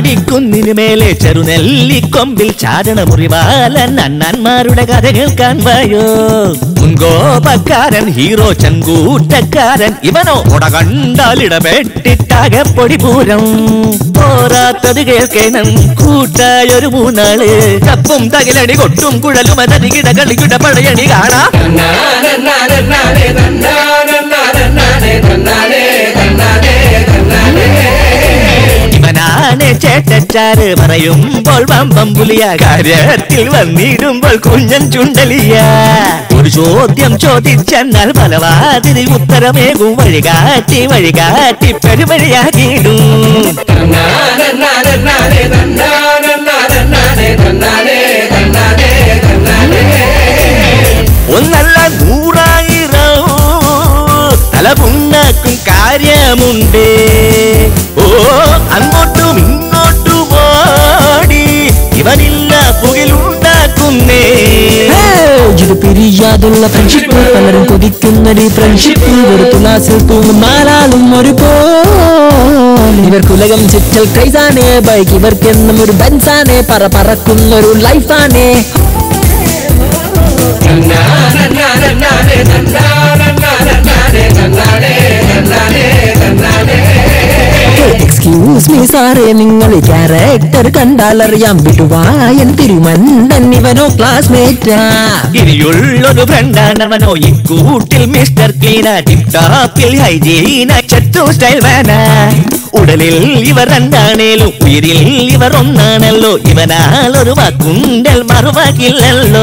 ചാടിക്കുന്നിനു മേലെ ചെറുനെല്ലിക്കൊമ്പിൽ ചാടണ മുറിവാലൻ അണ്ണന്മാരുടെ കഥ കേൾക്കാൻ വായോ മുൻകോപക്കാരൻ ഹീറോ ചങ്കൂറ്റക്കാരൻ ഇവനോ കൊട കണ്ടാലിടപെട്ടിട്ടാകെ പൊടിപൂരം പോരാത്തത് കേൾക്കണം കൂട്ടായൊരു മൂന്നാള് കപ്പും തകിലടി കൊട്ടും കുഴലും അതരികിട കളികിട പഴയണി കാണാം ഇവനാണ് ചേട്ടച്ചാറ് പറയുമ്പോൾ വമ്പം പുലിയ കാര്യത്തിൽ വന്നിടുമ്പോൾ കുഞ്ഞൻ ചുണ്ടലിയ ഒരു ചോദ്യം ചോദിച്ചെന്നാൽ പലവാതിരി ഉത്തരമേകും വഴികാട്ടി വഴികാട്ടി പെരുവഴിയാകിടും ഒന്നല്ല നൂറായിരം തലപുണ്ണക്കും കാര്യമുണ്ട് ഓ അങ്ങോട്ടും ഇങ്ങോട്ടും ഓടി ഇവനില്ല പുകിലുണ്ടാക്കുന്നേ ഇത് പിരിയാതുള്ള ഫ്രണ്ട്ഷിപ്പ് പലരും കൊതിക്കുന്നൊരു ഫ്രണ്ട്ഷിപ്പ് ഒരു തുലാസിൽ തൂങ്ങും നാലാളും ഒരു പോലെ ഇവർക്കുലകം ചുറ്റൽ ക്രൈസാണ് ബൈക്ക് ഇവർക്കെന്നും ഒരു ബെൻസാണ് പറ പറക്കുന്നൊരു ലൈഫാണ് എക്സ്ക്യൂസ് മീ സാറേ നിങ്ങൾ ക്യാരക്ടർ കണ്ടാലറിയാം വിടുവായൻ തിരുമന്നൻ ഇവനോ ക്ലാസ്മേറ്റാ ഇനിയുള്ളൊരു ഫ്രണ്ടാണവനോ ഈ കൂട്ടിൽ മിസ്റ്റർ ക്ലീന ടിപ് ടോപ്പിൽ ഹൈജീന ചറ്റു സ്റ്റൈൽ വേന ഉടലിൽ ഇവർ രണ്ടാണേലും ഉയിരിൽ ഇവർ ഒന്നാണല്ലോ ഇവനാൽ ഒരു വാക്കുണ്ടൽ മറുവാക്കില്ലല്ലോ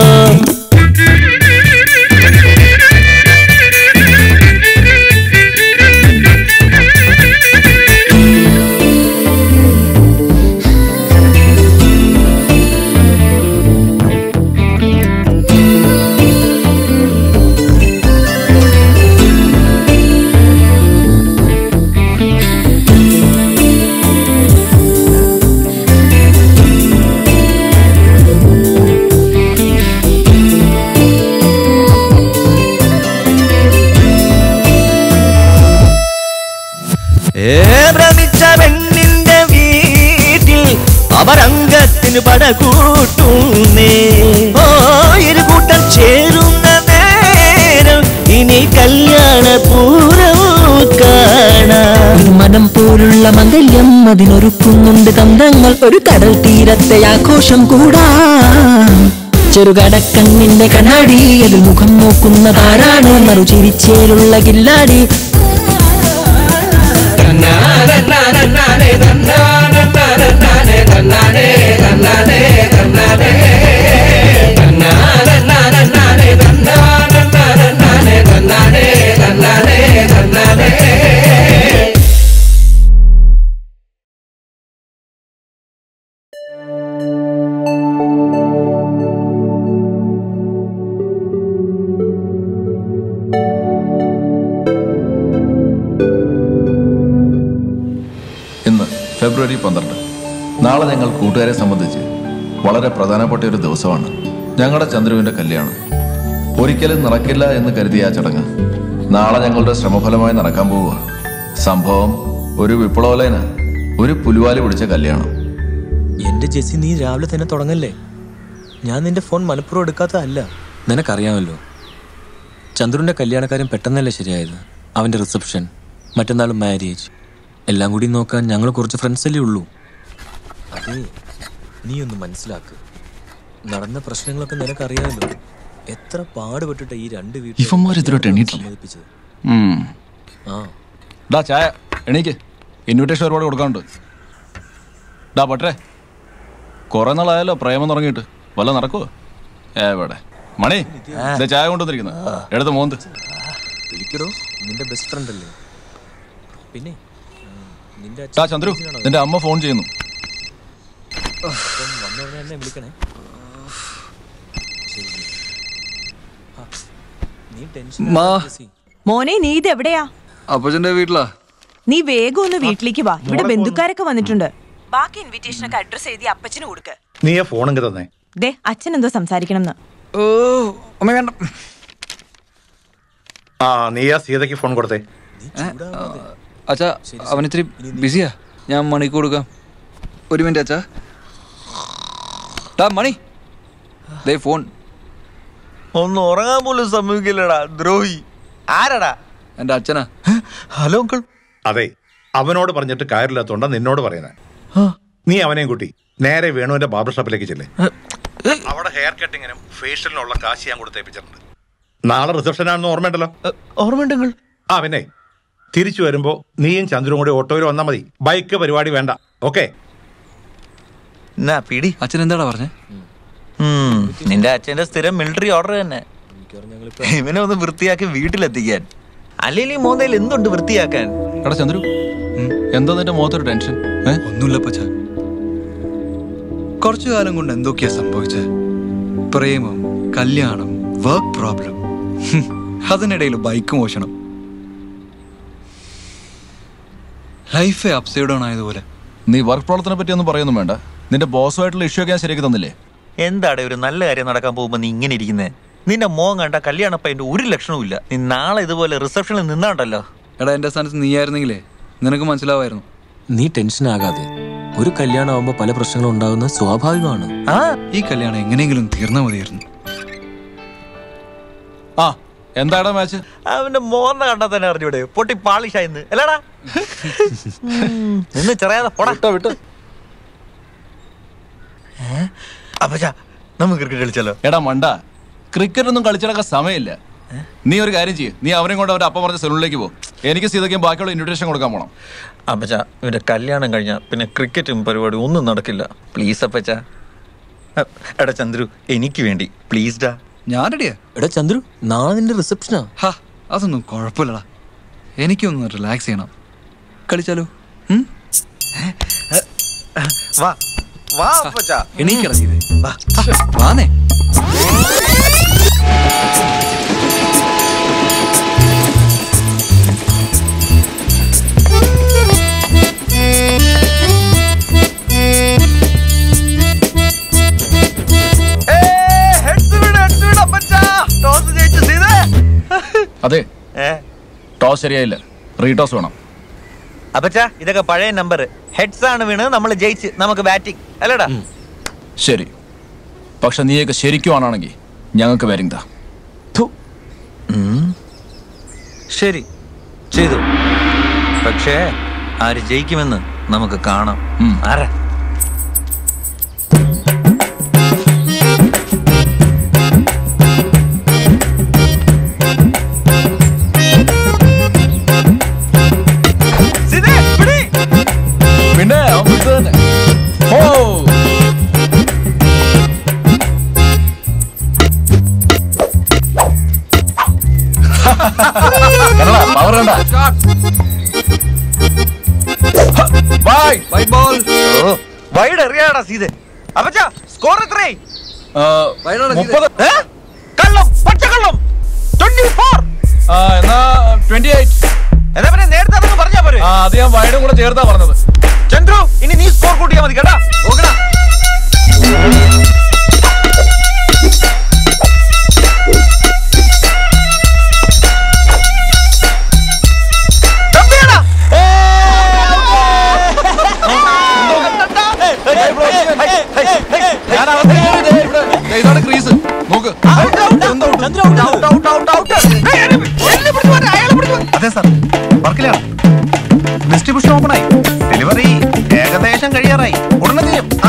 ഏ ഭ്രമിച്ച പെണ്ണിന്റെ വീട്ടിൽ അവരംഗത്തിന് പടകൂട്ടുന്നേ ഓ ഇരു കൂട്ടം ചേരുന്ന നേരം ഇനി കല്യാണ പൂരവും കാണാം ഒരു മനം പോലുള്ള മംഗല്യം അതിനൊരുക്കുന്നുണ്ട് തന്ത്രങ്ങൾ ഒരു കടൽ തീരത്തെ ആഘോഷം കൂടാ ചെറുകടക്കണ്ണിന്റെ കണ്ണാടി അതിൽ മുഖം നോക്കുന്നതാരാണ് മറുചിരിച്ചേലുള്ള കില്ലാടി ഇന്ന് ഫെബ്രുവരി പന്ത്രണ്ട് നാളെ ഞങ്ങൾ കൂട്ടുകാരെ സംബന്ധിച്ച് വളരെ പ്രധാനപ്പെട്ട ഒരു ദിവസമാണ് ഞങ്ങളുടെ ചന്ദ്രുവിന്റെ കല്യാണം ഒരിക്കലും നടക്കില്ല എന്ന് കരുതിയ ആ ചടങ്ങ് നാളെ ഞങ്ങളുടെ ശ്രമഫലമായി നടക്കാൻ പോവുക സംഭവം ഒരു വിപ്ലവലയന ഒരു പുലുവാലി പിടിച്ച കല്യാണം എന്റെ ജെസ്സി നീ രാവിലെ തന്നെ തുടങ്ങല്ലേ ഞാൻ നിന്റെ ഫോൺ മനഃപൂർവ്വം എടുക്കാത്തതല്ല നിനക്കറിയാമല്ലോ ചന്ദ്രുവിന്റെ കല്യാണക്കാരൻ പെട്ടെന്നല്ലേ ശരിയായത് അവന്റെ റിസപ്ഷൻ മറ്റന്നാൾ മാരേജ് എല്ലാം കൂടി നോക്കാൻ ഞങ്ങൾ കുറച്ച് ഫ്രണ്ട്സ് അല്ലേ ഉള്ളൂ അതെ നീ ഒന്ന് മനസ്സിലാക്ക് നടന്ന പ്രശ്നങ്ങളൊക്കെ നിനക്കറിയാമല്ലോ എത്ര പാടുപെട്ടിട്ട് ഈ രണ്ട് ഇവന്മാർ ഇതിലോട്ട് എണീറ്റില്ലേ? സമ്മതിപ്പിച്ചത് ഉം. ആ ഡാ ചായ എണീക്ക് ഇൻവിറ്റേഷൻ ഒരുപാട് കൊടുക്കാനുണ്ട് ഡാ പട്ടേ കുറെ നാളായല്ലോ പ്രേമം തുടങ്ങിയിട്ട് വല്ല നടക്കുവോ എവിടെ മണി ദേ ചായ കൊണ്ടുവന്നിരിക്കുന്നത് എടുത്ത് മോന്ത് വിളിക്കടോ നിന്റെ ബെസ്റ്റ് ഫ്രണ്ട് അല്ലേ പിന്നെ ഉം, നിന്റെ ഡാ അച്ഛൻ ചന്ദ്രു ബിസിയാണോ? നിന്റെ അമ്മ ഫോൺ ചെയ്യുന്നു അപ്പം വന്ന ഉടനെ എന്നെ വിളിക്കണേ ശരി. ആ, നീ ടെൻഷൻ മാ. മോനെ നീ ഇത് എവിടെയാ അപ്പച്ചന്റെ വീട്ടിലാ നീ വേഗം ഒന്ന് വീട്ടിലേക്ക് വാ ഇവിടെ ബന്ധുക്കാരൊക്കെ വന്നിട്ടുണ്ട് ബാക്കി ഇൻവിറ്റേഷൻ ഒക്കെ അഡ്രസ് എഴുതി അപ്പച്ചന് കൊടുക്ക നീ ആ ഫോൺ തന്നെ ദേ അച്ഛൻ എന്തോ സംസാരിക്കണം എന്ന് ഓ അമ്മ വേണ്ട ആ നീ ആ സീതയ്ക്ക് ഫോൺ കൊടുത്തേ അച്ഛാ അവൻ ഇത്തിരി ബിസിയാ ഞാൻ മണിക്ക് കൊടുക്കാം ഒരു മിനിറ്റ് അച്ഛാ ഡാ മണി ദേ ഫോൺ ഒന്ന് ഉറങ്ങാൻ പോലും സമ്മതിക്കില്ലടാ ദ്രോഹി ആരടാ എൻ്റെ അച്ഛനാ ഹലോ അങ്കിൾ അതെ അവനോട് പറഞ്ഞിട്ട് കാര്യമില്ലാത്തോണ്ടാ നിന്നോട് പറയുന്നത് നീ അവനെയും കൂട്ടി നേരെ വേണുവിന്റെ ബാർബർ ഷോപ്പിലേക്ക് ചെല്ലേ അവിടെ ഹെയർ കട്ടിങ്ങിനും ഫേഷ്യലിനുള്ള കാശ് ഞാൻ കൊടുത്തേപ്പിച്ചിട്ടുണ്ട് നാളെ റിസപ്ഷൻ ആണെന്ന് ഓർമ്മയുണ്ടല്ലോ ഓർമ്മയുണ്ട് അങ്കിൾ ആ പിന്നെ തിരിച്ചു വരുമ്പോ നീയും ചന്ദ്രനും കൂടി ഓട്ടോയിൽ വന്നാൽ മതി ബൈക്ക് പരിപാടി വേണ്ട ഓക്കെ എന്നാ പിടി അച്ഛൻ എന്താടാ പറഞ്ഞേ ഉം, നിന്റെ അച്ഛന്റെ സ്ഥിരം മിലിറ്ററി ഓർഡർ തന്നെ ഇവനെ ഒന്ന് വൃത്തിയാക്കി വീട്ടിലെത്തിക്കാൻ അല്ലെങ്കിൽ മോന്തയിൽ എന്തുണ്ട് വൃത്തിയാക്കാൻ എടാ ചന്ദ്രു എന്താ നിന്റെ മുഖത്തൊരു ടെൻഷൻ ഏ ഒന്നുമില്ല പച്ച കുറച്ചു കാലം കൊണ്ട് എന്തൊക്കെയാ സംഭവിച്ചത് പ്രേമം കല്യാണം വർക്ക് പ്രോബ്ലം അതിനിടയിൽ ബൈക്ക് മോഷണം ലൈഫ് അപ്സൈഡ് ഡൗൺ ആയതുപോലെ നീ വർക്ക് പ്രോബ്ലത്തിനെ പറ്റി ഒന്നും പറയുന്നു വേണ്ട നിന്റെ ബോസുമായിട്ടുള്ള ഇഷ്യൂ ഒക്കെ ഞാൻ ശരിയാക്കി തന്നില്ലേ എന്താടെ ഒരു നല്ല കാര്യം നടക്കാൻ പോകുമ്പോ നീ ഇങ്ങനെ ഇരിക്കുന്നേ നിന്റെ മോൻ കണ്ട കല്യാണപ്പതിന്റെ ഒരു ലക്ഷണവും ഇല്ല നീ നാളെ ഇതുപോലെ റിസപ്ഷനിൽ നിന്നാണ്ടല്ലോ എടാ എൻ്റെ സ്ഥാനത്ത് നീയായിരുന്നെങ്കിലേ നിനക്ക് മനസ്സിലാവായിരുന്നു നീ ടെൻഷൻ ആകാതെ ഒരു കല്യാണം ആവുമ്പോ പല പ്രശ്നങ്ങളും ഉണ്ടാകുന്നത് സ്വാഭാവികമാണ് ആ ഈ കല്യാണം എങ്ങനെയെങ്കിലും തീർന്നാ മതിയായിരുന്നു ആ എന്താടാ മാച്ച് അവന്റെ മോന്ന കണ്ടാ തന്നെ അറിഞ്ഞൂടെ പൊട്ടി പാളിഷായിന്ന് അല്ലടാ ഉം, നിന്ന് ചെറിയാതെ പോടാ വിട്ടോ അപ്പച്ചാ നമുക്ക് ക്രിക്കറ്റ് കളിച്ചാലോ എടാ മണ്ട ക്രിക്കറ്റ് ഒന്നും കളിച്ചിടക്കാൻ സമയമില്ല നീ ഒരു കാര്യം ചെയ്യ് നീ അവനെ കൊണ്ട് അവരുടെ അപ്പം പറഞ്ഞ സെലൂണിലേക്ക് പോ എനിക്ക് സീതയ്ക്കും ബാക്കിയുള്ള ഇൻവിറ്റേഷൻ കൊടുക്കാൻ പോണം അപ്പച്ചാ ഇവന്റെ കല്യാണം കഴിഞ്ഞാ പിന്നെ ക്രിക്കറ്റും പരിപാടി ഒന്നും നടക്കില്ല പ്ലീസ് അപ്പച്ചാ അ, എടാ ചന്ദ്രു എനിക്ക് വേണ്ടി പ്ലീസ് ഡാ ഞാൻ റെഡിയാ എടാ ചന്ദ്രു നാളെ നിന്റെ റിസപ്ഷനാ ഹാ അതൊന്നും കുഴപ്പമില്ലടാ എനിക്കൊന്ന് റിലാക്സ് ചെയ്യണം കളിച്ചാലോ ഉം? വാ വാ അപ്പച്ചാ എണീക്കടാ ചെയ്തേ വാ വാന്നേ അതെ ഏ ടോസ് ശരിയായില്ല റീടോസ് വേണം അപ്പച്ചാ ഇതൊക്കെ പഴയ നമ്പർ ഹെഡ്സ് ആണ് വീണ് നമ്മൾ ജയിച്ച് നമുക്ക് ബാറ്റിംഗ് അല്ലടാ ശരി പക്ഷെ നീയൊക്കെ ശരിക്കും ആണെങ്കിൽ ഞങ്ങൾക്ക് ബാറ്റിംഗ് താ ശരി ചെയ്തു പക്ഷേ ആര് ജയിക്കുമെന്ന് നമുക്ക് കാണാം ഉം. ആരാ പിന്നെ അവൻ വിട്ടു തന്നെ. ഓ കന്നഡ, power കണ്ട. Bye. ബൈ ബോൾ ഓ വൈഡ് എറിയാടാ സീതെ അപ്പച്ചാ സ്കോർ എത്രേ ആ, മുപ്പത് ഏ? കള്ളം പച്ചക്കള്ളം ട്വന്റി ഫോർ ആ, എന്നാ ട്വന്റി എയ്റ്റ് എന്നാ പിന്നെ നേരത്തെ അതൊന്ന് പറഞ്ഞാ പോരെ ആ അത് ഞാൻ വൈഡും കൂടെ ചേർത്താ പറഞ്ഞത് ചന്ദ്രു ഇനി നീ സ്കോർ കൂട്ടിയാ മതി കേട്ടാ ഓക്കെടാ തമ്പിയെടാ. ഞാൻ അവസരം കയറി ദേ ഇവിടെ. ദേ ഇതാണ് ക്രീസ് നോക്ക് അതെ സാർ വർക്കിലാണ് ഡിസ്ട്രിബ്യൂഷൻ ഓപ്പൺ ആയി ഡെലിവറി ഏകദേശം കഴിയാറായി ഉടനെ ചെയ്യും ആ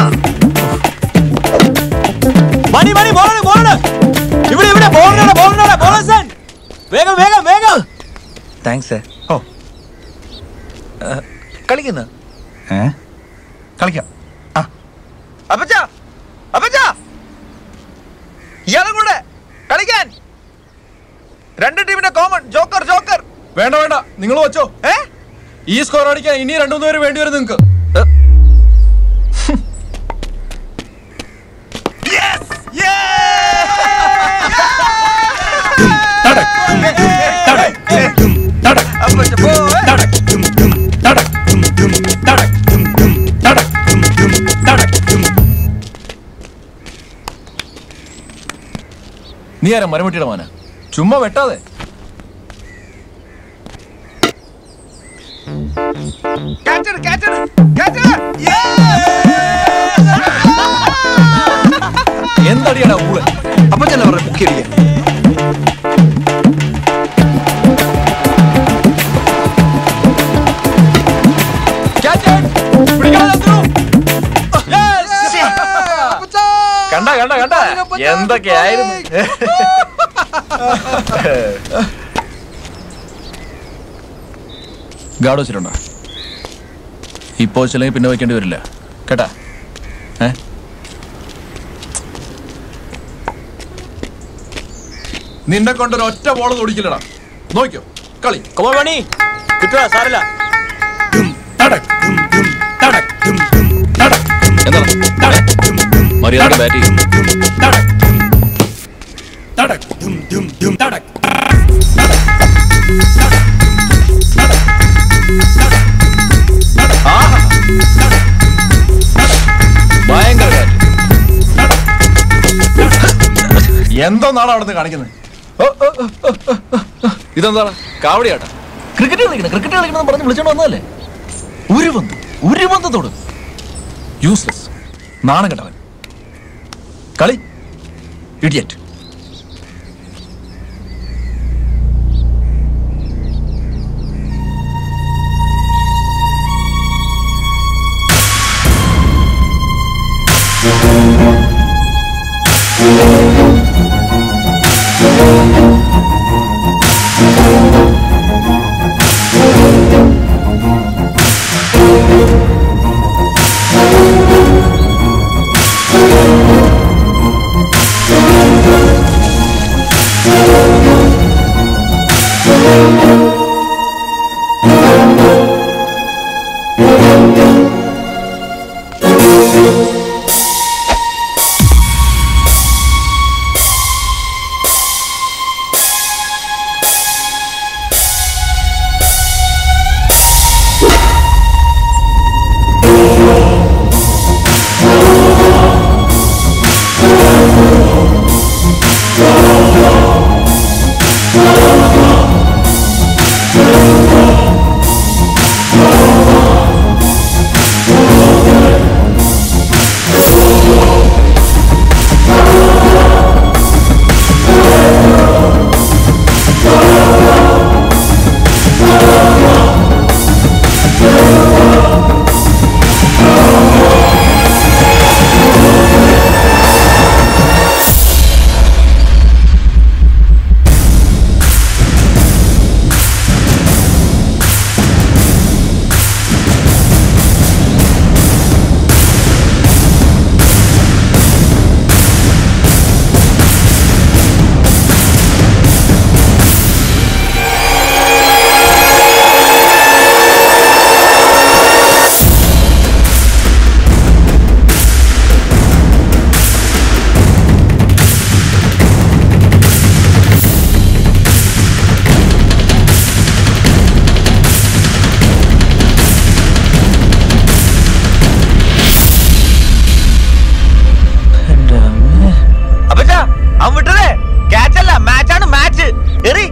മണി മണി ബോളാണ് ബോളാണ് ഇവിടെ ഇവിടെ ബോളാണ് ബോളാണ് ബോളസൻ വേഗം വേഗം വേഗം താങ്ക്സ് ഓ കളിക്കുന്ന ഏ കളിക്കാം ആ അപ്പച്ചാ അപ്പച്ചാ ഇയാളും കൂടെ കളിക്കാൻ രണ്ട് ടീമിന്റെ കോമൺ ജോക്കർ ജോക്കർ വേണ്ട വേണ്ട നിങ്ങൾ വെച്ചോ ഏ ഈ സ്കോർ അടിക്കാൻ ഇനി രണ്ടു മൂന്ന് പേര് വേണ്ടി വരും നിങ്ങൾക്ക് അപ്പച്ചാ പോ ഏ. നീ ആരാ മരമുട്ടിയുടെ മാന ചുമ്മാ വെട്ടാതെ Catch it, catch it, catch it! Yeah! ഊള് അപ്പൊ ചെല്ല പറഞ്ഞ ബുക്ക് ചെയ്തിരിക്കാൻ കണ്ട കണ്ട കണ്ട എന്തൊക്കെയായിരുന്നു ഗാർഡ് വെച്ചിട്ടുണ്ടോ ഇപ്പോ വെച്ചില്ലെങ്കിൽ പിന്നെ വെക്കേണ്ടി വരില്ല കേട്ടാ ഏ നിന്നെ കൊണ്ടൊരു ഒറ്റ ബോൾ ഓടിക്കില്ലടാ നോക്കിയോ കളി മണി കിട്ടുക സാറില്ല എന്താണ് മര്യാദ ബാറ്റ് ചെയ്യും ആഹാ. ഭയങ്കര ബാറ്റ് എന്തോ നാളെ അവിടെ നിന്ന് കാണിക്കുന്നത് ഇതെന്താണ് കാവടിയാട്ടാ ക്രിക്കറ്റ് കളിക്കണം ക്രിക്കറ്റ് കളിക്കണം പറഞ്ഞ് വിളിച്ചോണ്ട് വന്നതല്ലേ ഒരു ബന്ധം ഒരു ബന്ധത്തോട് യൂസ്ലെസ് നാണം കെട്ടവൻ കളി ഇഡിയറ്റ് അപ്പച്ചാ അവൻ വിട്ടതേ ക്യാച്ച് അല്ല മാച്ചാണ് മാച്ച് എറി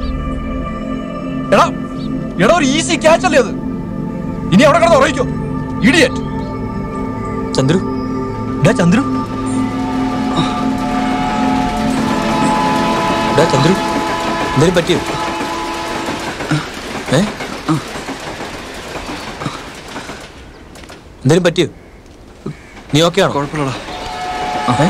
എടാ എടാ ഒരു ഈസി ക്യാച്ച് അല്ലേ അത് ഇനി അവിടെ കിടന്ന് ഉറയിക്കോ ഇഡിയറ്റ് ചന്ദ്രു ഡാ ചന്ദ്രു ഡാ ചന്ദ്രു എന്തേലും പറ്റിയോ ഏ എന്തേലും പറ്റിയോ നീ ഓക്കെ ആണോ കുഴപ്പമില്ലടാ ഏ?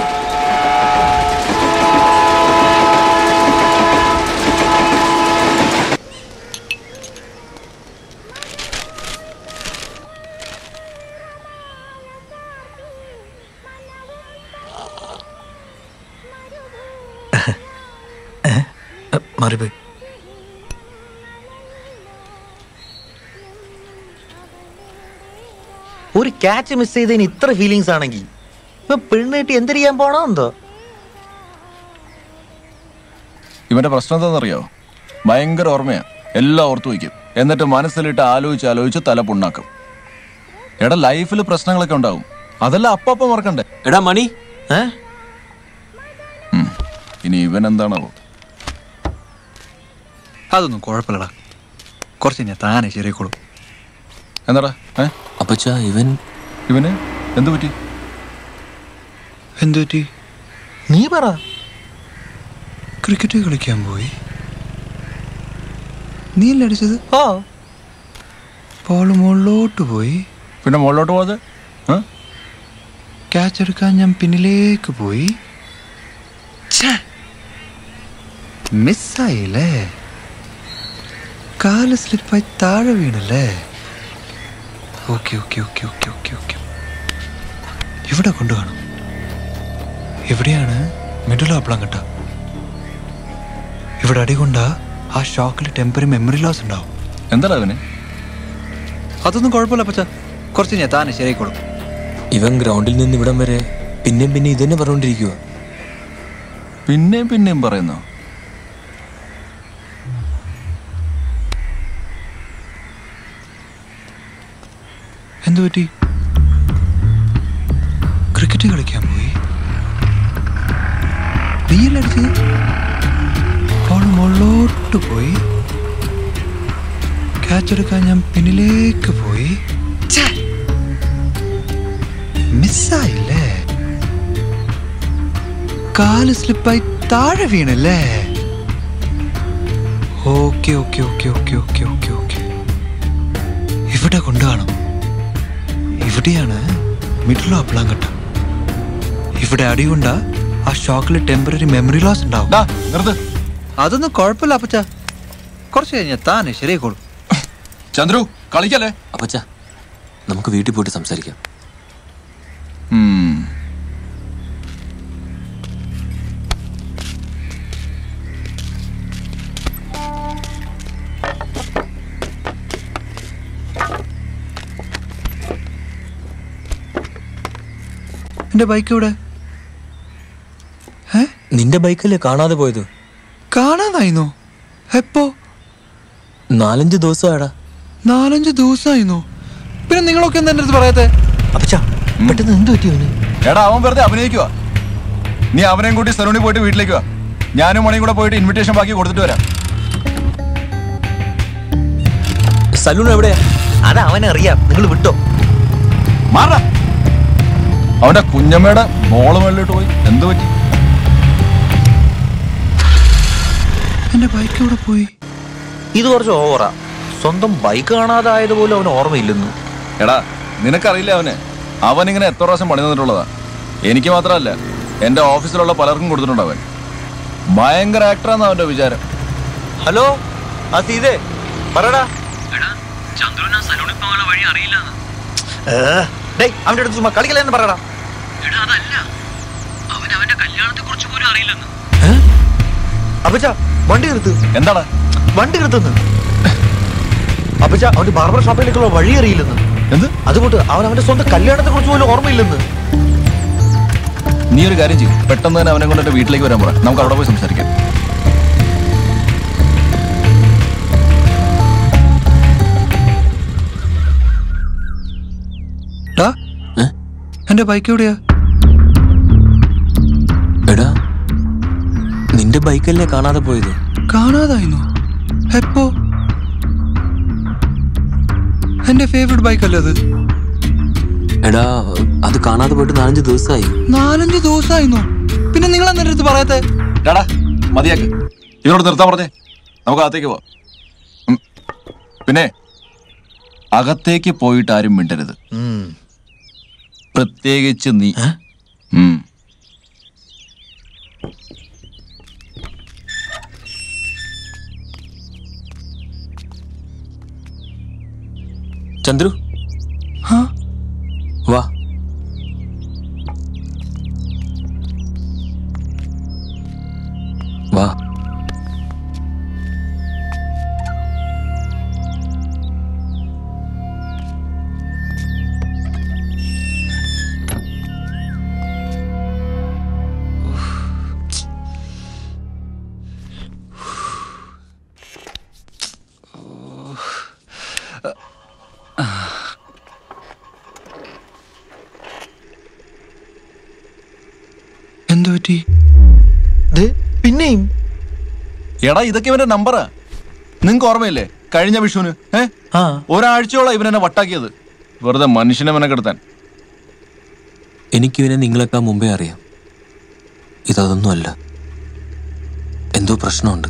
മാറിപ്പോയി ഒരു ക്യാച്ച് മിസ് ചെയ്തതിന് ഇത്ര ഫീലിങ്സ് ആണെങ്കിൽ ഇപ്പൊ പെണ്ണ് കിട്ടി എന്ത് ചെയ്യാൻ പോണോ എന്തോ ഇവന്റെ പ്രശ്നം എന്താണെന്നറിയോ ഭയങ്കര ഓർമ്മയാ എല്ലാം ഓർത്തു വയ്ക്കും എന്നിട്ട് മനസ്സിലിട്ട് ആലോചിച്ച് ആലോചിച്ച് തല പുണ്ണാക്കും എടാ ലൈഫിൽ പ്രശ്നങ്ങളൊക്കെ ഉണ്ടാവും അതെല്ലാം അപ്പപ്പം മറക്കണ്ടേ എടാ മണി ഏ ഉം. ഇനി ഇവൻ എന്താണാവോ അതൊന്നും കുഴപ്പമില്ലടാ കുറച്ച് ഞാൻ താനെ ശരിയായിക്കോളൂ എന്താടാ ഏ അപ്പച്ചാ ഇവൻ ഇവന് എന്തു പറ്റി എന്തു പറ്റി നീ പറ ക്രിക്കറ്റ് കളിക്കാൻ പോയി നീ അല്ലേ അടിച്ചത് ആ ബോൾ മുകളിലോട്ട് പോയി പിന്നെ മുകളിലോട്ട് പോയത് ഏ? ക്യാച്ച് എടുക്കാൻ ഞാൻ പിന്നിലേക്ക് പോയി മിസ്സായില്ലേ കാല് സ്ലിപ്പായി താഴെ വീണല്ലേ okay okay okay okay okay okay ഇവിടെ കൊണ്ടുപോകണം എവിടെയാണ് മിഡിൽ ആപ്പിളം കട്ട ഇവിടെ അടികൊണ്ടാ ആ ഷോക്കിൽ ടെമ്പറി മെമ്മറി ലോസ് ഉണ്ടാവും എന്താടാ അവന് അതൊന്നും കുഴപ്പമില്ല പച്ച കുറച്ച് ഞാൻ താനെ ശരിയായിക്കോളും ഇവൻ ഗ്രൗണ്ടിൽ നിന്ന് ഇവിടം വരെ പിന്നെയും പിന്നെ ഇതന്നെ പറഞ്ഞുകൊണ്ടിരിക്കുക പിന്നെയും പിന്നെയും പറയുന്നു എന്തു പറ്റി ക്രിക്കറ്റ് കളിക്കാൻ പോയി നീയല്ലടിച്ചത് ബോൾ മുകളിലോട്ട് പോയി ക്യാച്ച് എടുക്കാൻ ഞാൻ പിന്നിലേക്ക് പോയി മിസ്സായില്ലേ കാല് സ്ലിപ്പായി താഴെ വീണല്ലേ okay okay okay okay okay okay okay ഇവിടെ കൊണ്ടുകാണും ഇവിടെയാണ് മിഡിൽ അപ്ലാങ്കട്ട ഇവിടെ അടികൊണ്ട ആ ഷോക്കിൽ ടെമ്പററി മെമ്മറി ലോസ് ഉണ്ടാവും ഡാ നിർത്ത് അതൊന്നും കുഴപ്പമില്ല അപ്പച്ച കുറച്ച് കഴിഞ്ഞാൽ താനെ ശരിയായിക്കോളും ചന്ദ്രു കളിക്കല്ലേ അപ്പച്ച നമുക്ക് വീട്ടിൽ പോയിട്ട് സംസാരിക്കാം ഉം. എന്റെ ബൈക്ക് ഇവിടെ ഏ നിന്റെ ബൈക്കല്ലേ കാണാതെ പോയത് കാണാതായിരുന്നോ എപ്പോ നാലഞ്ച് ദിവസമാടാ നാലഞ്ച് ദിവസമായിരുന്നോ പിന്നെ നിങ്ങളൊക്കെ എന്താ എൻ്റെ അടുത്ത് പറയാത്തെ അപ്പച്ച പെട്ടെന്ന് എന്ത് പറ്റി അവന് എടാ അവൻ വെറുതെ അഭിനയിക്കുക നീ അവനെയും കൂട്ടി സലൂണിൽ പോയിട്ട് വീട്ടിലേക്ക് വാ ഞാനും മണിയും കൂടെ പോയിട്ട് ഇൻവിറ്റേഷൻ ബാക്കി കൊടുത്തിട്ട് വരാം സലൂൺ എവിടെയാ അത് അവനറിയാം നിങ്ങൾ വിട്ടോ മാറാ അവന്റെ കുഞ്ഞമ്മയുടെ മോള് മേളിലോട്ട് പോയി എന്ത് പറ്റി എന്റെ ബൈക്ക് ഇവിടെ പോയി ഇത് കുറച്ച് ഓവറാ സ്വന്തം ബൈക്ക് കാണാതായത് പോലും അവന് ഓർമ്മയില്ലെന്നു എടാ നിനക്കറിയില്ല അവന് അവൻ ഇങ്ങനെ എത്ര പ്രാവശ്യം പണി തന്നിട്ടുള്ളതാ എനിക്ക് മാത്രമല്ല എന്റെ ഓഫീസിലുള്ള പലർക്കും കൊടുത്തിട്ടുണ്ട് അവൻ ഭയങ്കര ആക്ടറാന്ന് അവന്റെ വിചാരം ഹലോ ആ സീതേ പറടാ ഡേയ് അവന്റെ അടുത്ത് ചുമ്മാ കളിക്കലെന്ന് പറയടാ അപ്പച്ച വണ്ടി നിർത്ത് എന്താടാ വണ്ടി നിർത്തുന്നു അപ്പച്ച അവന്റെ ബാർബർ ഷോപ്പിലേക്കുള്ള വഴി അറിയില്ലെന്ന് എന്ത് അതുകൊണ്ട് അവൻ അവന്റെ സ്വന്തം കല്യാണത്തെ കുറിച്ച് പോലും ഓർമ്മയില്ലെന്ന് നീ ഒരു കാര്യം ചെയ്യും പെട്ടെന്ന് തന്നെ അവനെ കൊണ്ട് എന്റെ വീട്ടിലേക്ക് വരാൻ പറ നമുക്ക് അവിടെ പോയി സംസാരിക്കാം ടാ ഏ? എന്റെ ബൈക്ക് എവിടെയാ എടാ നിന്റെ ബൈക്കല്ലേ കാണാതെ പോയത് കാണാതായിരുന്നു എപ്പോ എന്റെ ഫേവറേറ്റ് ബൈക്ക് അല്ലേ അത് എടാ അത് കാണാതെ പോയിട്ട് നാലഞ്ച് ദിവസമായി നാലഞ്ച് ദിവസമായിരുന്നു പിന്നെ നിങ്ങൾ എന്നെ അടുത്ത് പറയാത്തെ ടാടാ മതിയാക്ക് ഇവരോട് നിർത്താൻ പറഞ്ഞേ നമുക്ക് അകത്തേക്ക് പോവാം ഉം. പിന്നെ അകത്തേക്ക് പോയിട്ട് ആരും മിണ്ടരുത് പ്രത്യേകിച്ച് നീ ഉം. ചന്ദ്രു ഹാ വാ വാ എന്തു പറ്റി പിന്നെയും എടാ ഇതൊക്കെ ഇവന്റെ നമ്പറാ നിങ്ങക്ക് ഓർമ്മയില്ലേ കഴിഞ്ഞ വിഷുവിന് ഏ ആ ഒരാഴ്ചയോളം ഇവൻ എന്നെ വട്ടാക്കിയത് വെറുതെ മനുഷ്യനെ മെനക്കെടുത്താൻ എനിക്കിവനെ നിങ്ങളെക്കാൾ മുമ്പേ അറിയാം ഇതൊന്നുമല്ല എന്തോ പ്രശ്നമുണ്ട്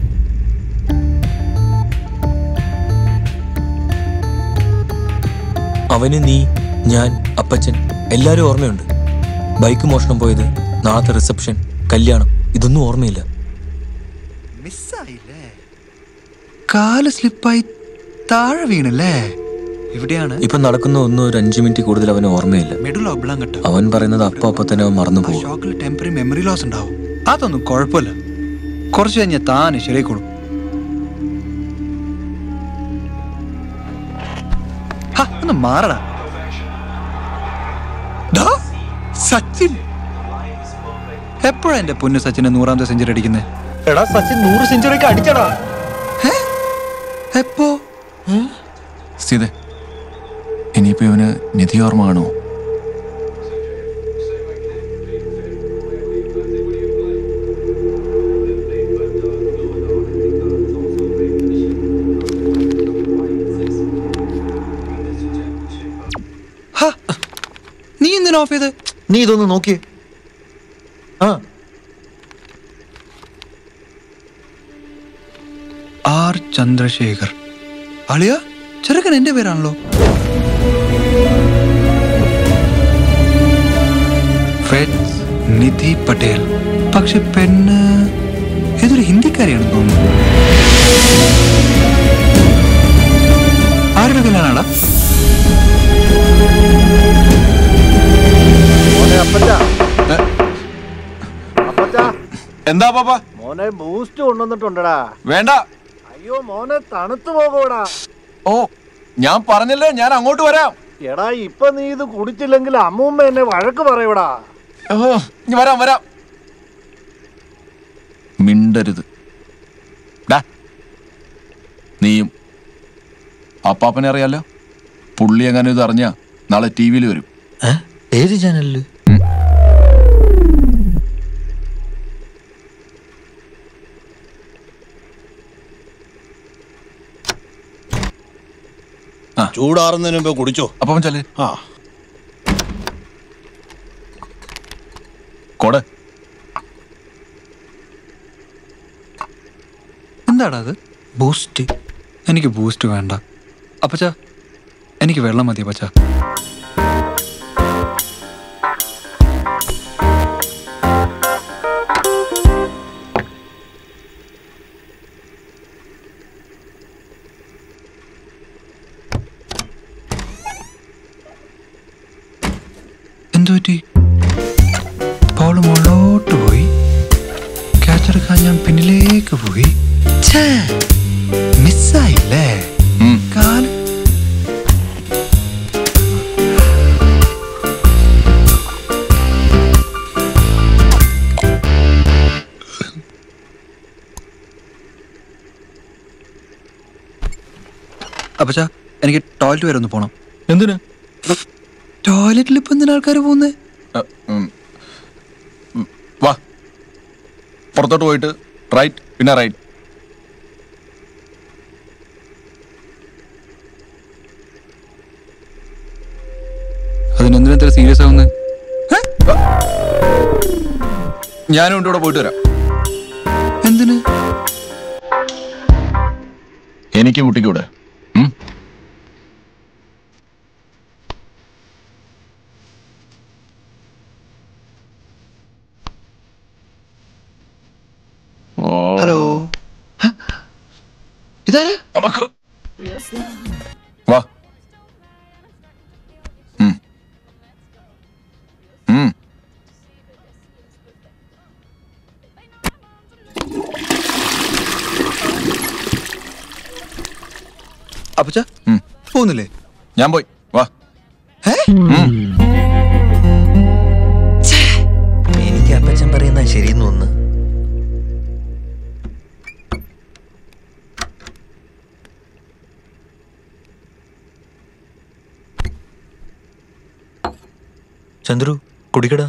അവന് നീ ഞാൻ അപ്പച്ചൻ എല്ലാരും ഓർമ്മയുണ്ട് ബൈക്ക് മോഷണം പോയത് നാളത്തെ റിസപ്ഷൻ കല്യാണം ഇതൊന്നും ഓർമ്മയില്ല മിസ്സായില്ലേ കാല് സ്ലിപ്പായി താഴെ വീണല്ലേ എവിടെയാണ് ഇപ്പൊ നടക്കുന്ന ഒന്നും ഒരു അഞ്ചു മിനിറ്റ് കൂടുതൽ അവന് ഓർമ്മയില്ല മിഡിൽ ഒബ്ലാങ്കട്ട അവൻ പറയുന്നത് അപ്പൊ അപ്പൊ തന്നെ അവൻ മറന്നു പോകും ഷോക്കിൽ ടെമ്പററി മെമ്മറി ലോസ് ഉണ്ടാവും അതൊന്നും കുഴപ്പമില്ല കുറച്ച് കഴിഞ്ഞാൽ താനെ ശരിയായിക്കോളും ഹ, ഒന്ന് മാറടാ ഡാ, സച്ചിൻ എപ്പോഴാ എന്റെ പൊന്നു സച്ചിനെ നൂറാമത്തെ സെഞ്ചുറി അടിക്കുന്നത് എടാ സച്ചിൻ നൂറ് സെഞ്ചുറി ഒക്കെ അടിച്ചടാ എപ്പോ സ്ഥിതേ ഇനിയിപ്പോ ഇവന് നിധി ഓർമ്മ കാണുമോ ഹ, നീ എന്തിനാ ഓഫ് ചെയ്ത് നീ ഇതൊന്ന് നോക്കിയേ ആ ആർ ചന്ദ്രശേഖർ അളിയ ചെറുക്കൻ എന്റെ പേരാണല്ലോ ഫ്രെഡ്സ് നിധി പട്ടേൽ പക്ഷെ പെണ്ണ് ഏതൊരു ഹിന്ദിക്കാരിയാണെന്ന് തോന്നുന്നു ആരുടെ കല്യാണാടാ മോനെ അപ്പച്ച അപ്പച്ച എന്താ പാപ്പ മോനെ ബൂസ്റ്റ് കൊണ്ടുവന്നിട്ടുണ്ടടാ വേണ്ട അയ്യോ മോനെ തണുത്തു പോകൂടാ ഓ ഞാൻ പറഞ്ഞല്ലേ ഞാൻ അങ്ങോട്ട് വരാം എടാ ഇപ്പൊ നീ ഇത് കുടിച്ചില്ലെങ്കിൽ അമ്മൂമ്മ എന്നെ വഴക്ക് പറയൂടാ ഓ ഇനി വരാം വരാം മിണ്ടരുത് ഡാ നീയും അപ്പാപ്പനെ അറിയാലോ പുള്ളി എങ്ങനെ ഇത് അറിഞ്ഞാ നാളെ ടി വിയിൽ വരും ഏത് ചാനലില് ചൂടാറുന്നതിന് മുമ്പ് കുടിച്ചോ അപ്പം ചെല്ലേ ആ കൊട എന്താടാ അത് ബൂസ്റ്റ് എനിക്ക് ബൂസ്റ്റ് വേണ്ട അപ്പച്ച എനിക്ക് വെള്ളം മതി അപ്പച്ച എന്തു പറ്റി പൗള് മുകളിലോട്ട് പോയി ക്യാച്ചെടുക്കാൻ ഞാൻ പിന്നിലേക്ക് പോയി ഛേ, മിസ്സായില്ലേ ഉം. കാല് അപ്പച്ച എനിക്ക് ടോയ്ലറ്റ് വരെ ഒന്ന് പോണം എന്തിന് ടോയ്ലറ്റിൽ ഇപ്പൊ എന്തിനാ ആൾക്കാർ പോകുന്നേ അ, ഉം. ഉം, വാ പുറത്തോട്ട് പോയിട്ട് റൈറ്റ് പിന്നെ റൈറ്റ് അതിനെന്തിനാ ഇത്ര സീരിയസ് ആവുന്നത് ഞാനും ഉണ്ട് ഇവിടെ പോയിട്ട് വരാം എന്തിന് എനിക്ക് കുട്ടിക്കൂടെ ഉം? ഓ ഹലോ ഇതാരാ നമുക്ക് വാ ഉം. ഉം. അപ്പച്ച ഉം. പോകുന്നില്ലേ ഞാൻ പോയി വാ എനിക്ക് അപ്പച്ചൻ പറയുന്ന ശരിയെന്ന് തോന്നുന്നു ചന്ദ്രു കുടിക്കടാ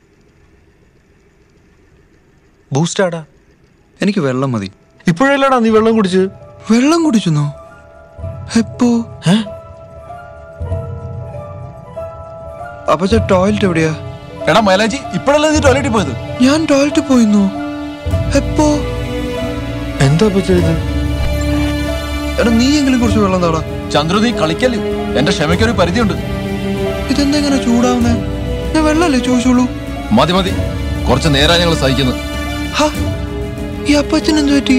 ബൂസ്റ്റാടാ എനിക്ക് വെള്ളം മതി ഇപ്പോഴല്ലടാ നീ വെള്ളം കുടിച്ച് വെള്ളം കുടിച്ചെന്നോ എപ്പോ ഏ? അപ്പച്ച ടോയ്ലറ്റ് എവിടെയാ എടാ മൈലാജി ഇപ്പോഴല്ലേ നീ ടോയ്ലറ്റിൽ പോയത് ഞാൻ ടോയ്ലറ്റിൽ പോയിന്നു എപ്പോ എന്താ ഇപ്പൊ ചെയ്ത് എടാ നീ എങ്കിലും കുറച്ച് വെള്ളം താടാ ചന്ദ്രു നീ കളിക്കല്ലേ എന്റെ ക്ഷമയ്ക്കൊരു പരിധിയുണ്ട് ഇതെന്താ ഇങ്ങനെ ചൂടാവുന്നേ ഞാൻ വെള്ളമല്ലേ ചോദിച്ചോളൂ മതി മതി കുറച്ച് നേരം ഞങ്ങൾ സഹിക്കുന്നു ഹാ ഈ അപ്പച്ചൻ എന്ത് പറ്റി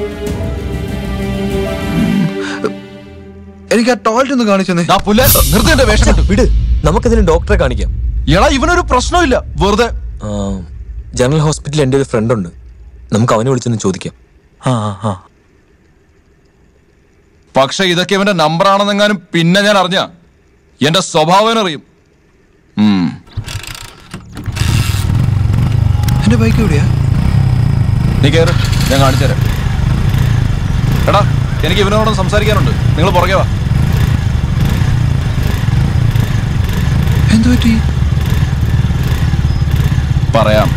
എനിക്ക് ആ ടോയ്ലറ്റ് ഒന്ന് കാണിച്ചെന്നേ ദാ പുല്ലേ, നിർത്ത് എന്റെ വേഷം കെട്ട്. വിട് നമുക്കിതിന് ഡോക്ടറെ കാണിക്കാം എടാ ഇവനൊരു പ്രശ്നമില്ല വെറുതെ ആ, ജനറൽ ഹോസ്പിറ്റലിൽ എൻ്റെ ഒരു ഫ്രണ്ട് ഉണ്ട് നമുക്ക് അവനെ വിളിച്ചൊന്ന് ചോദിക്കാം ആ ആ പക്ഷെ ഇതൊക്കെ ഇവന്റെ നമ്പർ ആണെന്നെങ്ങാനും പിന്നെ ഞാൻ അറിഞ്ഞ എന്റെ സ്വഭാവം അറിയും ഉം. എന്റെ ബൈക്ക് എവിടെയാ നീ കയറ് ഞാൻ കാണിച്ചു തരാം എടാ എനിക്ക് ഇവനോടൊന്ന് സംസാരിക്കാനുണ്ട് നിങ്ങൾ പുറകെ വാ എന്ത് പറ്റി പറയാം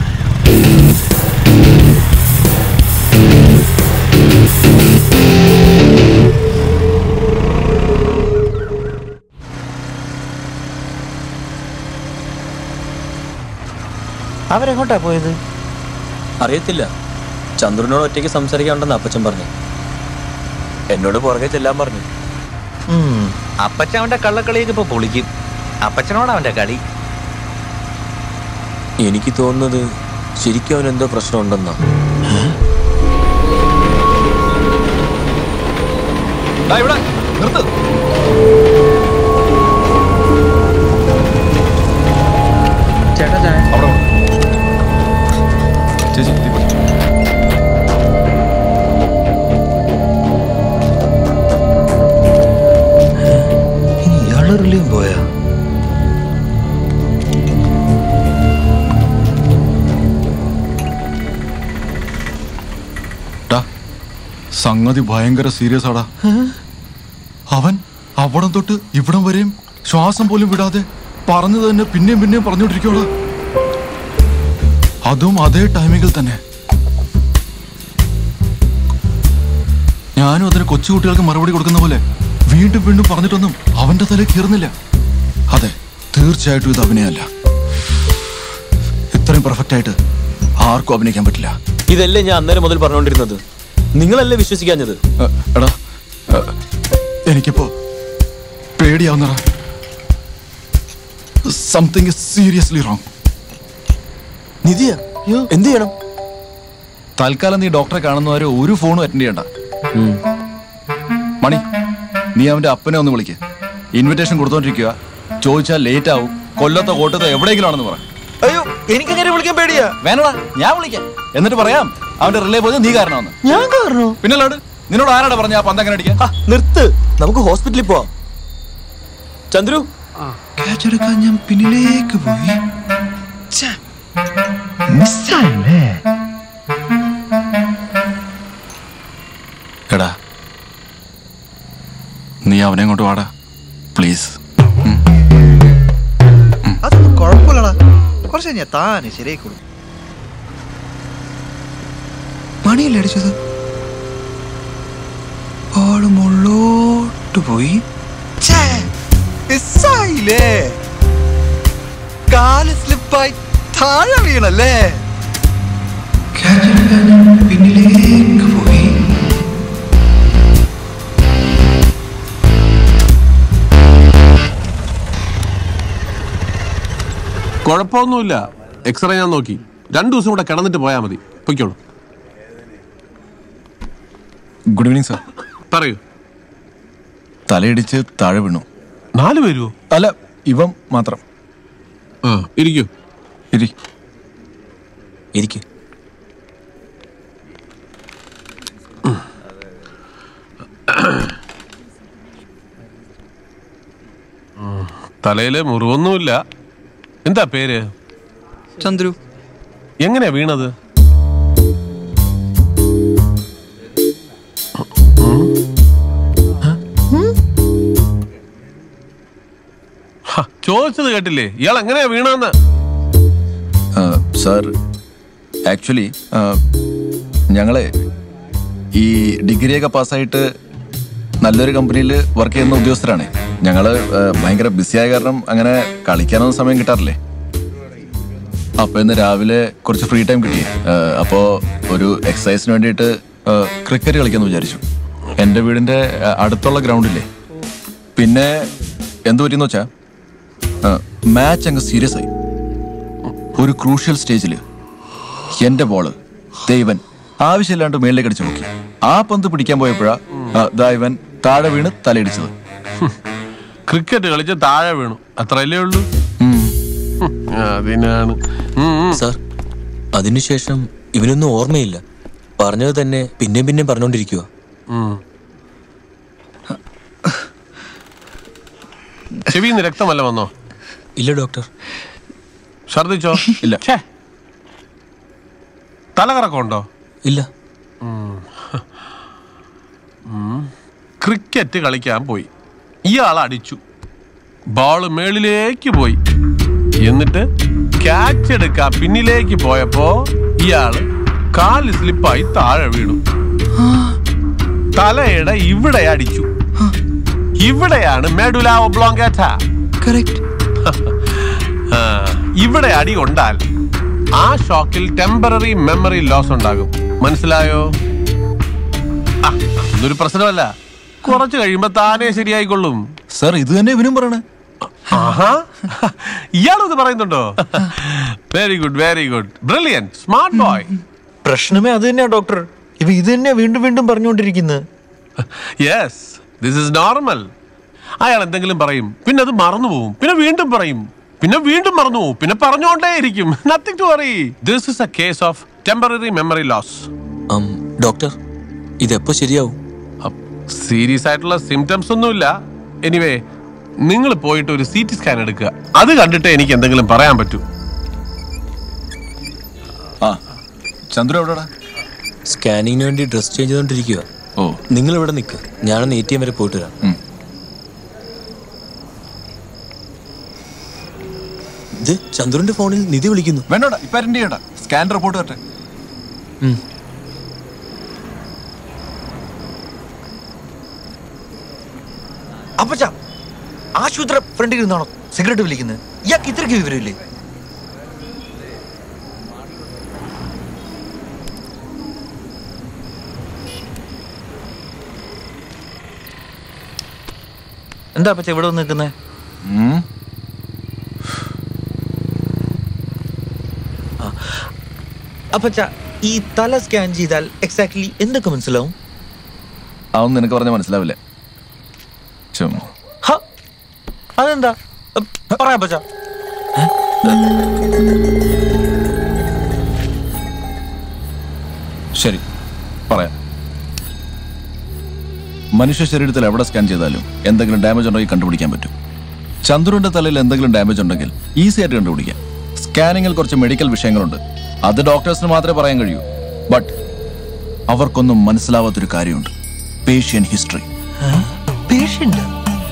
അവരെങ്ങോട്ടാ പോയത് അറിയത്തില്ല ചന്ദ്രനോട് ഒറ്റയ്ക്ക് സംസാരിക്കാനുണ്ടെന്ന് അപ്പച്ചൻ പറഞ്ഞു എന്നോട് പുറകെ ചെല്ലാൻ പറഞ്ഞു അപ്പച്ചൻ അവന്റെ കള്ളക്കളിയൊക്കെ ഇപ്പൊ പൊളിക്കും അപ്പച്ചനോട് അവന്റെ കളി എനിക്ക് തോന്നുന്നത് ശരിക്കും അവൻ എന്തോ പ്രശ്നമുണ്ടെന്നാ ദാ ഇവിടെ നിർത്ത് ചേട്ടാ ചായ അവിടെ വാ. ചേച്ചി ഇതിൽ പിടി. ഇനി ഇയാളുടെ റിലീവ് പോയാ ടാ, സംഗതി ഭയങ്കര സീരിയസ് ആടാ അവൻ അവിടം തൊട്ട് ഇവിടം വരെയും ശ്വാസം പോലും വിടാതെ പറഞ്ഞു തന്നെ പിന്നെയും പിന്നെയും പറഞ്ഞുകൊണ്ടിരിക്കുവാടാ അതും അതേ ടൈമിങ്ങിൽ തന്നെ ഞാനും അതിന് കൊച്ചുകുട്ടികൾക്ക് മറുപടി കൊടുക്കുന്ന പോലെ വീണ്ടും വീണ്ടും പറഞ്ഞിട്ടൊന്നും അവന്റെ തല കീറുന്നില്ല അതെ തീർച്ചയായിട്ടും ഇത് അഭിനയമല്ല ഇത്രയും പെർഫെക്റ്റ് ആയിട്ട് ആർക്കും അഭിനയിക്കാൻ പറ്റില്ല ഇതല്ലേ ഞാൻ അന്നേരം മുതൽ പറഞ്ഞുകൊണ്ടിരുന്നത് നിങ്ങളല്ലേ വിശ്വസിക്കാഞ്ഞത് എ, എടാ എ, എനിക്കിപ്പോ പേടിയാവുന്നടാ സംതിങ് സീരിയസ്ലി റോങ് നിധിയ എന്ത് ചെയ്യണം തൽക്കാലം നീ ഡോക്ടറെ കാണുന്നവരെ ഒരു ഫോണും അറ്റൻഡ് ചെയ്യണ്ട മണി നീ അവന്റെ അപ്പനെ ഒന്ന് വിളിക്ക് ഇൻവിറ്റേഷൻ കൊടുത്തോണ്ടിരിക്കുക ചോദിച്ചാൽ ലേറ്റ് ആവും കൊല്ലത്തെ കോട്ടത്തെ എവിടെയെങ്കിലും ആണെന്ന് പറ അയ്യോ എനിക്കങ്ങനെ വിളിക്കാൻ പേടിയാ വേണടാ ഞാൻ വിളിക്കാം എന്നിട്ട് പറയാം അവന്റെ റിലേ പോയത് നീ കാരണമാണെന്ന് ഞാൻ കാരണോ പിന്നല്ലാട് നിന്നോട് ആരാടാ പറഞ്ഞ ആ പന്തങ്ങനെ അടിക്കാൻ ആ, നിർത്ത് നമുക്ക് ഹോസ്പിറ്റലിൽ പോവാം ചന്ദ്രു ക്യാച്ച് എടുക്കാൻ ഞാൻ പിന്നിലേക്ക് പോയി ഛെ, മിസ്സായില്ലേ എടാ നീ അവനെ കൊണ്ട് വാടാ പ്ലീസ് അതൊന്നും കുഴപ്പമില്ലടാ കുറച്ച് കഴിഞ്ഞാ താനെ ശരിയായിക്കോളും മണിയല്ലേ അടിച്ചത് ആള് മുള്ളോട്ട് പോയി ഛേ, മിസ്സായില്ലേ കാല് സ്ലിപ്പായി താഴെ വീണല്ലേ പിന്നിലേക്ക് പോയി കുഴപ്പമൊന്നുമില്ല എക്സ്റേ ഞാൻ നോക്കി രണ്ടു ദിവസം കൂടെ കിടന്നിട്ട് പോയാൽ മതി പൊയ്ക്കോളൂ ഗുഡ് ഈവനിങ് സാർ പറയൂ തലയിടിച്ച് താഴെ വീണു നാല് പേരുവോ അല്ല ഇവൻ മാത്രം ആ ഇരിക്കൂ ഇരി ഇരിക്കും തലയില് മുറിവൊന്നുമില്ല എന്താ പേര് ചന്ദ്രു എങ്ങനെയാ വീണത് ഹ, ചോദിച്ചത് കേട്ടില്ലേ ഇയാൾ എങ്ങനെയാ വീണെന്ന് സാർ ആക്ച്വലി ഞങ്ങളെ ഈ ഡിഗ്രിയൊക്കെ പാസ്സായിട്ട് നല്ലൊരു കമ്പനിയിൽ വർക്ക് ചെയ്യുന്ന ഉദ്യോഗസ്ഥരാണ് ഞങ്ങൾ ഭയങ്കര ബിസിയായ കാരണം അങ്ങനെ കളിക്കാനൊന്നും സമയം കിട്ടാറില്ലേ അപ്പൊ ഇന്ന് രാവിലെ കുറച്ച് ഫ്രീ ടൈം കിട്ടി ഏഹ്, അപ്പോ ഒരു എക്സസൈസിന് വേണ്ടിയിട്ട് ക്രിക്കറ്റ് കളിക്കാന്ന് വിചാരിച്ചു എന്റെ വീടിന്റെ ഏഹ്, അടുത്തുള്ള ഗ്രൗണ്ടില്ലേ പിന്നെ എന്തു പറ്റിയെന്ന് വെച്ചാ മാച്ച് അങ്ങ് സീരിയസ് ആയി ഒരു ക്രൂഷ്യൽ സ്റ്റേജിൽ എന്റെ ബോള് ദൈവൻ ആവശ്യമില്ലാണ്ട് മേളിലേക്ക് അടിച്ചു നോക്കി ആ പന്ത് പിടിക്കാൻ പോയപ്പോഴാ ആ, ദാ ഇവൻ താഴെ വീണ് തലയിടിച്ചത് ക്രിക്കറ്റ് കളിച്ച് താഴെ വീണു അത്രയല്ലേ ഉള്ളൂ ഹും, അതിനാണ് ഉം, ഉം. സാർ അതിനുശേഷം ഇവനൊന്നും ഓർമ്മയില്ല പറഞ്ഞത് തന്നെ പിന്നെയും പിന്നെയും പറഞ്ഞുകൊണ്ടിരിക്കുക ഉം. ചെവിയിൽ നിന്ന് രക്തമല്ല വന്നോ ഇല്ല ഡോക്ടർ ഛർദിച്ചോ ഇല്ല തലകറക്കമുണ്ടോ ഇല്ല ക്രിക്കറ്റ് കളിക്കാൻ പോയി ഇയാൾ അടിച്ചു ബോള് മേളിലേക്ക് പോയി എന്നിട്ട് ക്യാച്ച് എടുക്കാൻ പിന്നിലേക്ക് പോയപ്പോ ഇയാള് കാല് സ്ലിപ്പായി താഴെ വീണു തലയുടെ ഇവിടെ അടിച്ചു ഇവിടെയാണ് മെഡുല ഒബ്ലോങ്കേറ്റ ആ, ഇവിടെ അടി കൊണ്ടാൽ ആ ഷോക്കിൽ ടെമ്പററി മെമ്മറി ലോസ് ഉണ്ടാകും മനസ്സിലായോ ആ, അതൊരു പ്രശ്നമല്ല കുറച്ച് കഴിയുമ്പോ താനേ ശരിയായിക്കൊള്ളും സർ ഇത് തന്നെ ഇവനും പറയണേ ആഹാ ഇയാളും ഇത് പറയുന്നുണ്ടോ very good very good brilliant smart boy പ്രശ്നമേ അത് തന്നെയാ ഡോക്ടർ ഇവ ഇത് തന്നെയാ വീണ്ടും വീണ്ടും പറഞ്ഞുകൊണ്ടിരിക്കുന്നത് യെസ് ദിസ് ഇസ് നോർമൽ അയാൾ എന്തെങ്കിലും പറയും പിന്നെ അത് മറന്നു പോവും പിന്നെ വീണ്ടും പറയും പിന്നെ വീണ്ടും മറന്നു പോവും പിന്നെ പറഞ്ഞുകൊണ്ടേ ഇരിക്കും nothing to worry this is a case of temporary memory loss doctor ഇതെപ്പോ ശരിയാവും സീരിയസ് ആയിട്ടുള്ള സിംറ്റംസ് ഒന്നുമില്ല എനിവേ നിങ്ങൾ പോയിട്ട് ഒരു സി ടി സ്കാൻ എടുക്കുക അത് കണ്ടിട്ട് എനിക്ക് എന്തെങ്കിലും പറയാൻ പറ്റൂ ആ ചന്ദ്രു എവിടെടാ സ്കാനിങ്ങിന് വേണ്ടി ഡ്രസ് ചേഞ്ച് ചെയ്തോണ്ടിരിക്കുക ഓ നിങ്ങൾ ഇവിടെ നിൽക്ക് ഞാനൊന്ന് എ ടി എം വരെ പോയിട്ട് വരാം ഇത് ചന്ദ്രന്റെ ഫോണിൽ നിധി വിളിക്കുന്നു വേണ്ടോടാ ഇപ്പൊ അറ്റൻഡ് ചെയ്യണ്ട സ്കാൻ റിപ്പോർട്ട് വരട്ടെ അപ്പച്ച ആശുപത്രി ഫ്രണ്ടിൽ ഇരുന്നാണോ സിഗരറ്റ് വലിക്കുന്നത് ഇയാൾക്ക് ഇത്രയ്ക്ക് വിവരമില്ലേ എന്താ അപ്പച്ച ഇവിടെ വന്ന് നിൽക്കുന്നേ ഉം. അപ്പച്ച ഈ തല സ്കാൻ ചെയ്താൽ എക്സാക്ട്ലി എന്തൊക്കെ മനസ്സിലാവും അതൊന്നും നിനക്ക് പറഞ്ഞാൽ മനസ്സിലാവില്ല ചുമ്മാ ഹ, അതെന്താ പറയാ അപ്പച്ച ശരി പറയാം മനുഷ്യ ശരീരത്തിൽ എവിടെ സ്കാൻ ചെയ്താലും എന്തെങ്കിലും ഡാമേജ് ഉണ്ടെങ്കിൽ കണ്ടുപിടിക്കാൻ പറ്റും ചന്ദ്രുവിന്റെ തലയിൽ എന്തെങ്കിലും ഡാമേജ് ഉണ്ടെങ്കിൽ ഈസി ആയിട്ട് കണ്ടുപിടിക്കാം സ്കാനിങ്ങിൽ കുറച്ച് മെഡിക്കൽ വിഷയങ്ങളുണ്ട് അത് ഡോക്ടേഴ്സിന് മാത്രമേ പറയാൻ കഴിയൂ ബട്ട് അവർക്കൊന്നും മനസ്സിലാവാത്തൊരു കാര്യമുണ്ട് പേഷ്യൻ ഹിസ്റ്ററി പേഷ്യന്റ്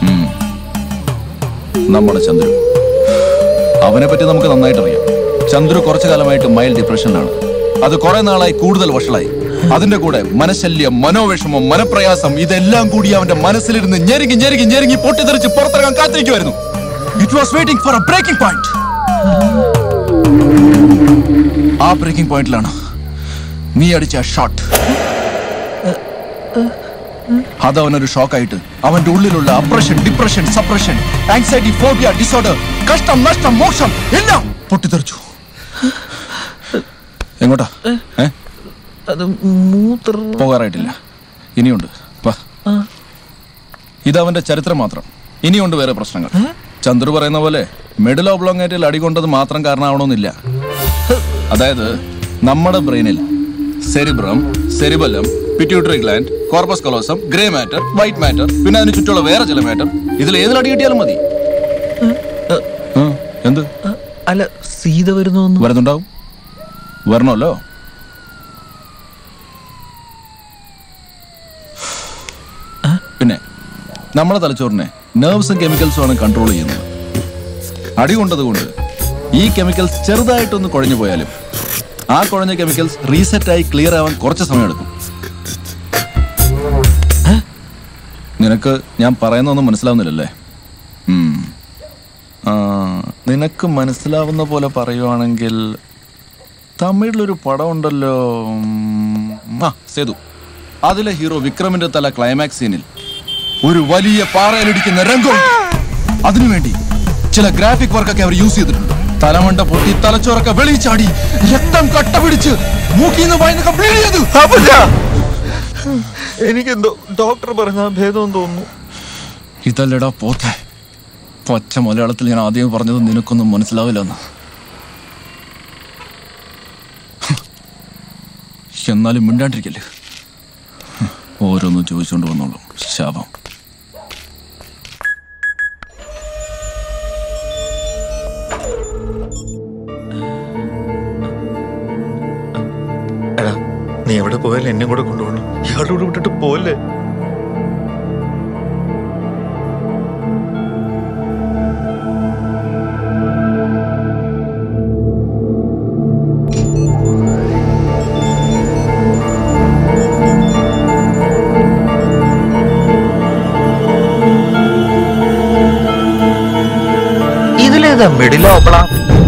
നമ്മുടെ ചന്ദ്രു അവനെ പറ്റി നമുക്ക് നന്നായിട്ട് അറിയാം ചന്ദ്രു കുറച്ചു കാലമായിട്ട് മൈൽഡ് ഡിപ്രഷനിലാണ് അത് കുറെ നാളായി കൂടുതൽ വഷളായി അതിന്റെ കൂടെ മനശല്യം മനോവിഷമം മനപ്രയാസം ഇതെല്ലാം കൂടി അവന്റെ മനസ്സിലിരുന്ന് ഞെരുങ്ങി ഞെരുങ്ങി ഞെരുങ്ങി പൊട്ടിത്തെറിച്ച് പുറത്തിറങ്ങാൻ കാത്തിരിക്കുമായിരുന്നു it was waiting for a breaking point ആ ബ്രേക്കിംഗ് പോയിന്റിലാണ് നീ അടിച്ച ഷോട്ട് അത് അവനൊരു ഷോക്കായിട്ട് അവന്റെ ഉള്ളിലുള്ള oppression depression suppression anxiety phobia disorder കഷ്ടം നഷ്ടം മോക്ഷം എല്ലാം പൊട്ടിത്തെറിച്ചു എങ്ങോട്ടാ ഏ അത് മൂത്ര പോകാറായിട്ടില്ല ഇനിയുണ്ട് വാ ഇത് അവന്റെ ചരിത്രം മാത്രം ഇനിയുണ്ട് വേറെ പ്രശ്നങ്ങൾ ചന്ദ്രു പറയുന്ന പോലെ മെഡിൽ ഓബ്ലോങ്ങേറ്റിൽ അടികൊണ്ടത് മാത്രം കാരണമാവണമെന്നില്ല അതായത് നമ്മുടെ ബ്രെയിനിൽ cerebrum cerebellum pituitary gland corpus callosum grey matter white matter പിന്നെ അതിന് ചുറ്റുമുള്ള വേറെ ചില മാറ്റർ ഇതിൽ ഏതിൽ അടി കിട്ടിയാലും മതി ആ, എന്ത് അല്ല സീത വരുന്നു വരുന്നുണ്ടാവും വരണമല്ലോ പിന്നെ നമ്മുടെ തലച്ചോറിനെ നെർവ്സും കെമിക്കൽസും ആണ് കൺട്രോൾ ചെയ്യുന്നത് അടി കൊണ്ടതുകൊണ്ട് ഈ കെമിക്കൽസ് ചെറുതായിട്ടൊന്ന് കുഴഞ്ഞു പോയാലും ആ കുഴഞ്ഞ കെമിക്കൽസ് റീസെറ്റ് ആയി ക്ലിയർ ആവാൻ കുറച്ച് സമയം എടുക്കും നിനക്ക് ഞാൻ പറയുന്നൊന്നും മനസ്സിലാവുന്നില്ലല്ലേ ഉം. ആ, നിനക്ക് മനസ്സിലാവുന്ന പോലെ പറയുവാണെങ്കിൽ തമിഴിലൊരു പടം ഉണ്ടല്ലോ ഉം, ആ സേതു അതിലെ ഹീറോ വിക്രമിന്റെ തല ക്ലൈമാക്സ് സീനിൽ ഒരു വലിയ പാറയിലിടിക്കുന്ന രംഗം അതിനുവേണ്ടി ചില ഗ്രാഫിക് വർക്കൊക്കെ അവർ യൂസ് ചെയ്തിട്ടുണ്ട് തലമണ്ട പൊട്ടി തലച്ചോറൊക്കെ വെളിയിൽ ചാടി രക്തം കട്ട പിടിച്ച് മൂക്കിന്ന് വായിന്നൊക്കെ ബ്ലീഡ് ചെയ്തു എനിക്കെന്തോ ഡോക്ടർ പറഞ്ഞ ഭേദം തോന്നുന്നു ഇതല്ലടാ പോത്തെ പച്ച മലയാളത്തിൽ ഞാൻ ആദ്യം പറഞ്ഞത് നിനക്കൊന്നും മനസ്സിലാവില്ലെന്ന് എന്നാലും മിണ്ടാണ്ടിരിക്കല്ലേ ഓരോന്നും ചോദിച്ചുകൊണ്ട് വന്നോളൂ ശാപം എടാ നീ എവിടെ പോയാലും എന്നെ കൂടെ കൊണ്ടുപോകണം ഇയാളുടെ കൂടെ വിട്ടിട്ട് പോലെ ഇതിലേതാ മിഡിലോ ഓപ്പളാ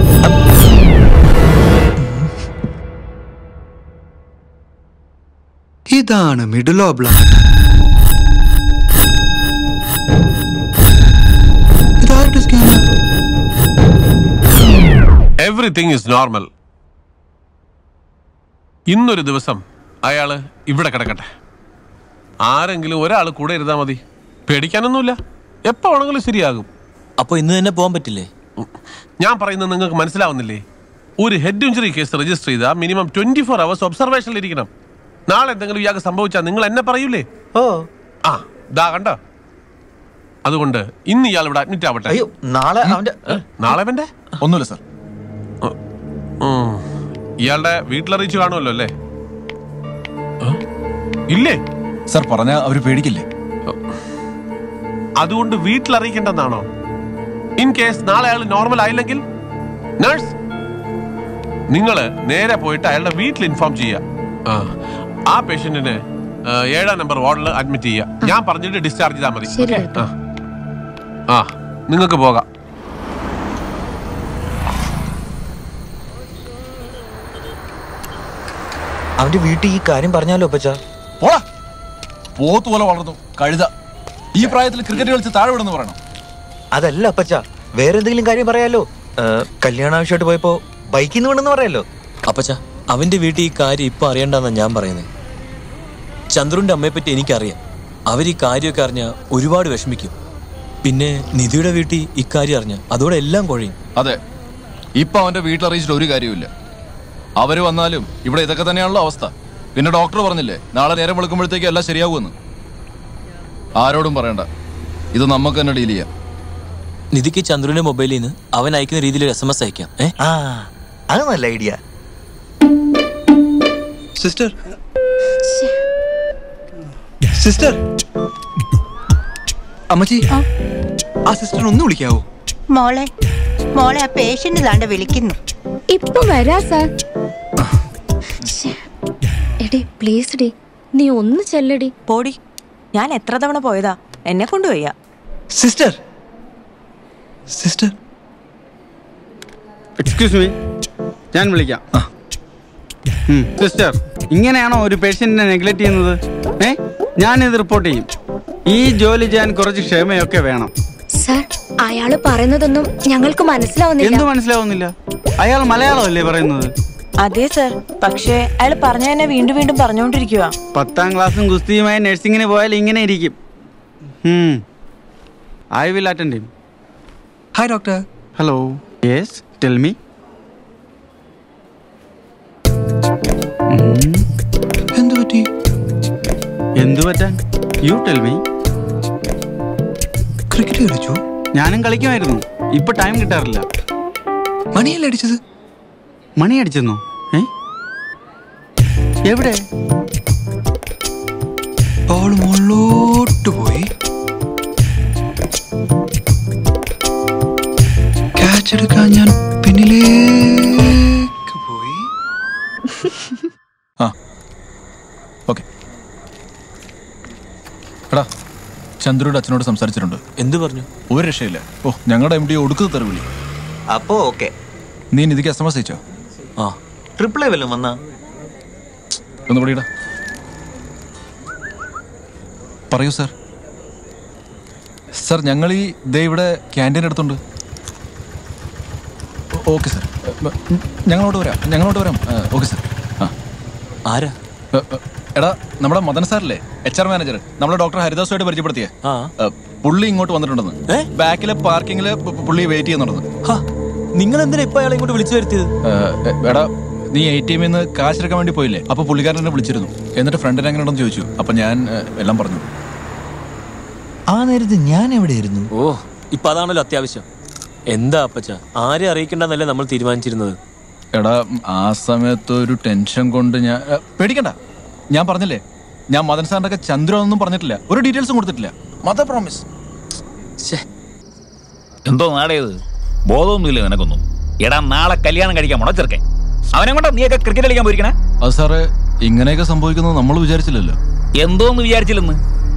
ഇതാണ് മിഡിൽ ഓബ്ലാട്ട് ഇതാരുടെ സ്കാനർ എവറിത്തിങ് ഇസ് നോർമൽ ഇന്നൊരു ദിവസം അയാള് ഇവിടെ കിടക്കട്ടെ ആരെങ്കിലും ഒരാൾ കൂടെ ഇരുന്നാ മതി പേടിക്കാനൊന്നുമില്ല എപ്പോ വേണമെങ്കിലും ശരിയാകും അപ്പൊ ഇന്ന് തന്നെ പോകാൻ പറ്റില്ലേ ഞാൻ പറയുന്നത് നിങ്ങൾക്ക് മനസ്സിലാവുന്നില്ലേ ഒരു ഹെഡ് ഇഞ്ചുറി കേസ് രജിസ്റ്റർ ചെയ്താൽ മിനിമം ട്വന്റി ഫോർ അവേഴ്സ് ഒബ്സർവേഷനിൽ ഇരിക്കണം നാളെ എന്തെങ്കിലും ഇയാൾക്ക് സംഭവിച്ചാൽ നിങ്ങൾ എന്നെ പറയൂലേ ഓ ആ ദാ കണ്ടോ അതുകൊണ്ട് ഇന്ന് ഇയാൾ ഇവിടെ അഡ്മിറ്റ് ആവട്ടെ അയ്യോ നാളെ അവന്റെ നാളെ അവന്റെ ഒന്നുമില്ല സാർ ഉം. ഇയാളുടെ വീട്ടിലറിയിച്ചു കാണുമല്ലോ അല്ലേ ആ? ഇല്ലേ സാർ പറഞ്ഞ അവര് പേടിക്കില്ലേ അതുകൊണ്ട് വീട്ടിൽ അറിയിക്കേണ്ടെന്നാണോ ഇൻ കേസ് നാളെ അയാൾ നോർമൽ ആയില്ലെങ്കിൽ നഴ്സ് നിങ്ങൾ നേരെ പോയിട്ട് അയാളുടെ വീട്ടിൽ ഇൻഫോം ചെയ്യുക ആ, ആ പേഷ്യന്റിന് ഏഴാം നമ്പർ വാർഡിൽ അഡ്മിറ്റ് ചെയ്യുക ഞാൻ പറഞ്ഞിട്ട് ഡിസ്ചാർജ് ചെയ്താൽ മതി ശരി, Okay? ആ. ആ നിങ്ങൾക്ക് പോകാം അവന്റെ വീട്ടിൽ ഈ കാര്യം പറഞ്ഞാലോ അപ്പച്ചാ പോടാ പോത്ത് പോലെ വളർന്നു കഴുത ഈ പ്രായത്തിൽ ക്രിക്കറ്റ് കളിച്ച് താഴെ വിടുന്നു പറയണം അതല്ല അപ്പച്ച വേറെ എന്തെങ്കിലും കാര്യം പറയാലോ ഏ, കല്യാണ ആവശ്യമായിട്ട് പോയപ്പോ ബൈക്കിൽ നിന്ന് വീണെന്ന് പറയാലോ അപ്പച്ച അവന്റെ വീട്ടിൽ ഈ കാര്യം ഇപ്പൊ അറിയണ്ടെന്നാ ഞാൻ പറയുന്നത് ചന്ദ്രുന്റെ അമ്മയെ പറ്റി എനിക്കറിയാം അവർ ഈ കാര്യമൊക്കെ അറിഞ്ഞ ഒരുപാട് വിഷമിക്കും പിന്നെ നിധിയുടെ വീട്ടിൽ ഇക്കാര്യം അറിഞ്ഞ അതോടെ എല്ലാം കുഴയും അതെ ഇപ്പൊ അവന്റെ വീട്ടിൽ അറിയിച്ചിട്ട് ഒരു കാര്യമില്ല അവര് വന്നാലും ഇവിടെ ഇതൊക്കെ തന്നെയാണല്ലോ അവസ്ഥ പിന്നെ ഡോക്ടർ പറഞ്ഞില്ലേ നാളെ നേരം വെളുക്കുമ്പോഴത്തേക്ക് എല്ലാം ശരിയാകുമെന്ന് ആരോടും പറയണ്ട ഇത് നമുക്ക് തന്നെ ഡീൽ ചെയ്യാം നിധിക്ക് ചന്ദ്രുവിന്റെ മൊബൈലിൽ നിന്ന് അവൻ അയക്കുന്ന രീതിയിൽ ഒരു എസ് എം എസ് അയക്കാം ഏ ആ അത് നല്ല ഐഡിയ സിസ്റ്റർ സിസ്റ്റർ അമ്മച്ചി ആ സിസ്റ്റർ ഒന്ന് വിളിക്കാവോ മോളെ മോളെ ആ പേഷ്യന്റ് താണ്ട വിളിക്കുന്നു ഇപ്പൊ വരാ സാർ ശ്ശെ. എടി പ്ലീസ് ഡി നീ ഒന്ന് ചെല്ലടി പോടി ഞാൻ എത്ര തവണ പോയതാ എന്നെ കൊണ്ടുപോയ സിസ്റ്റർ സിസ്റ്റർ എക്സ്ക്യൂസ് മീ ഞാൻ വിളിക്കാം സിസ്റ്റർ ഇങ്ങനെയാണോ ഒരു പേഷ്യന്റിനെ നെഗ്ലക്ട് ചെയ്യുന്നത് ഏ ഞാനിത് റിപ്പോർട്ട് ചെയ്യും ഈ ജോലി ചെയ്യാൻ കുറച്ച് ക്ഷമയൊക്കെ വേണം സാർ അയാള് പറയുന്നതൊന്നും ഞങ്ങൾക്ക് എന്ത് മനസ്സിലാവുന്നില്ല മനസ്സിലാവുന്നില്ല അയാൾ മലയാളമല്ലേ പറയുന്നത് അതെ സർ പക്ഷേ അയാൾ പറഞ്ഞ തന്നെ വീണ്ടും വീണ്ടും പറഞ്ഞുകൊണ്ടിരിക്കുക പത്താം ക്ലാസ്സും ഗുസ്തിയുമായി നഴ്സിങ്ങിന് പോയാൽ ഇങ്ങനെ ഇരിക്കും I will attend him hi doctor hello yes tell me എന്ത് പറ്റി എന്തു പറ്റാൻ യു ടെൽ മീ ക്രിക്കറ്റ് കളിച്ചു ഞാനും കളിക്കുമായിരുന്നു ഇപ്പൊ ടൈം കിട്ടാറില്ല മണിയല്ലേ അടിച്ചത് മണി അടിച്ചെന്നോ ഏ എവിടെ ബോൾ മുകളിലോട്ട് പോയി ക്യാച്ച് എടുക്കാൻ ഞാൻ പിന്നിലേക്ക് പോയി ആ ഓക്കെ എടാ ചന്ദ്രയുടെ അച്ഛനോട് സംസാരിച്ചിട്ടുണ്ട് എന്ത് പറഞ്ഞു ഒരു രക്ഷയില്ല ഓ ഞങ്ങളുടെ എം ഡി ഒടുക്കത്ത് തെറിവിളി അപ്പോ ഓക്കെ നീ നിധിക്ക് എസ് എം എസ് അയച്ചോ ആ ട്രിപ്പിൾ എ വല്ലതും വന്നാ ഒന്ന് കൂടിയിടാ പറയൂ സാർ സാർ ഞങ്ങൾ ഈ ദേ ഇവിടെ ക്യാൻറ്റീൻ അടുത്തുണ്ട് ഓക്കെ സാർ ഞങ്ങളോട് വരാം ഞങ്ങളോട് വരാം ഓക്കെ സാർ ആ ആരാ എടാ നമ്മുടെ മദൻ സാറല്ലേ എച്ച് ആർ മാനേജർ നമ്മളെ ഡോക്ടർ ഹരിദാസുമായിട്ട് പരിചയപ്പെടുത്തിയ പുള്ളി ഇങ്ങോട്ട് വന്നിട്ടുണ്ടെന്ന് ബാക്കിലെ പാർക്കിങ്ങില് പുള്ളി വെയിറ്റ് ചെയ്യുന്നുണ്ടെന്ന് നിങ്ങൾ എന്തിനാ ഇപ്പൊ അയാളെ ഇങ്ങോട്ട് വിളിച്ചു വരുത്തിയത് ഏ, എടാ നീ എ ടി എമ്മിൽ നിന്ന് കാശെടുക്കാൻ വേണ്ടി പോയില്ലേ അപ്പൊ പുള്ളിക്കാരൻ എന്നെ വിളിച്ചിരുന്നു എന്നിട്ട് ഫ്രണ്ടിന് എങ്ങനെ ഉണ്ടെന്ന് ചോദിച്ചു അപ്പൊ ഞാൻ ഏ, എല്ലാം പറഞ്ഞു ആ നേരത്ത് ഞാൻ എവിടെയായിരുന്നു ഓ ഇപ്പൊ അതാണല്ലോ അത്യാവശ്യം എന്താ അപ്പച്ച ആരെ അറിയിക്കണ്ടെന്നല്ലേ നമ്മൾ തീരുമാനിച്ചിരുന്നത് എടാ ആ സമയത്ത് ഒരു ടെൻഷൻ കൊണ്ട് ഞാൻ ഏ, പേടിക്കണ്ട ഞാൻ പറഞ്ഞില്ലേ ഞാൻ മദൻ സാറിന്റെ ഒക്കെ ചന്ദ്രൻ ഒന്നും പറഞ്ഞിട്ടില്ല ഒരു ഡീറ്റെയിൽസും കൊടുത്തിട്ടില്ല മദർ പ്രോമിസ് എന്തോ നാടേത് ബോധമൊന്നുമില്ല നിനക്കൊന്നും എടാ നാളെ കല്യാണം കഴിക്കാൻ പോണോ ചെറുക്കൻ അവനെ കൊണ്ട് നീയൊക്കെ ക്രിക്കറ്റ് കളിക്കാൻ പോയിരിക്കണേ അത് സാറേ ഇങ്ങനെയൊക്കെ സംഭവിക്കുന്നത് നമ്മൾ വിചാരിച്ചില്ലല്ലോ എന്തോന്ന് വിചാരിച്ചില്ലെന്ന്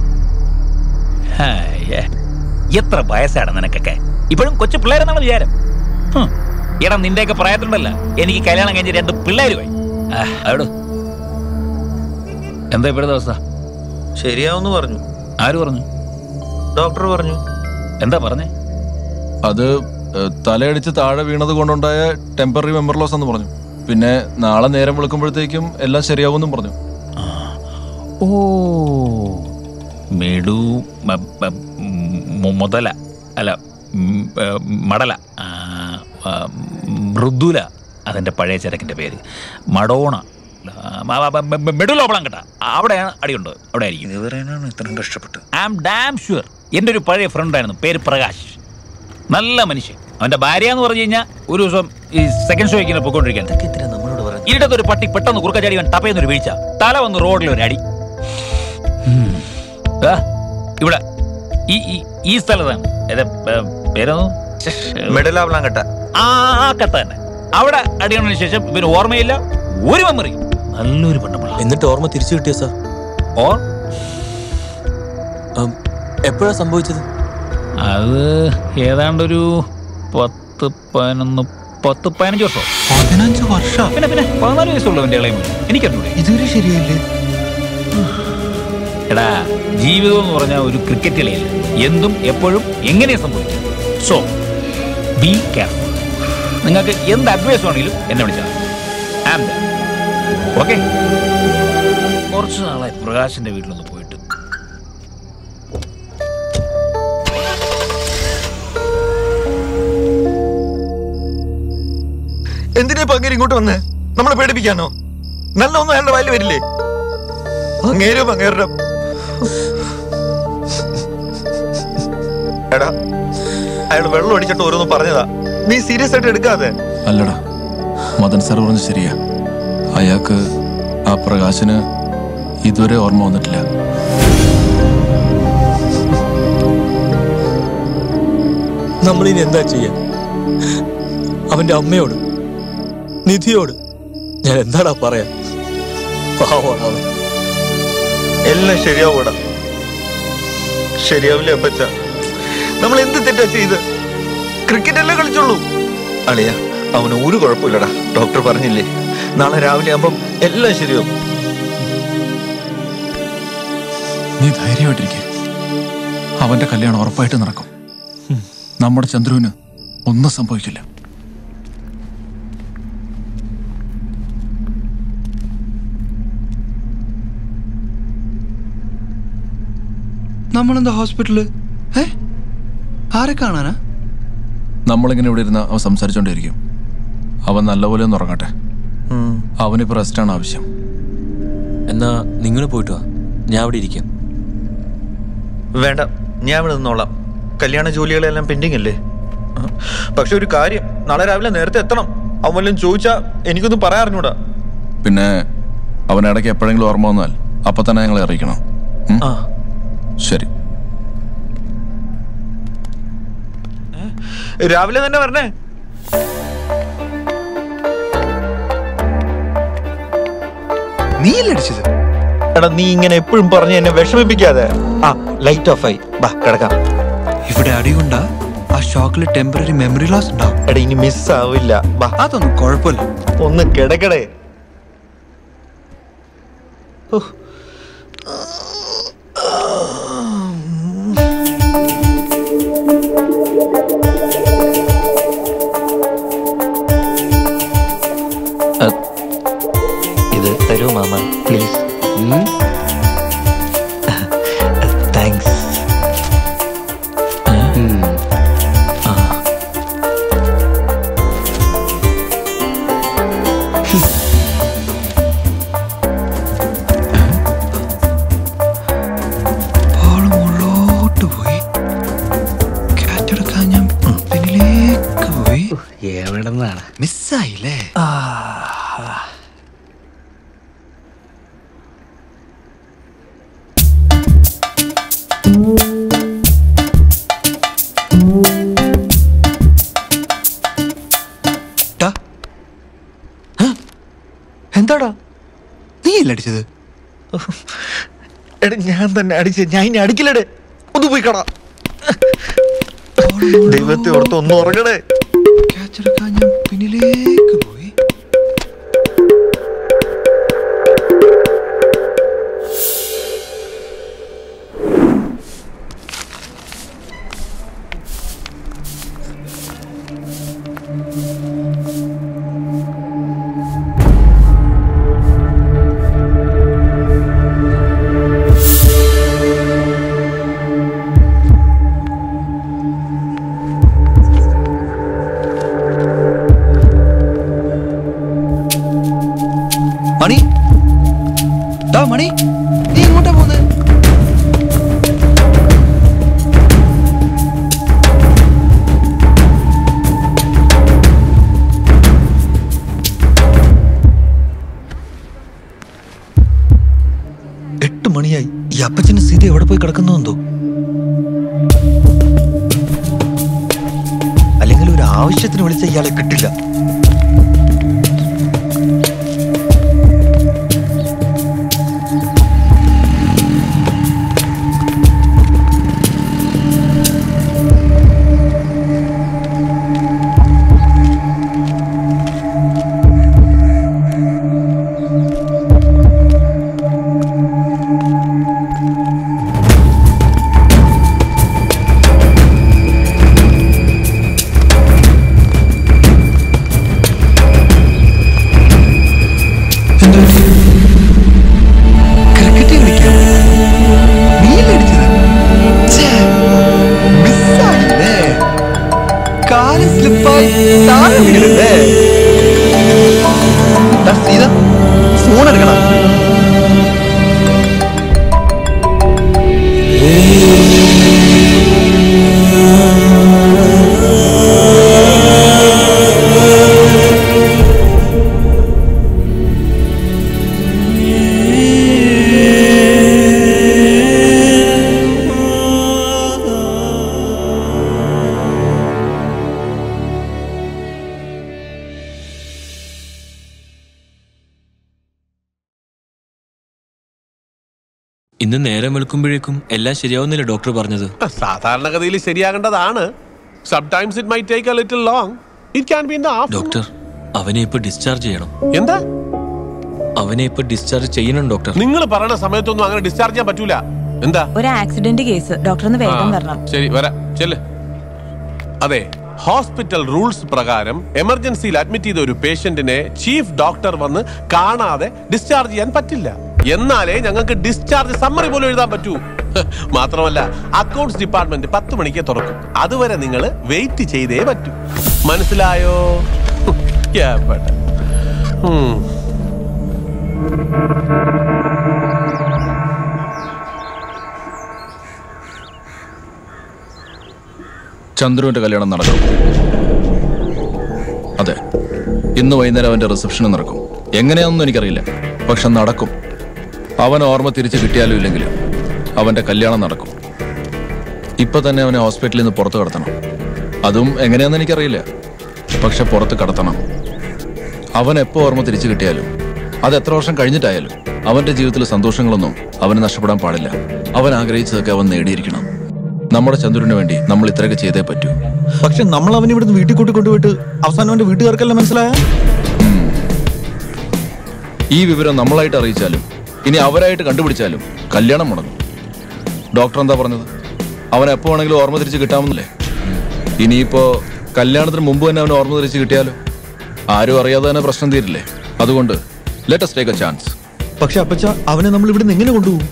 ഹായ്. എത്ര വയസ്സാണ് നിനക്കൊക്കെ ഇപ്പോഴും കൊച്ചു പിള്ളേരെന്നാണ് വിചാരം ഹും. എടാ നിന്റെയൊക്കെ പ്രായത്തിലുണ്ടല്ല എനിക്ക് കല്യാണം കഴിഞ്ഞ് രണ്ട് പിള്ളേരുമായി അവിടെ എന്താ ഇപ്പോഴത്തെ അവസ്ഥ ശരിയാവെന്ന് പറഞ്ഞു ആര് പറഞ്ഞു ഡോക്ടർ പറഞ്ഞു എന്താ പറഞ്ഞേ അത് ഏ, തലയടിച്ച് താഴെ വീണത് കൊണ്ടുണ്ടായ ടെമ്പററി മെമ്മറി ലോസ് എന്ന് പറഞ്ഞു പിന്നെ നാളെ നേരം വിളിക്കുമ്പോഴത്തേക്കും എല്ലാം ശരിയാവുമെന്നും പറഞ്ഞു ഓ മെഡു മ- മ- മു- മുതല അല്ല ഉം, ഏ, മടല ആ, ആ, മൃദുല അതിൻ്റെ പഴയ ചരക്കിൻ്റെ പേര് മഡോണ ആ, മ- മ- മ- മെഡുലോപ്പളം കേട്ടാ അവിടെയാണ് അടിയുണ്ട് അവിടെ ആയിരിക്കും ഇതുവരെയാണ് ഇത്രയും കഷ്ടപ്പെട്ട് ഐ ആം ഡാം ഷുവർ എൻ്റെ ഒരു പഴയ ഫ്രണ്ടായിരുന്നു പേര് പ്രകാശ് നല്ല മനുഷ്യൻ അവൻ്റെ ഭാര്യ എന്ന് പറഞ്ഞു കഴിഞ്ഞാൽ ഒരു ദിവസം ഈ സെക്കൻഡ് ഷോയ്ക്ക് ഇങ്ങനെ പോയിക്കൊണ്ടിരിക്കാൻ ഇരുട്ടത്ത് ഒരു പട്ടി പെട്ടെന്ന് കുറുക്കച്ചാടി അവൻ ടപ്പയെന്നൊരു വീഴ്ച തല വന്ന് റോഡിൽ ഒരു അടി ഉം. ദാ, ഇവിടെ ഈ ഈ- ഈ സ്ഥലത്താണ് ഏതാ, ഏ, പേരൊന്നു മെഡലാവലാം കേട്ട ആ ആ കത്ത തന്നെ അവിടെ അടിയണതിന് ശേഷം ഇവന് ഓർമ്മയില്ല ഒരു മെമ്മറി നല്ലൊരു പെണ്ണുപിള്ള എന്നിട്ട് ഓർമ്മ തിരിച്ചു കിട്ടിയ സാർ ഓർ എപ്പോഴാ സംഭവിച്ചത് അത് ഏതാണ്ടൊരു പത്ത് പതിനൊന്ന് പത്ത് പതിനഞ്ച് വർഷം പതിനഞ്ച് വർഷം പിന്നെ പിന്നെ പതിനാല് വയസ്സുള്ളൂ എൻ്റെ ഇളയ മോൻ എനിക്കറിഞ്ഞൂടെ ഇതുവരെ ശരിയല്ലേ എടാ ജീവിതം എന്ന് പറഞ്ഞാൽ ഒരു ക്രിക്കറ്റ് കളിയല്ല എന്തും എപ്പോഴും എങ്ങനെ സംഭവിക്കും സോ ബി കെയർഫുൾ നിങ്ങൾക്ക് എന്ത് അഡ്വൈസ് വേണമെങ്കിലും എന്നെ വിളിച്ചാൽ ഓക്കെ കുറച്ച് നാളായി പ്രകാശിന്റെ വീട്ടിലൊന്ന് പോയിട്ട് എന്തിനാ ഇപ്പൊ അങ്ങേര് ഇങ്ങോട്ട് വന്ന് നമ്മളെ പേടിപ്പിക്കാനോ നല്ല ഒന്നും അയാളുടെ വായിൽ വരില്ലേ അങ്ങേരും അങ്ങേരുടെ എടാ അയാൾ വെള്ളം അടിച്ചിട്ട് ഓരോന്ന് പറഞ്ഞതാ നീ സീരിയസ് ആയിട്ട് എടുക്കാതെ അല്ലടാ മദൻ സാർ പറഞ്ഞ ശരിയാ അയാൾക്ക് ആ പ്രകാശന് ഇതുവരെ ഓർമ്മ വന്നിട്ടില്ല നമ്മളിനി എന്താ ചെയ്യാ അവന്റെ അമ്മയോട് നിധിയോട് ഞാൻ എന്താടാ പറയാ പാവമാണ് അവൻ എല്ലാം ശരിയാവൂടാ ശരിയാവില്ലേ അപ്പച്ച നമ്മൾ എന്ത് തെറ്റാ ചെയ്ത് ക്രിക്കറ്റ് അല്ലേ കളിച്ചുള്ളൂ അളിയ അവന് ഒരു കുഴപ്പമില്ലടാ ഡോക്ടർ പറഞ്ഞില്ലേ നാളെ രാവിലെ ആകുമ്പം എല്ലാം ശരിയാവും നീ ധൈര്യമായിട്ടിരിക്കെ അവന്റെ കല്യാണം ഉറപ്പായിട്ട് നടക്കും നമ്മുടെ ചന്ദ്രുവിന് ഒന്നും സംഭവിക്കില്ല നമ്മളെന്താ ഹോസ്പിറ്റലില് ആരെ കാണാനാ നമ്മളിങ്ങനെ ഇവിടെ ഇരുന്ന് അവൻ സംസാരിച്ചോണ്ടിരിക്കും അവൻ നല്ലപോലെ ഒന്ന് ഉറങ്ങട്ടെ അവനിപ്പോ റെസ്റ്റാണ് ആവശ്യം എന്നാ നിങ്ങൾ പോയിട്ട് വാ ഞാൻ അവിടെ ഇരിക്കാം വേണ്ട ഞാൻ ഇവിടെ നിന്നോളാം കല്യാണ ജോലികളെല്ലാം പെൻഡിങ് അല്ലേ പക്ഷെ ഒരു കാര്യം നാളെ രാവിലെ നേരത്തെ എത്തണം അവൻ വല്ലതും ചോദിച്ചാ എനിക്കൊന്നും പറയാൻ അറിഞ്ഞൂടാ പിന്നെ അവൻ ഇടയ്ക്ക് എപ്പോഴെങ്കിലും ഓർമ്മ വന്നാൽ അപ്പൊ തന്നെ ഞങ്ങളെ അറിയിക്കണം ഉം? ശരി രാവിലെ തന്നെ വരണേ നീയല്ലേ അടിച്ചത് എടാ നീ ഇങ്ങനെ എപ്പോഴും പറഞ്ഞ് എന്നെ വിഷമിപ്പിക്കാതെ ആ ലൈറ്റ് ഓഫ് ആയി ബാ കിടക്കാം ഇവിടെ അടികൊണ്ട ആ ഷോക്കിൽ ടെമ്പററി മെമ്മറി ലോസ് ഉണ്ടാവും എടാ ഇനി മിസ് ആവില്ല വാ അതൊന്നും കുഴപ്പമില്ല ഒന്ന് കിടക്കടേ ഇത് തരൂ മാമ പ്ലീസ് താങ്ക്സ് ബോൾ മുള്ളോട്ട് പോയി കാറ്റെടുക്കാൻ ഞാൻ പിന്നിലേക്ക് പോയി എവിടെ നിന്നാണ് മിസ്സായില്ലേ ടാ. ഹ? എന്താടാ നീ അല്ലേ അടിച്ചത് എടാ ഞാൻ തന്നെ അടിച്ച് ഞാൻ ഇനി അടിക്കില്ലടേ ഒന്ന് പോയി കടാ ദൈവത്തെ ഓർത്ത് ഒന്ന് ഉറങ്ങണേ ക്യാച്ചെടുക്കാൻ ഞാൻ പിന്നിലേക്ക് പോയി മണി ടാ മണി നീ എങ്ങോട്ടാ പോകുന്നത് എട്ട് മണിയായി ഈ അപ്പച്ചന് സീത എവിടെ പോയി കിടക്കുന്നു എന്തോ അല്ലെങ്കിൽ ഒരു ആവശ്യത്തിന് വിളിച്ച ഇയാളെ കിട്ടില്ല ക്രിക്കറ്റ് കളിക്കാം നീയല്ലേ അടിച്ചത് ഛേ, മിസ്സായില്ലേ കാല് സ്ലിപ്പായി താഴെ വീണില്ലേ ടാ, സീത ഫോൺ എടുക്കണം ഇന്ന് നേരം വെളുക്കുമ്പോഴേക്കും എല്ലാം ശരിയാവുന്നില്ല ഡോക്ടർ പറഞ്ഞത് സാധാരണഗതിയിൽ ശരിയാകേണ്ടതാണ് sometimes it may take a little long it can be in the doctor അവനെ ഇപ്പൊ ഡിസ്ചാർജ് ചെയ്യണം എന്താ അവനെ ഇപ്പൊ ഡിസ്ചാർജ് ചെയ്യണം ഡോക്ടർ നിങ്ങൾ പറയുന്ന സമയത്തൊന്നും അങ്ങനെ ഡിസ്ചാർജ് ചെയ്യാൻ പറ്റൂല എന്താ ഒരു ആക്സിഡന്റ് കേസ് ഡോക്ടർ ഒന്ന് വേഗം ആ, വരണം ശരി വരാം ചെല്ല് അതെ ഹോസ്പിറ്റൽ റൂൾസ് പ്രകാരം എമർജൻസിയിൽ അഡ്മിറ്റ് ചെയ്ത ഒരു പേഷ്യന്റിനെ ചീഫ് ഡോക്ടർ വന്ന് കാണാതെ ഡിസ്ചാർജ് ചെയ്യാൻ പറ്റില്ല എന്നാലേ ഞങ്ങൾക്ക് ഡിസ്ചാർജ് സമ്മറി പോലും എഴുതാൻ പറ്റൂ മാത്രമല്ല അക്കൗണ്ട്സ് ഡിപ്പാർട്ട്മെന്റ് പത്ത് മണിക്ക് തുറക്കും അതുവരെ നിങ്ങൾ വെയിറ്റ് ചെയ്തേ പറ്റൂ മനസ്സിലായോ ക്യാപ്പട്ടെ. ഉം. ചന്ദ്രുവിന്റെ കല്യാണം നടക്കും അതെ ഇന്ന് വൈകുന്നേരം അവന്റെ റിസപ്ഷൻ നടക്കും എങ്ങനെയാണെന്നും എനിക്കറിയില്ല പക്ഷെ നടക്കും അവൻ ഓർമ്മ തിരിച്ചു കിട്ടിയാലും ഇല്ലെങ്കിലും അവന്റെ കല്യാണം നടക്കും ഇപ്പൊ തന്നെ അവനെ ഹോസ്പിറ്റലിൽ നിന്ന് പുറത്ത് കടത്തണം അതും എങ്ങനെയാണെന്ന് എനിക്കറിയില്ല പക്ഷെ പുറത്ത് കടത്തണം അവൻ എപ്പോ ഓർമ്മ തിരിച്ചു കിട്ടിയാലും അത് എത്ര വർഷം കഴിഞ്ഞിട്ടായാലും അവന്റെ ജീവിതത്തിലെ സന്തോഷങ്ങളൊന്നും അവന് നഷ്ടപ്പെടാൻ പാടില്ല അവൻ ആഗ്രഹിച്ചതൊക്കെ അവൻ നേടിയിരിക്കണം നമ്മുടെ ചന്ദ്രന് വേണ്ടി നമ്മൾ ഇത്രയൊക്കെ ചെയ്തേ പറ്റൂ പക്ഷെ നമ്മൾ അവനെ ഇവിടുന്ന് വീട്ടിൽ കൂട്ടി കൊണ്ടുപോയിട്ട് അവസാനം അവന്റെ വീട്ടുകാർക്കെല്ലാം മനസ്സിലായ ഈ വിവരം നമ്മളായിട്ട് അറിയിച്ചാലും ഇനി അവരായിട്ട് കണ്ടുപിടിച്ചാലും കല്യാണം മുടങ്ങും ഡോക്ടർ എന്താ പറഞ്ഞത് അവൻ എപ്പോ വേണമെങ്കിലും ഓർമ്മ തിരിച്ച് കിട്ടാമെന്നല്ലേ ഇനിയിപ്പോ കല്യാണത്തിന് മുമ്പ് തന്നെ അവന് ഓർമ്മ തിരിച്ച് കിട്ടിയാലോ ആരും അറിയാതെ തന്നെ പ്രശ്നം തീരില്ലേ അതുകൊണ്ട് ലെറ്റസ് ടേക്ക് എ ചാൻസ് പക്ഷെ അപ്പച്ച അവനെ നമ്മൾ ഇവിടുന്ന് എങ്ങനെ കൊണ്ടുപോകും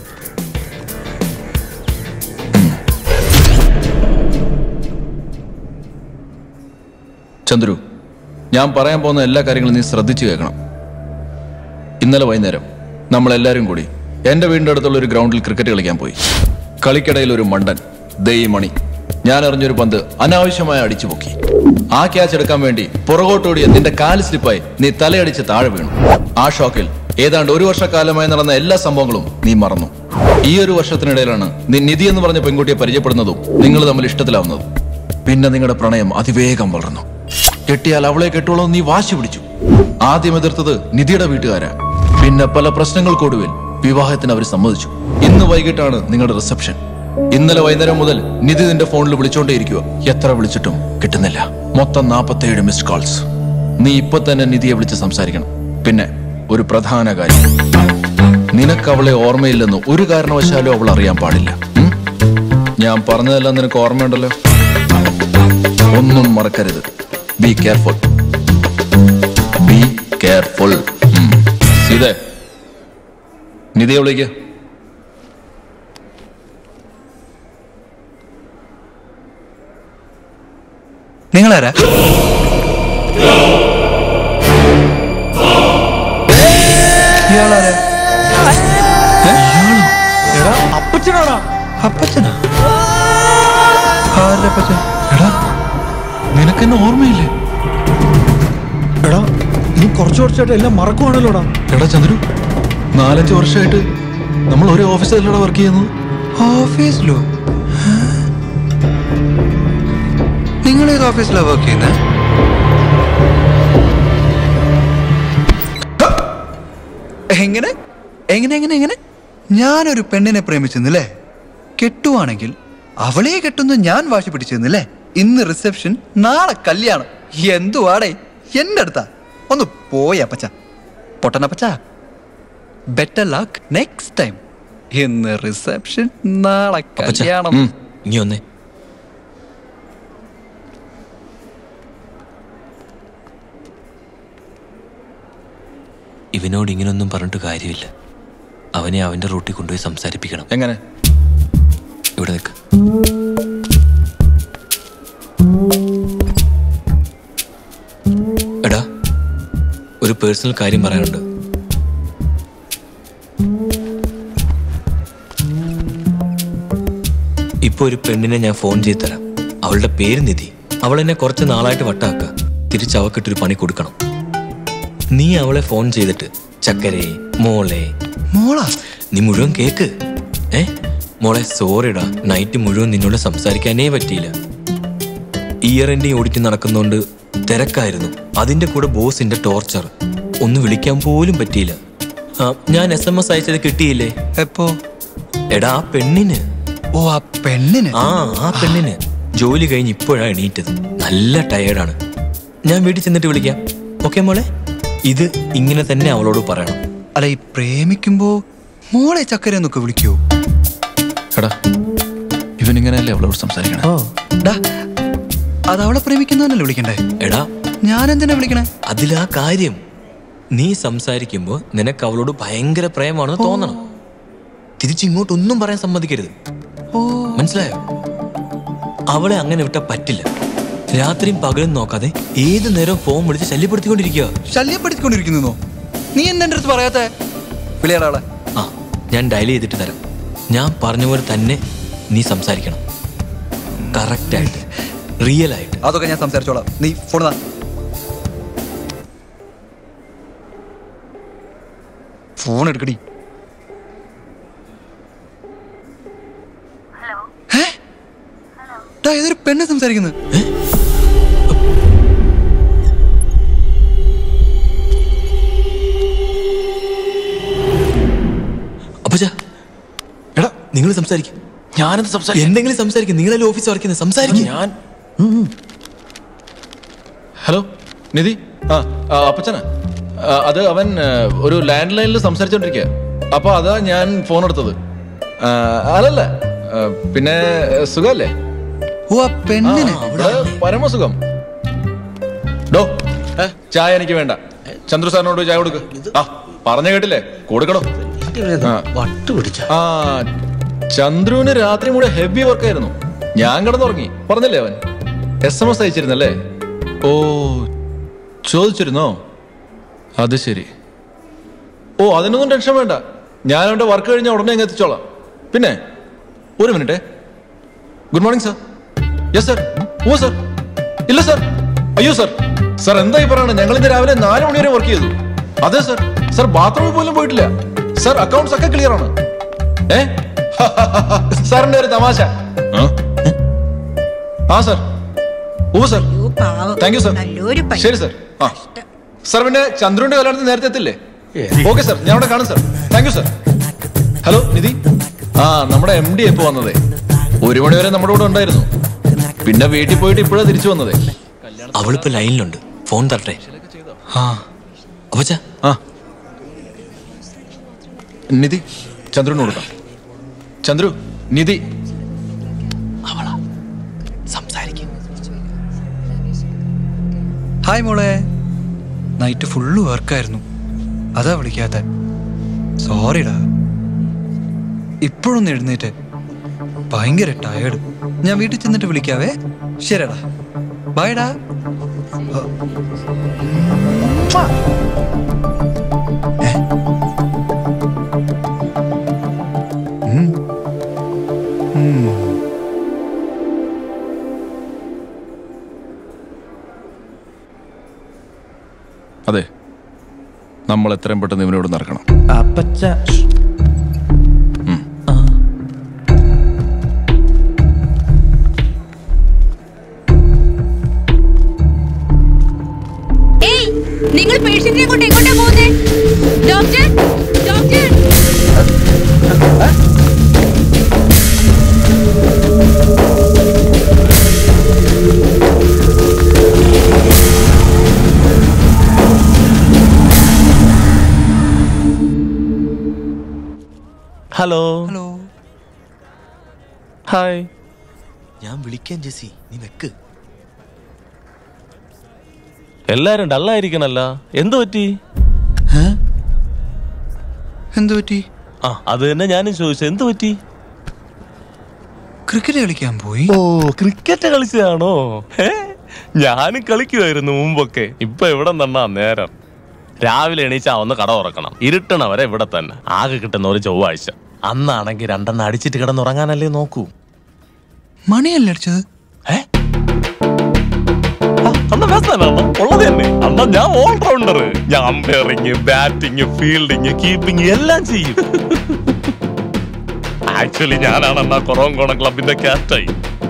ചന്ദ്രു ഞാൻ പറയാൻ പോകുന്ന എല്ലാ കാര്യങ്ങളും നീ ശ്രദ്ധിച്ചു കേൾക്കണം ഇന്നലെ വൈകുന്നേരം നമ്മൾ എല്ലാവരും കൂടി എന്റെ വീടിന്റെ അടുത്തുള്ള ഒരു ഗ്രൗണ്ടിൽ ക്രിക്കറ്റ് കളിക്കാൻ പോയി കളിക്കിടയിൽ ഒരു മണ്ടൻ ദേ ഈ മണി ഞാൻ അറിഞ്ഞൊരു പന്ത് അനാവശ്യമായി അടിച്ചു പൊക്കി ആ ക്യാച്ച് എടുക്കാൻ വേണ്ടി പുറകോട്ടോടിയ നിന്റെ കാല് സ്ലിപ്പായി നീ തലയടിച്ച് താഴെ വീണു ആ ഷോക്കിൽ ഏതാണ്ട് ഒരു വർഷക്കാലമായി നടന്ന എല്ലാ സംഭവങ്ങളും നീ മറന്നു ഈ ഒരു വർഷത്തിനിടയിലാണ് നീ നിധി എന്ന് പറഞ്ഞ പെൺകുട്ടിയെ പരിചയപ്പെടുന്നതും നിങ്ങൾ തമ്മിൽ ഇഷ്ടത്തിലാവുന്നതും പിന്നെ നിങ്ങളുടെ പ്രണയം അതിവേഗം വളർന്നു കെട്ടിയാൽ അവളെ കെട്ടുള്ളൂ നീ വാശി പിടിച്ചു ആദ്യം എതിർത്തത് നിധിയുടെ വീട്ടുകാരാ പിന്നെ പല പ്രശ്നങ്ങൾക്കൊടുവിൽ വിവാഹത്തിന് അവർ സമ്മതിച്ചു ഇന്ന് വൈകിട്ടാണ് നിങ്ങളുടെ റിസപ്ഷൻ ഇന്നലെ വൈകുന്നേരം മുതൽ നിധി നിന്റെ ഫോണിൽ വിളിച്ചോണ്ടേയിരിക്കുക എത്ര വിളിച്ചിട്ടും കിട്ടുന്നില്ല മൊത്തം നാൽപ്പത്തേഴ് മിസ്ഡ് കോൾസ് നീ ഇപ്പൊ തന്നെ നിധിയെ വിളിച്ച് സംസാരിക്കണം പിന്നെ ഒരു പ്രധാന കാര്യം നിനക്ക് അവളെ ഓർമ്മയില്ലെന്ന് ഒരു കാരണവശാലും അവൾ അറിയാൻ പാടില്ല ഉം? ഞാൻ പറഞ്ഞതെല്ലാം നിനക്ക് ഓർമ്മയുണ്ടല്ലോ ഒന്നും മറക്കരുത് ബി കെയർഫുൾ ബി കെയർഫുൾ ഇതേ നിധിയെ വിളിക്ക നിങ്ങളാരാ ഇയാളാരാ എടാ അപ്പച്ചനാടാ അപ്പച്ചനാ ആരുടെ അപ്പച്ചൻ എടാ നിനക്കെന്നെ ഓർമ്മയില്ലേ എടാ നീ കുറച്ചു കുറച്ചായിട്ട് എല്ലാം മറക്കുവാണല്ലോടാ എടാ ചന്ദ്രു നാലഞ്ച് വർഷമായിട്ട് നമ്മൾ ഒരേ ഓഫീസിലൂടെ വർക്ക് ചെയ്യുന്നത് ഓഫീസിലോ നിങ്ങൾ ഏത് ഓഫീസിലാണ് വർക്ക് ചെയ്യുന്നത് എങ്ങനെ എങ്ങനെ എങ്ങനെ എങ്ങനെ ഞാനൊരു പെണ്ണിനെ പ്രേമിച്ചെന്നല്ലേ കെട്ടുവാണെങ്കിൽ അവളെ കെട്ടുന്ന ഞാൻ വാശി പിടിച്ചെന്നല്ലേ ഇന്ന് റിസപ്ഷൻ നാളെ കല്യാണം എന്തുവാടേ എന്റെ അടുത്താ ഒന്ന് പോയ അപ്പച്ച പൊട്ടനപ്പച്ച ബെറ്റർ ലക്ക് നെക്സ്റ്റ് ടൈം ഇന്ന് റിസപ്ഷൻ നാളെ കല്യാണം ഇനി ഒന്നേ ഇവനോട് ഇങ്ങനൊന്നും പറഞ്ഞിട്ട് കാര്യമില്ല അവനെ അവന്റെ റൂട്ടിൽ കൊണ്ടുപോയി സംസാരിപ്പിക്കണം എങ്ങനെ ഇവിടെ നിൽക്ക് എടാ ഒരു പേഴ്സണൽ കാര്യം പറയാനുണ്ട് ഇപ്പൊ ഒരു പെണ്ണിനെ ഞാൻ ഫോൺ ചെയ്ത് തരാം അവളുടെ പേര് നിധി അവൾ എന്നെ കുറച്ച് നാളായിട്ട് വട്ടാക്ക തിരിച്ച് അവക്കിട്ടൊരു പണി കൊടുക്കണം നീ അവളെ ഫോൺ ചെയ്തിട്ട് ചക്കരെ മോളെ മോളാ നീ മുഴുവൻ കേക്ക് ഏ മോളെ സോറിടാ നൈറ്റ് മുഴുവൻ നിന്നോട് സംസാരിക്കാനേ പറ്റിയില്ല ഇയർ എൻഡിങ് ഓടിച്ച് നടക്കുന്നോണ്ട് തിരക്കായിരുന്നു അതിന്റെ കൂടെ ബോസിന്റെ ടോർച്ചർ ഒന്ന് വിളിക്കാൻ പോലും പറ്റിയില്ല ആ, ഞാൻ എസ് എം എസ് അയച്ചത് കിട്ടിയില്ലേ എപ്പോ എടാ ആ പെണ്ണിന് ഓ ആ പെണ്ണിന് ആ ആ പെണ്ണിന് ജോലി കഴിഞ്ഞ് ഇപ്പോഴാ എണീറ്റത് നല്ല ടയേർഡാണ് ഞാൻ വീട്ടിൽ ചെന്നിട്ട് വിളിക്കാം ഓക്കെ മോളെ ഇത് ഇങ്ങനെ തന്നെ അവളോട് പറയണം അല്ല ഈ പ്രേമിക്കുമ്പോ മോളെ ചക്കര എന്നൊക്കെ വിളിക്കോ എടാ ഇവനിങ്ങനെയല്ലേ അവളോട് സംസാരിക്കണേ ഡാ അത് അവളെ പ്രേമിക്കുന്നവനല്ലേ വിളിക്കണ്ടേ എടാ ഞാൻ എന്തിനാ വിളിക്കണേ അതിലാ കാര്യം നീ സംസാരിക്കുമ്പോൾ നിനക്ക് അവളോട് ഭയങ്കര പ്രേമാണെന്ന് തോന്നണം തിരിച്ചിങ്ങോട്ടൊന്നും പറയാൻ സമ്മതിക്കരുത് മനസ്സിലായോ അവളെ അങ്ങനെ വിട്ടാ പറ്റില്ല രാത്രിയും പകലും നോക്കാതെ ഏത് നേരം ഫോൺ വിളിച്ച് ശല്യപ്പെടുത്തിക്കൊണ്ടിരിക്കുക ശല്യപ്പെടുത്തിക്കൊണ്ടിരിക്കുന്നോ നീ എന്താ എൻ്റെ അടുത്ത് പറയാത്ത വിളിയാടാളെ ആ ഞാൻ ഡയൽ ചെയ്തിട്ട് തരാം ഞാൻ പറഞ്ഞ പോലെ തന്നെ നീ സംസാരിക്കണം കറക്റ്റായിട്ട് റിയൽ ആയിട്ട് അതൊക്കെ ഞാൻ സംസാരിച്ചോളാം നീ ഫോൺ താ ഫോൺ എടുക്കടി ഏ? ഡാ, ഏതൊരു പെണ്ണ് സംസാരിക്കുന്നത് അപ്പച്ച എടാ നിങ്ങൾ സംസാരിക്കും ഞാനെന്ത് സംസാരിക്കും എന്തെങ്കിലും സംസാരിക്കും നിങ്ങളല്ലേ ഓഫീസ് വർക്ക് ചെയ്യുന്നത് സംസാരിക്കും ഞാൻ ഹലോ നിധി ആ ആ, അപ്പച്ചനാ ആ, അത് അവൻ ആ, ഒരു ലാൻഡ് ലൈനിൽ സംസാരിച്ചോണ്ടിരിക്കുക അപ്പൊ അതാ ഞാൻ ഫോൺ എടുത്തത് ആ, അല്ലല്ല ആ, പിന്നെ സുഖല്ലേ ഓ ആ പെണ്ണിന് പരമസുഖം ഡോ ഏ, ചായ എനിക്ക് വേണ്ട ചന്ദ്രു സാറിനോട് ചായ കൊടുക്ക് ആ പറഞ്ഞ കേട്ടില്ലേ കൊടുക്കണോ വട്ട് പിടിച്ച ആ ചന്ദ്രുവിന് രാത്രി കൂടെ ഹെവി വർക്കായിരുന്നു ഞാൻ കിടന്നുറങ്ങി പറഞ്ഞല്ലേ അവൻ എസ് എം എസ് അയച്ചിരുന്നല്ലേ ഓ ചോദിച്ചിരുന്നോ അത് ശരി ഓ അതിനൊന്നും ടെൻഷൻ വേണ്ട ഞാൻ അവന്റെ വർക്ക് കഴിഞ്ഞാൽ ഉടനെ അങ്ങ് എത്തിച്ചോളാം പിന്നെ ഒരു minute good morning sir yes sir ഓ സർ ഇല്ല സർ അയ്യോ സർ സർ എന്തായി പറയണത് ഞങ്ങൾ ഇന്ന് രാവിലെ നാല് മണി വരെ വർക്ക് ചെയ്തു അതെ സർ സർ ബാത്റൂമിൽ പോലും പോയിട്ടില്ല സർ അക്കൗണ്ട്സ് ഒക്കെ ക്ലിയർ ആണ് ഏ സാറിന്റെ ഒരു തമാശ ആ? ആ സർ ഓ സർ താങ്ക് യു സർ നല്ലൊരു പയ്യൻ. ശരി സർ ആ സർ പിന്നെ ചന്ദ്രുവിന്റെ കല്യാണത്തിന് നേരത്തെ എത്തില്ലേ ഓക്കെ സർ ഞാൻ അവിടെ കാണും sir thank you sir hello Nidhi ആ നമ്മുടെ എം ഡി എപ്പോ വന്നതേ ഒരു മണി വരെ നമ്മുടെ കൂടെ ഉണ്ടായിരുന്നു പിന്നെ വീട്ടിൽ പോയിട്ട് ഇപ്പോഴാണ് തിരിച്ചു വന്നതേ അവളിപ്പോ ലൈനിലുണ്ട് ഫോൺ തരട്ടെ ആ അപ്പച്ച ആ നിധി ചന്ദ്രുവിന് കൊടുക്കാം ചന്ദ്രു നിധി സംസാരിക്കും ഹായ് മോളെ നൈറ്റ് ഫുള്ള് വർക്കായിരുന്നു അതാ വിളിക്കാത്ത സോറിടാ ഇപ്പോഴൊന്ന് എഴുന്നേറ്റ് ഭയങ്കര ടയേർഡ് ഞാൻ വീട്ടിൽ ചെന്നിട്ട് വിളിക്കാവേ ശരിടാ ബൈഡാ അതെ നമ്മൾ എത്രയും പെട്ടെന്ന് ഇവനോട് നടക്കണം അപ്പച്ച ഏയ് നിങ്ങൾ പേഷ്യന്റിനെ കൊണ്ട് എങ്ങോട്ടാ പോകുന്നേ doctor doctor hello hello hi ഞാൻ വിളിക്കാൻ ജെസി നീ വെക്ക് എല്ലാരും ഡള്ളായിരിക്കണല്ല എന്തു പറ്റി എന്തു പറ്റി ആ അത് തന്നെ ഞാനും ചോദിച്ചു എന്തു പറ്റി ക്രിക്കറ്റ് കളിക്കാൻ പോയി ഓ ക്രിക്കറ്റ് കളിച്ചതാണോ ഏ? ഞാനും കളിക്കുമായിരുന്നു മുമ്പൊക്കെ ഇപ്പൊ ഇവിടെ നിന്നാ നേരം രാവിലെ എണീച്ചാ ഒന്ന് കട ഉറക്കണം ഇരുട്ടണ വരെ ഇവിടെ തന്നെ ആകെ കിട്ടുന്ന ഒരു ചൊവ്വാഴ്ച അന്നാണെങ്കിൽ രണ്ടെണ്ണം അടിച്ചിട്ട് കിടന്നുറങ്ങാനല്ലേ നോക്കൂ മണിയല്ലേ അടിച്ചത് അണ്ണ വ്യസ്തനാണോ ഉള്ളത് തന്നെ അണ്ണ ഞാൻ ഓൾറൗണ്ടർ ഞാൻ അമ്പയറിങ് ബാറ്റിംഗ് ഫീൽഡിങ് കീപ്പിംഗ് എല്ലാം ചെയ്യും ആക്ച്വലി ഞാനാണ് അണ്ണാ കൊറോങ്കോണം ക്ലബിന്റെ ക്യാപ്റ്റായി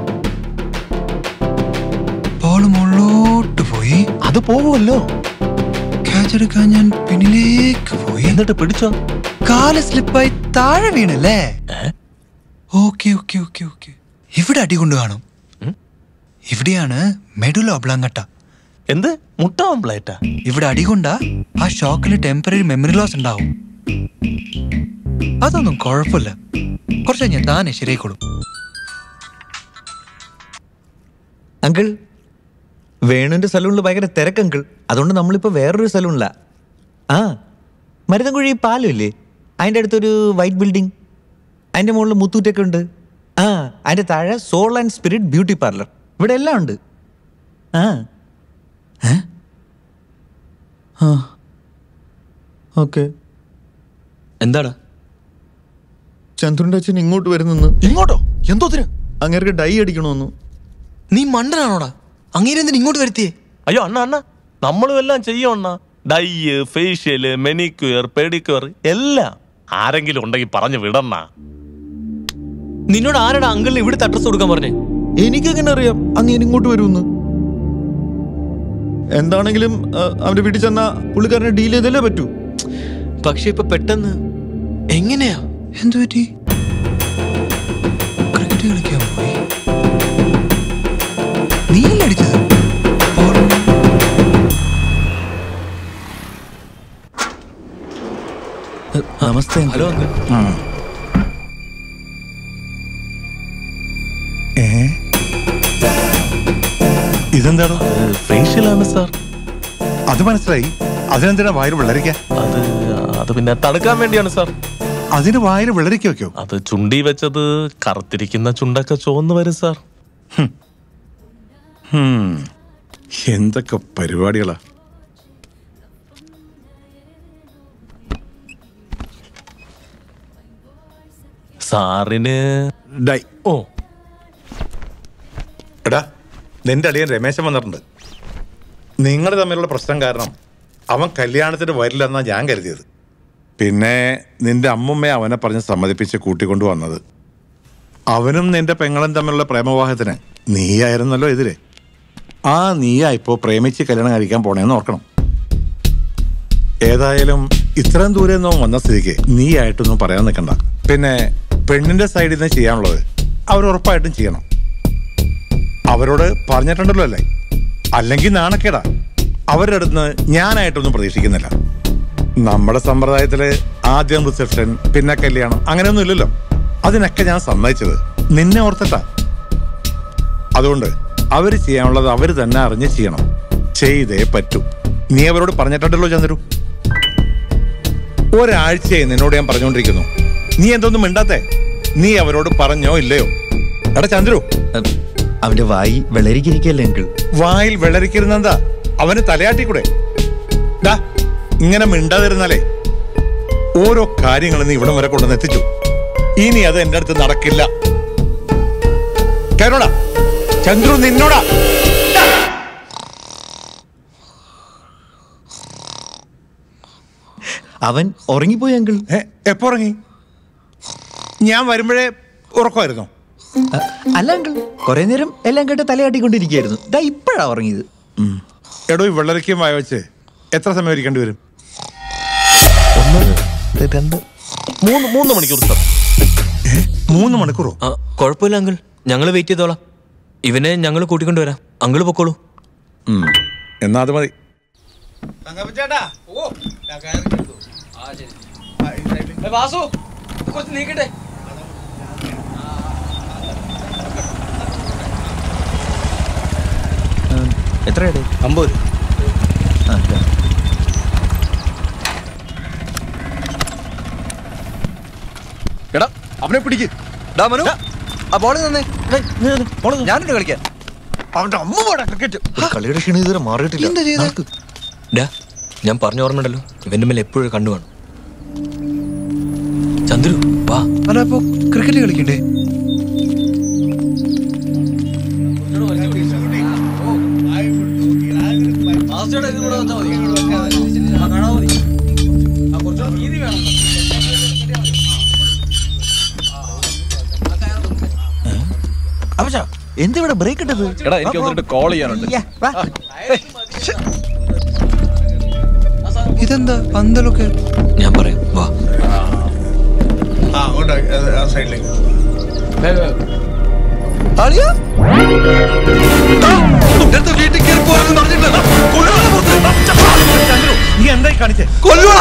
ബോൾ മുകളിലോട്ട് പോയി അത് പോകുമല്ലോ ക്യാച്ച് എടുക്കാൻ ഞാൻ പിന്നിലേക്ക് പോയി എന്നിട്ട് പിടിച്ചോ കാല് സ്ലിപ്പായി താഴെ വീണല്ലേ ഓക്കെ ഓക്കെ ഓക്കെ ഓക്കെ ഇവിടെ അടി കൊണ്ട് കാണും ഇവിടെയാണ് മെഡുല ഒബ്ലാങ്കട്ട എന്ത് മുട്ട ഓംപ്ലേറ്റാ ഇവിടെ അടി കൊണ്ടാ ആ ഷോക്കിൽ ടെമ്പററി മെമ്മറി ലോസ് ഉണ്ടാവും അതൊന്നും കുഴപ്പമില്ല കുറച്ച് കഴിഞ്ഞാൽ താനെ ശരിയായിക്കോളും അങ്കിൾ വേണുവിന്റെ സലൂണിൽ ഭയങ്കര തിരക്ക് അങ്കിൾ അതുകൊണ്ട് നമ്മളിപ്പോ വേറൊരു സലൂണിലാ ആ മരുതൻകുഴി പാലം ഇല്ലേ അതിൻ്റെ അടുത്തൊരു വൈറ്റ് ബിൽഡിംഗ് അതിൻ്റെ മുകളിൽ മുത്തൂറ്റൊക്കെ ഉണ്ട് ആ അതിൻ്റെ താഴെ soul and spirit beauty parlour ഇവിടെ എല്ലാം ഉണ്ട് ആ ഏ? ആ ഓക്കെ എന്താടാ ചന്ദ്രന്റെ അച്ഛൻ ഇങ്ങോട്ട് വരുന്നെന്ന് ഇങ്ങോട്ടോ എന്തോത്തിന് അങ്ങേർക്ക് ഡൈ അടിക്കണമെന്നു നീ മണ്ടനാണോടാ അങ്ങേരെന്തിന് ഇങ്ങോട്ട് വരുത്തിയേ അയ്യോ അണ്ണ അണ്ണ നമ്മളും എല്ലാം ചെയ്യും അണ്ണ ഡൈ ഫേഷ്യല് മെനിക്യൂർ പെഡിക്യൂർ എല്ലാം ആരെങ്കിലും ഉണ്ടെങ്കിൽ പറഞ്ഞു വിടണ്ണ നിന്നോട് ആരാടാ അങ്കിളിന് ഇവിടുത്തെ അഡ്രസ് കൊടുക്കാൻ പറഞ്ഞേ എനിക്കെങ്ങനെ അറിയാം അങ്ങേര് ഇങ്ങോട്ട് വരുമെന്ന് എന്താണെങ്കിലും ആ, അവന്റെ വീട്ടിൽ ചെന്ന പുള്ളിക്കാരനെ ഡീൽ ചെയ്തല്ലേ പറ്റൂ പക്ഷെ ഇപ്പൊ പെട്ടെന്ന് എങ്ങനെയാ എന്തു പറ്റി നമസ്തേ ഹലോ അങ്കിൾ ഏ ഇതെന്താണോ ഫേഷ്യലാണ് സാർ അത് മനസ്സിലായി അതിനെന്തിനാ വായിൽ വെള്ളരിക്ക അത് അത് പിന്നെ തണുക്കാൻ വേണ്ടിയാണ് സാർ അതിന് വായിൽ വെള്ളരിക്ക വെക്കോ അത് ചുണ്ടി വെച്ചത് കറുത്തിരിക്കുന്ന ചുണ്ടൊക്കെ ചുവന്ന് വരും സാർ ഹും. എന്തൊക്കെ പരിപാടികളാ സാറിന് ഡൈ ഓ എടാ നിന്റെ അളിയൻ രമേശൻ വന്നിട്ടുണ്ട് നിങ്ങൾ തമ്മിലുള്ള പ്രശ്നം കാരണം അവൻ കല്യാണത്തിന് വരില്ലെന്നാ ഞാൻ കരുതിയത് പിന്നെ നിന്റെ അമ്മുമ്മയെ അവനെ പറഞ്ഞ് സമ്മതിപ്പിച്ച് കൂട്ടിക്കൊണ്ടു വന്നത് അവനും നിന്റെ പെങ്ങളും തമ്മിലുള്ള പ്രേമവിവാഹത്തിന് നീയായിരുന്നല്ലോ എതിരെ ആ നീയാ ഇപ്പോൾ പ്രേമിച്ച് കല്യാണം കഴിക്കാൻ പോണേന്ന് ഓർക്കണം ഏതായാലും ഇത്രയും ദൂരെ നിന്നും വന്ന സ്ഥിതിക്ക് നീയായിട്ടൊന്നും പറയാൻ നിൽക്കണ്ട പിന്നെ പെണ്ണിന്റെ സൈഡിൽ നിന്ന് ചെയ്യാനുള്ളത് അവർ ഉറപ്പായിട്ടും ചെയ്യണം അവരോട് പറഞ്ഞിട്ടുണ്ടല്ലോ അല്ലേ അല്ലെങ്കിൽ നാണക്കേടാ അവരുടെ അടുത്ത് ഞാനായിട്ടൊന്നും പ്രതീക്ഷിക്കുന്നില്ല നമ്മുടെ സമ്പ്രദായത്തില് ആദ്യം റിസപ്ഷൻ പിന്നെ കല്യാണം അങ്ങനെയൊന്നും ഇല്ലല്ലോ അതിനൊക്കെ ഞാൻ സമ്മതിച്ചത് നിന്നെ ഓർത്തിട്ടാ അതുകൊണ്ട് അവര് ചെയ്യാനുള്ളത് അവര് തന്നെ അറിഞ്ഞ് ചെയ്യണം ചെയ്തേ പറ്റൂ നീ അവരോട് പറഞ്ഞിട്ടുണ്ടല്ലോ ചന്ദ്രു ഒരാഴ്ചയായി നിന്നോട് ഞാൻ പറഞ്ഞുകൊണ്ടിരിക്കുന്നു നീ എന്തൊന്നും മിണ്ടാത്തെ നീ അവരോട് പറഞ്ഞോ ഇല്ലയോ എടാ ചന്ദ്രു അവന്റെ വായി വെള്ളരിക്കിരിക്കല്ലേ അങ്കിൾ വായിൽ വെള്ളരിക്കരുന്നെന്താ അവന് തലയാട്ടിക്കൂടെ ഡാ ഇങ്ങനെ മിണ്ടാതിരുന്നാലേ ഓരോ കാര്യങ്ങളും നീ ഇവിടം വരെ കൊണ്ടുവന്ന് എത്തിച്ചു ഇനി അത് എന്റെ അടുത്ത് നടക്കില്ല കേറോടാ ചന്ദ്രു നിന്നോടാ ഡാ. അവൻ ഉറങ്ങിപ്പോയി അങ്കിൾ എപ്പോ ഉറങ്ങി ഞാൻ വരുമ്പോഴേ ഉറക്കമായിരുന്നു അല്ല അങ്കിൾ കുറെ നേരം എല്ലാം കേട്ട് തലയാട്ടിക്കൊണ്ടിരിക്കുകയായിരുന്നു ദാ ഇപ്പോഴാ ഉറങ്ങിയത് എടോ ഈ വെള്ളരിക്കും വായ വെച്ച് എത്ര സമയം ഇരിക്കേണ്ടി വരും രണ്ട് മൂന്ന് മൂന്ന് മണിക്കൂർ സാർ മൂന്ന് മണിക്കൂറോ ആ കുഴപ്പമില്ല അങ്കിൾ ഞങ്ങൾ വെയിറ്റ് ചെയ്തോളാം ഇവനെ ഞങ്ങൾ കൂട്ടിക്കൊണ്ട് വരാം അങ്കിൾ പൊക്കോളൂ എന്നാ അത് മതി വാസു കുറച്ച് നീക്കട്ടെ എത്രയുടെ അമ്പത് എടാ അവനെ പിടിക്ക് ഡാ മനു ആ ബോൾ തന്നെ ഞാനുണ്ട് കളിക്കാൻ അവന്റെ അമ്മ പോടാ ക്രിക്കറ്റ് കളിയുടെ ക്ഷീണം ഇതുവരെ മാറിയിട്ടില്ല എന്താ ചെയ്തേ? നടക്ക്. ഡാ ഞാൻ പറഞ്ഞു ഓർമ്മയുണ്ടല്ലോ ഇവന്റെ മേലെ എപ്പോഴും കണ്ടു കാണും ചന്ദ്രു വാ അല്ല അപ്പൊ ക്രിക്കറ്റ് കളിക്കണ്ടേ എന്തിവിടെ ബ്രേക്ക് ഇട്ടത് എടാ എനിക്ക് വന്നിട്ട് കോൾ ചെയ്യാനുണ്ട് ഇതെന്താ പന്തലൊക്കെ ഞാൻ പറയാം വാ ആ അങ്ങോട്ട് ആ സൈഡിലേക്ക് ആളിയാ നേരത്തെ വീട്ടിൽ കയറി പോകാൻ പറഞ്ഞിട്ടില്ല കൊല്ലുവാ പുറത്ത്. നീ എന്തായി കാണിച്ചേ കൊല്ലുവാ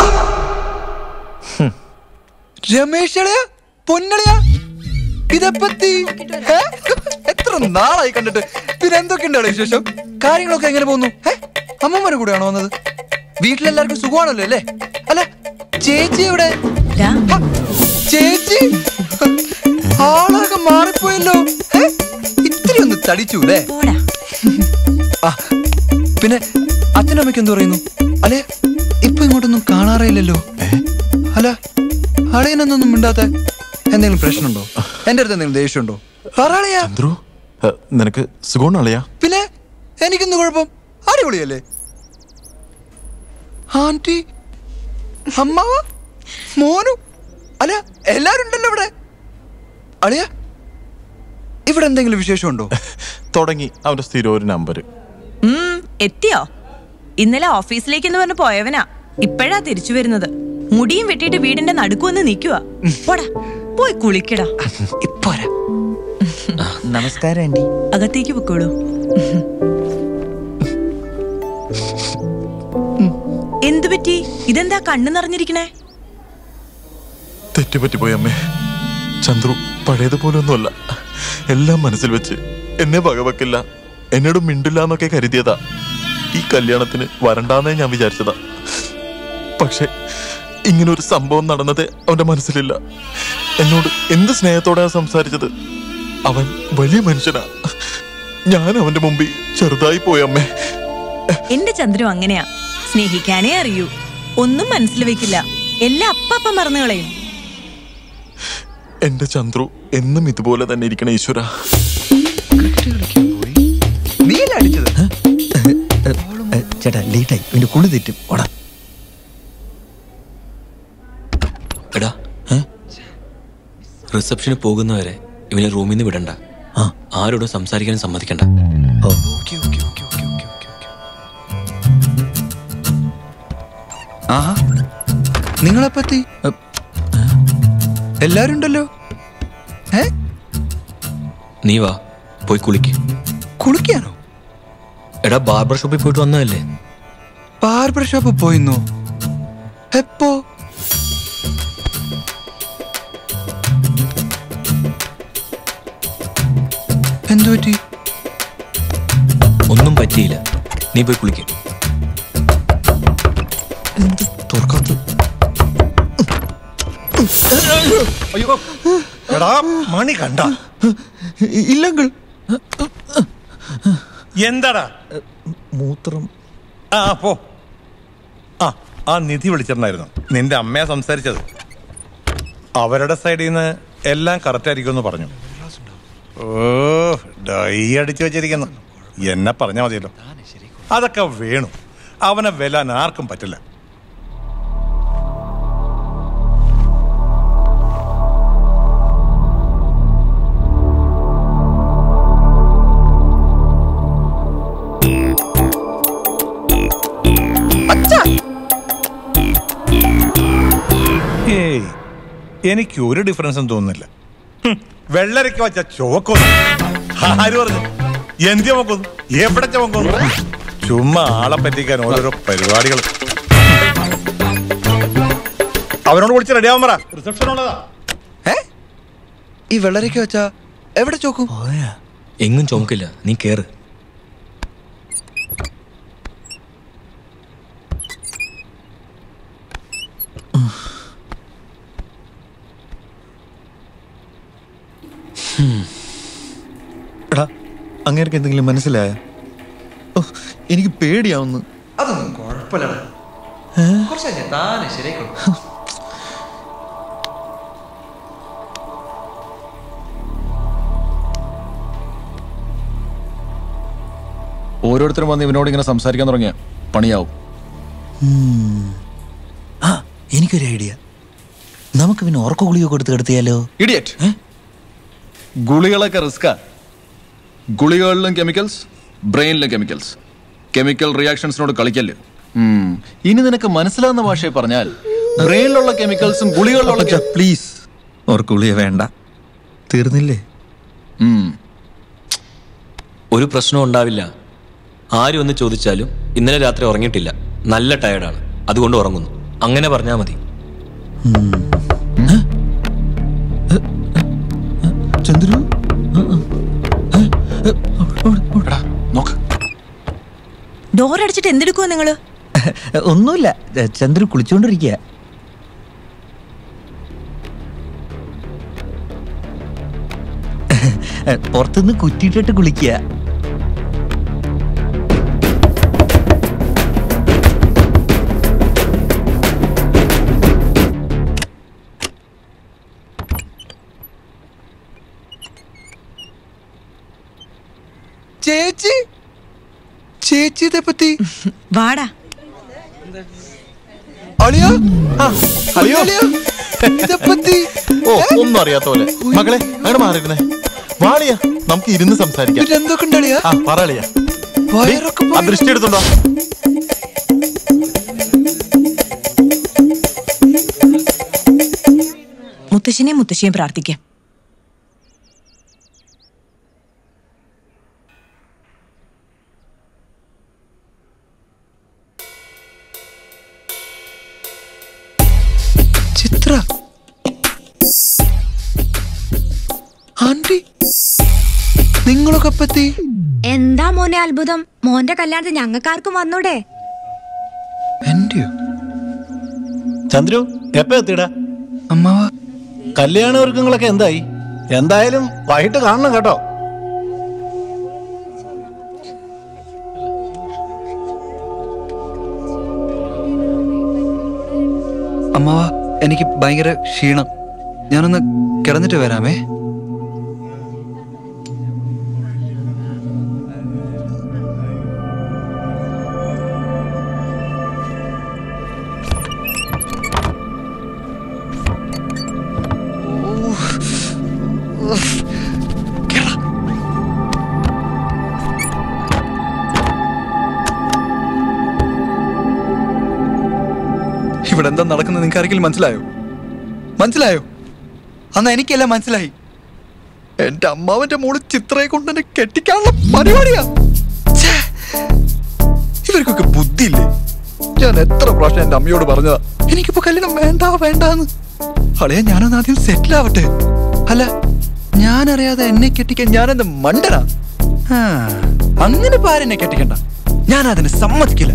രമേശ് അളിയാ പൊന്നളിയാ ഇതെപ്പത്തി ഏ? എത്ര നാളായി കണ്ടിട്ട് പിന്നെ എന്തൊക്കെയുണ്ട് അളിയാ വിശേഷം കാര്യങ്ങളൊക്കെ എങ്ങനെ പോകുന്നു ഏ? അമ്മമ്മയുടെ കൂടെയാണോ വന്നത് വീട്ടിലെല്ലാവർക്കും സുഖമാണല്ലോ അല്ലേ അല്ല ചേച്ചി എവിടെ ഹ, ചേച്ചി ആളൊക്കെ മാറിപ്പോയല്ലോ ഏ? ഇത്തിരി ഒന്ന് തടിച്ചു അല്ലേ ആ പിന്നെ അച്ഛനമ്മയ്ക്ക് എന്ത് പറയുന്നു അല്ലേ ഇപ്പൊ ഇങ്ങോട്ടൊന്നും കാണാറേയില്ലല്ലോ അല്ല അളിയനൊന്നും മിണ്ടാത്ത എന്തെങ്കിലും പ്രശ്നമുണ്ടോ എന്റെ അടുത്ത് എന്തെങ്കിലും ദേഷ്യമുണ്ടോ പറയാളിയാ ചന്ദ്രു നിനക്ക് സുഖമാണല്ലയാ പിന്നെ എനിക്കെന്ത് കുഴപ്പം അടിപൊളിയല്ലേ ആന്റി അമ്മാവ മോനു അല്ല എല്ലാരും ഉണ്ടല്ലോ ഇവിടെ അളിയ ഇവിടെ എന്തെങ്കിലും വിശേഷമുണ്ടോ തുടങ്ങി അവന്റെ സ്ഥിരം ഒരു നമ്പർ ഉം, എത്തിയോ ഇന്നലെ ഓഫീസിലേക്ക് എന്ന് പറഞ്ഞ് പോയവനാ ഇപ്പോഴാ തിരിച്ചു വരുന്നത് മുടിയും വെട്ടിയിട്ട് വീടിന്റെ നടുക്ക് വന്ന് നിൽക്കുക പോടാ പോയി കുളിക്കടാ നമസ്കാരം ആന്റി അകത്തേക്ക് പൊക്കോളൂ എന്തു പറ്റി ഇതെന്താ കണ്ണു നിറഞ്ഞിരിക്കണേ തെറ്റ് പറ്റിപ്പോയി അമ്മേ ചന്ദ്രു പഴയതുപോലെ ഒന്നുമല്ല എല്ലാം മനസ്സിൽ വെച്ച് എന്നെ വകവെക്കില്ല എന്നോട് മിണ്ടില്ല എന്നൊക്കെ കരുതിയതാ ഈ കല്യാണത്തിന് വരണ്ടാന്നേ ഞാൻ വിചാരിച്ചതാ പക്ഷെ ഇങ്ങനൊരു സംഭവം നടന്നത് അവന്റെ മനസ്സിലില്ല എന്നോട് എന്ത് സ്നേഹത്തോടെയാണ് സംസാരിച്ചത് അവൻ വലിയ മനുഷ്യനാ ഞാൻ അവന്റെ മുമ്പിൽ ചെറുതായി പോയി അമ്മേ എന്റെ ചന്ദ്രു അങ്ങനെയാ സ്നേഹിക്കാനേ അറിയൂ ഒന്നും മനസ്സിൽ വെക്കില്ല എല്ലാം അപ്പപ്പം മറന്നു കളയും എന്റെ ചന്ദ്രു എന്നും ഇതുപോലെ തന്നെ ഇരിക്കണ ഈശ്വര ചേട്ടാ ലേറ്റായി ഇവന്റെ കുളി തെറ്റും ഓടാ എടാ റിസപ്ഷന് പോകുന്നവരെ ഇവനെ റൂമിൽ നിന്ന് വിടണ്ട ആരോടും സംസാരിക്കാനും സമ്മതിക്കണ്ട ആഹാ നിങ്ങളെ പറ്റി എല്ലാരും ഉണ്ടല്ലോ ഏ നീ വാ പോയി കുളിക്ക് കുളിക്കാനോ എടാ ബാർബർ ഷോപ്പിൽ പോയിട്ട് വന്നതല്ലേ ബാർബർ ഷോപ്പ് പോയിന്നോ എപ്പോ എന്തു പറ്റി ഒന്നും പറ്റിയില്ല നീ പോയി കുളിക്ക് തുറക്കാത്ത അയ്യോ എടാ മണി കണ്ട ഇല്ലെങ്കിൽ എന്താടാ മൂത്രം ആ പോ ആ ആ നിധി വിളിച്ചിട്ടുണ്ടായിരുന്നു നിന്റെ അമ്മയാ സംസാരിച്ചത് അവരുടെ സൈഡിൽ നിന്ന് എല്ലാം കറക്റ്റ് ആയിരിക്കുമെന്ന് പറഞ്ഞു ഓ ഡൈ അടിച്ചു വെച്ചിരിക്കുന്നു എന്നെ പറഞ്ഞാൽ മതിയല്ലോ അതൊക്കെ വേണു അവനെ വെല്ലാൻ ആർക്കും പറ്റില്ല ഏയ് എനിക്ക് ഒരു ഡിഫറൻസും തോന്നുന്നില്ല ഹും, വെള്ളരിക്ക വെച്ച ചുവക്കൊന്നു ആര് പറഞ്ഞു എന്ത് ചുമക്കൊന്നു എവിടെ ചുമക്കൊന്നു ചുമ്മാ ആളെ പറ്റിക്കാൻ ഓരോരോ പരിപാടികൾ അവനോട് വിളിച്ച് റെഡിയാവാൻ പറ റിസപ്ഷൻ ഉള്ളതാ ഈ വെള്ളരിക്ക വെച്ചാ എവിടെ ചോക്കും എങ്ങും ചുമക്കില്ല നീ കേറ് എടാ അങ്ങേർക്ക് എന്തെങ്കിലും മനസ്സിലായ എനിക്ക് പേടിയാവുന്നു അതൊന്നും കുഴപ്പമില്ലടാ കുറച്ച് കഴിഞ്ഞാ താനെ ശരിയായിക്കോളും ഓരോരുത്തരും വന്ന് ഇവനോട് ഇങ്ങനെ സംസാരിക്കാൻ തുടങ്ങിയ പണിയാവും ഉം. ആ എനിക്കൊരു ഐഡിയ നമുക്ക് പിന്നെ ഉറക്ക ഗുളിക കൊടുത്ത് കിടത്തിയാലോ ഇഡിയറ്റ് ഗുളികളൊക്കെ റിസ്കാ ഗുളികളിലും കെമിക്കൽസ് ബ്രെയിനിലും കെമിക്കൽസ് കെമിക്കൽ റിയാക്ഷൻസിനോട് കളിക്കല്ല് ഉം. ഇനി നിനക്ക് മനസ്സിലാവുന്ന ഭാഷയെ പറഞ്ഞാൽ ബ്രെയിനിലുള്ള കെമിക്കൽസും ഗുളികളിലുള്ള പ്ലീസ് ഉറക്ക ഗുളിക വേണ്ട തീർന്നില്ലേ ഒരു പ്രശ്നവും ഉണ്ടാവില്ല ആരും ഒന്ന് ചോദിച്ചാലും ഇന്നലെ രാത്രി ഉറങ്ങിയിട്ടില്ല നല്ല ടയർഡാണ് അതുകൊണ്ട് ഉറങ്ങുന്നു അങ്ങനെ പറഞ്ഞാൽ മതി ചന്ദ്രു നോക്ക് ഡോർ അടിച്ചിട്ട് എന്തെടുക്കുവാ നിങ്ങള് ഒന്നുമില്ല ചന്ദ്രു കുളിച്ചോണ്ടിരിക്കുക പുറത്തുനിന്ന് കുറ്റിയിട്ടിട്ട് കുളിക്കുക ചേച്ചി ചേച്ചി ഇതേപ്പറ്റി വാടാ അളിയ അളിയോ ഇതേപ്പറ്റി ഓ ഒന്നും അറിയാത്ത പോലെ മകളെ അങ്ങോട്ട് മാറിയിരുന്നേ വാളിയ നമുക്ക് ഇരുന്ന് സംസാരിക്കാം പിന്നെ എന്തൊക്കെ ഉണ്ട് അളിയ ആ പറ അളിയ വയറൊക്കെ ആ ദൃഷ്ടി എടുത്തുണ്ടോ മുത്തശ്ശനെയും മുത്തശ്ശിയും പ്രാർത്ഥിക്കാം ചിത്ര ആന്റി നിങ്ങളൊക്കെ പറ്റി എന്താ മോനെ അത്ഭുതം മോന്റെ കല്യാണത്തിന് ഞങ്ങൾക്കാർക്കും വന്നൂടെ എന്റെയോ ചന്ദ്രു എപ്പ എത്തിടാ അമ്മാവ കല്യാണ ഒരുക്കങ്ങളൊക്കെ എന്തായി എന്തായാലും വൈകിട്ട് കാണണം കേട്ടോ അമ്മാവ എനിക്ക് ഭയങ്കര ക്ഷീണം ഞാനൊന്ന് കിടന്നിട്ട് വരാമേ ഇവിടെ എന്താ നടക്കുന്നത് നിങ്ങൾക്ക് ആരെങ്കിലും മനസ്സിലായോ മനസ്സിലായോ അന്ന് എനിക്കെല്ലാം മനസ്സിലായി എന്റെ അമ്മാവന്റെ മോള് ചിത്രയെ കൊണ്ട് എന്നെ കെട്ടിക്കാനുള്ള പരിപാടിയാ ഛേ, ഇവർക്കൊക്കെ ബുദ്ധിയില്ലേ ഞാൻ എത്ര പ്രാവശ്യം എന്റെ അമ്മയോട് പറഞ്ഞതാ എനിക്കിപ്പോ കല്യാണം വേണ്ട വേണ്ടാന്ന് അളയാ ഞാനൊന്ന് ആദ്യം സെറ്റിൽ ആവട്ടെ അല്ല ഞാൻ അറിയാതെ എന്നെ കെട്ടിക്കാൻ ഞാനെന്ത് മണ്ടനാ ആ, അങ്ങനെ ഇപ്പൊ ആരെന്നെ കെട്ടിക്കണ്ട ഞാൻ അതിന് സമ്മതിക്കില്ല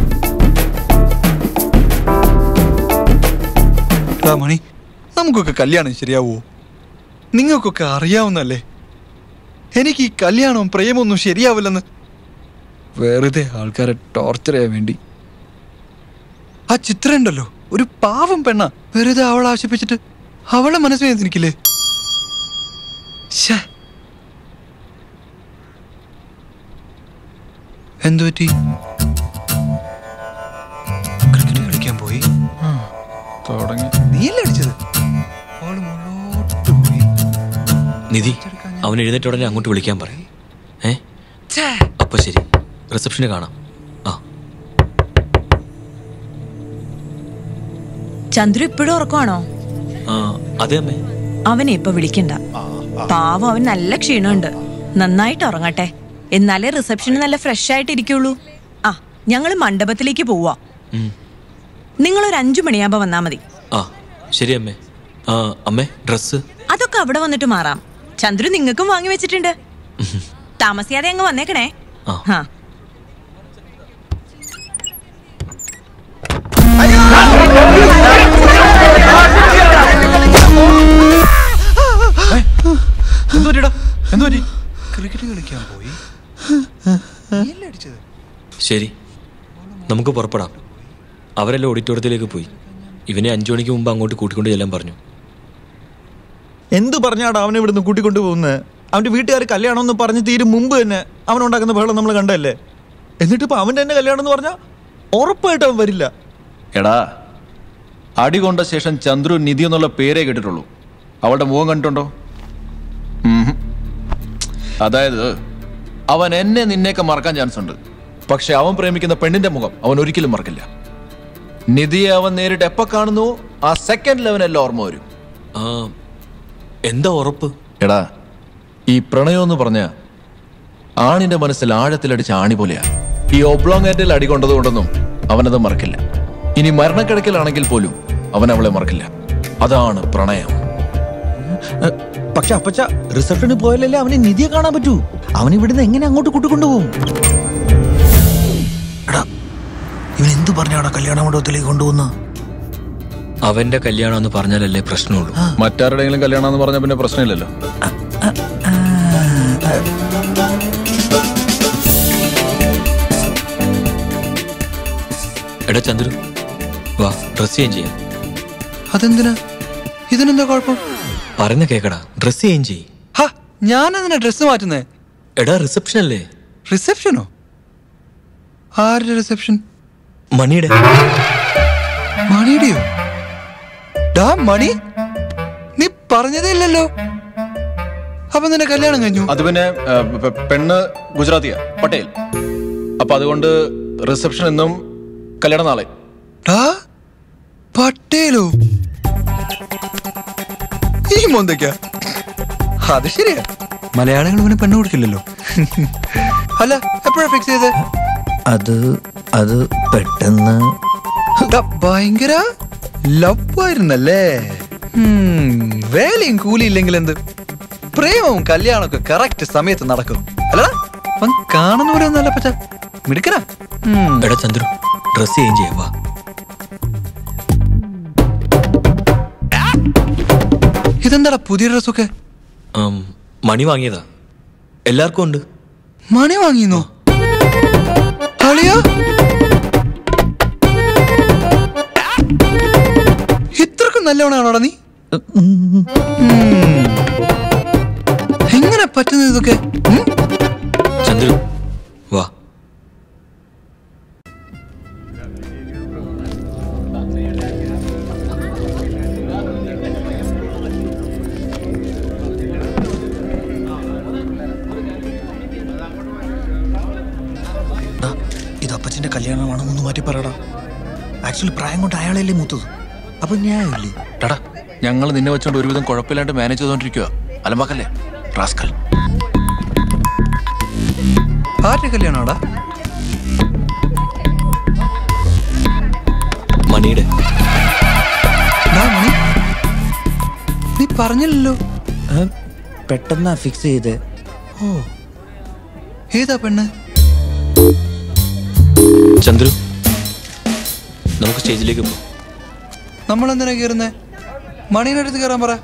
എടാ മണി നമുക്കൊക്കെ കല്യാണം ശരിയാവോ നിങ്ങൾക്കൊക്കെ അറിയാവുന്നല്ലേ എനിക്ക് ഈ കല്യാണവും പ്രേമൊന്നും ശരിയാവില്ലെന്ന് വെറുതെ ആൾക്കാരെ ടോർച്ചർ ചെയ്യാൻ വേണ്ടി ആ ചിത്രം ഉണ്ടല്ലോ ഒരു പാവം പെണ്ണ വെറുതെ അവളെ ആശിപ്പിച്ചിട്ട് അവളെ മനസ്സ് വേദനിക്കില്ലേ ശ്ശേ. എന്തു പറ്റി ക്രിക്കറ്റ് കളിക്കാൻ പോയി ആ, തുടങ്ങി നീയല്ലേ അടിച്ചത് അവള് മുന്നോട്ട് പോയി നിധി അവൻ എഴുന്നേറ്റ് ഉടനെ അങ്ങോട്ട് വിളിക്കാൻ പറയും ഏ അപ്പൊ ശരി റിസപ്ഷന് കാണാം ചന്ദ്രു ഇപ്പോഴും ഉറക്കമാണോ ആ അതെ അമ്മേ അവനെ ഇപ്പൊ വിളിക്കണ്ട പാവം അവൻ നല്ല ക്ഷീണമുണ്ട് നന്നായിട്ട് ഉറങ്ങട്ടെ എന്നാലേ റിസപ്ഷന് നല്ല ഫ്രഷ് ആയിട്ട് ഇരിക്കുള്ളൂ ആ ഞങ്ങൾ മണ്ഡപത്തിലേക്ക് പോവാ ഉം. നിങ്ങൾ ഒരു അഞ്ചു മണിയാകുമ്പോ വന്നാ മതി ആ ശരി അമ്മേ ആ അമ്മേ ഡ്രസ്സ് അതൊക്കെ അവിടെ വന്നിട്ട് മാറാം ചന്ദ്രു നിങ്ങൾക്കും വാങ്ങി വെച്ചിട്ടുണ്ട് താമസിയാതെ അങ്ങ് വന്നേക്കണേ ആ എന്തുപറ്റിടാ എന്തുപറ്റി ക്രിക്കറ്റ് കളിക്കാൻ പോയി നീയല്ലേ അടിച്ചത് ശരി നമുക്ക് പുറപ്പെടാം അവരെല്ലാം ഓഡിറ്റോറിയത്തിലേക്ക് പോയി ഇവനെ അഞ്ചു മണിക്ക് മുമ്പ് അങ്ങോട്ട് കൂട്ടിക്കൊണ്ട് ചെല്ലാൻ പറഞ്ഞു എന്ത് പറഞ്ഞാടാ അവനെ ഇവിടുന്ന് കൂട്ടിക്കൊണ്ട് പോകുന്നത് അവന്റെ വീട്ടുകാർ കല്യാണം എന്ന് പറഞ്ഞ് തീരും മുമ്പ് തന്നെ അവൻ ഉണ്ടാക്കുന്ന ബഹളം നമ്മൾ കണ്ടല്ലേ എന്നിട്ട് ഇപ്പൊ അവന്റെ തന്നെ കല്യാണം എന്ന് പറഞ്ഞാൽ ഉറപ്പായിട്ട് അവൻ വരില്ല എടാ അടി കൊണ്ട ശേഷം ചന്ദ്രു നിധി എന്നുള്ള പേരേ കേട്ടിട്ടുള്ളൂ അവളുടെ മുഖം കണ്ടിട്ടുണ്ടോ ഉം. അതായത് അവൻ എന്നെ നിന്നെയൊക്കെ മറക്കാൻ ചാൻസ് ഉണ്ട് പക്ഷെ അവൻ പ്രേമിക്കുന്ന പെണ്ണിന്റെ മുഖം അവൻ ഒരിക്കലും മറക്കില്ല നിധിയെ അവൻ നേരിട്ട് എപ്പോ കാണുന്നു ആ സെക്കൻഡിൽ അവനെല്ലാം ഓർമ്മ വരും ആ എന്താ ഉറപ്പ് എടാ ഈ പ്രണയം എന്ന് പറഞ്ഞ ആണിന്റെ മനസ്സിൽ ആഴത്തിലടിച്ച ആണി പോലെയാ ഈ ഒബ്ലോങ്ങേറ്റിൽ അടി കൊണ്ടതുകൊണ്ടൊന്നും അവനത് മറക്കില്ല ഇനി മരണക്കിടക്കിലാണെങ്കിൽ പോലും അവൻ അവളെ മറക്കില്ല അതാണ് പ്രണയം പക്ഷെ അപ്പച്ച റിസപ്ഷന് പോയാലല്ലേ അവന് നിധിയെ കാണാൻ പറ്റൂ അവൻ ഇവിടുന്ന് എങ്ങനെ അങ്ങോട്ട് കൂട്ടിക്കൊണ്ടുപോകും ഇവൻ എന്ത് പറഞ്ഞാടാ കല്യാണ മണ്ഡപത്തിലേക്ക് കൊണ്ടുപോകുന്ന അവന്റെ കല്യാണം എന്ന് പറഞ്ഞാലല്ലേ പ്രശ്നമുള്ളൂ മറ്റാരുടെയെങ്കിലും കല്യാണം എന്ന് പറഞ്ഞ പിന്നെ പ്രശ്നമില്ലല്ലോ എടാ ചന്ദ്രു വാ ഡ്രസ് ചേഞ്ച് ചെയ്യാം അതെന്തിനാ ഇതിനെന്താ കുഴപ്പം പറയുന്ന കേക്കടാ ഡ്രസ് ചേഞ്ച് ചെയ്യ് ഹാ ഞാനെന്തിനാ ഡ്രസ്സ് മാറ്റുന്നേ എടാ റിസപ്ഷൻ അല്ലേ റിസപ്ഷനോ ആരുടെ റിസപ്ഷൻ മണിയുടെ മണിയുടെയോ ഡാ മണി നീ പറഞ്ഞതേ ഇല്ലല്ലോ അപ്പൊ നിന്റെ കല്യാണം കഴിഞ്ഞു അത് പിന്നെ ആ, പെ- പെണ്ണ് ഗുജറാത്തിയാ പട്ടേൽ അപ്പൊ അതുകൊണ്ട് റിസപ്ഷൻ എന്നും കല്യാണം നാളെ ഡാ പട്ടേലോ ഈ മോന്തയ്ക്ക അത് ശരിയാ മലയാളികൾ ഇവന് പെണ്ണ് കൊടുക്കില്ലല്ലോ അല്ല എപ്പോഴാ ഫിക്സ് ചെയ്തേ അത് അത് പെട്ടെന്ന് ഡാ, ഭയങ്കര ലവ് ആയിരുന്നല്ലേ ഉം, വേലയും കൂലിയും ഇല്ലെങ്കിൽ എന്ത് പ്രേമവും കല്യാണമൊക്കെ കറക്റ്റ് സമയത്ത് നടക്കും അല്ലടാ അവൻ കാണുന്ന പോലെ ഒന്നല്ല പച്ച മിടുക്കനാ ഉം. എടാ ചന്ദ്രു ഡ്രസ് ചേഞ്ച് ചെയ്യാം വാ ഇതെന്താടാ പുതിയ ഡ്രസ്സൊക്കെ ആം, മണി വാങ്ങിയതാ എല്ലാവർക്കും ഉണ്ട് മണി വാങ്ങിയെന്നോ അളിയാ ഇത്രക്കും നല്ലവണാണോടാ നീ ഉം. എങ്ങനെ പറ്റുന്നത് ഇതൊക്കെ ഉം? ചന്ദ്രു വാ ഇത് അപ്പച്ചന്റെ കല്യാണമാണെന്നൊന്ന് മാറ്റി പറയടാ ആക്ച്വലി പ്രായം കൊണ്ട് അയാളല്ലേ മൂത്തത് അപ്പൊ ന്യായമില്ലേ ടാടാ ഞങ്ങൾ നിന്നെ വെച്ചോണ്ട് ഒരുവിധം കുഴപ്പമില്ലാണ്ട് മാനേജ് ചെയ്തോണ്ടിരിക്കുക അലമ്പാക്കല്ലേ റാസ്കൽ ആരുടെ കല്യാണമാടാ മണിയുടെ ഡാ മണി നീ പറഞ്ഞില്ലല്ലോ പെട്ടെന്നാ ഫിക്സ് ചെയ്ത് ഓ ഏതാ പെണ്ണ് ചന്ദ്രു നമുക്ക് സ്റ്റേജിലേക്ക് പോ നമ്മൾ എന്തിനാ കയറുന്നേ മണീനെ അടുത്ത് കയറാൻ പറ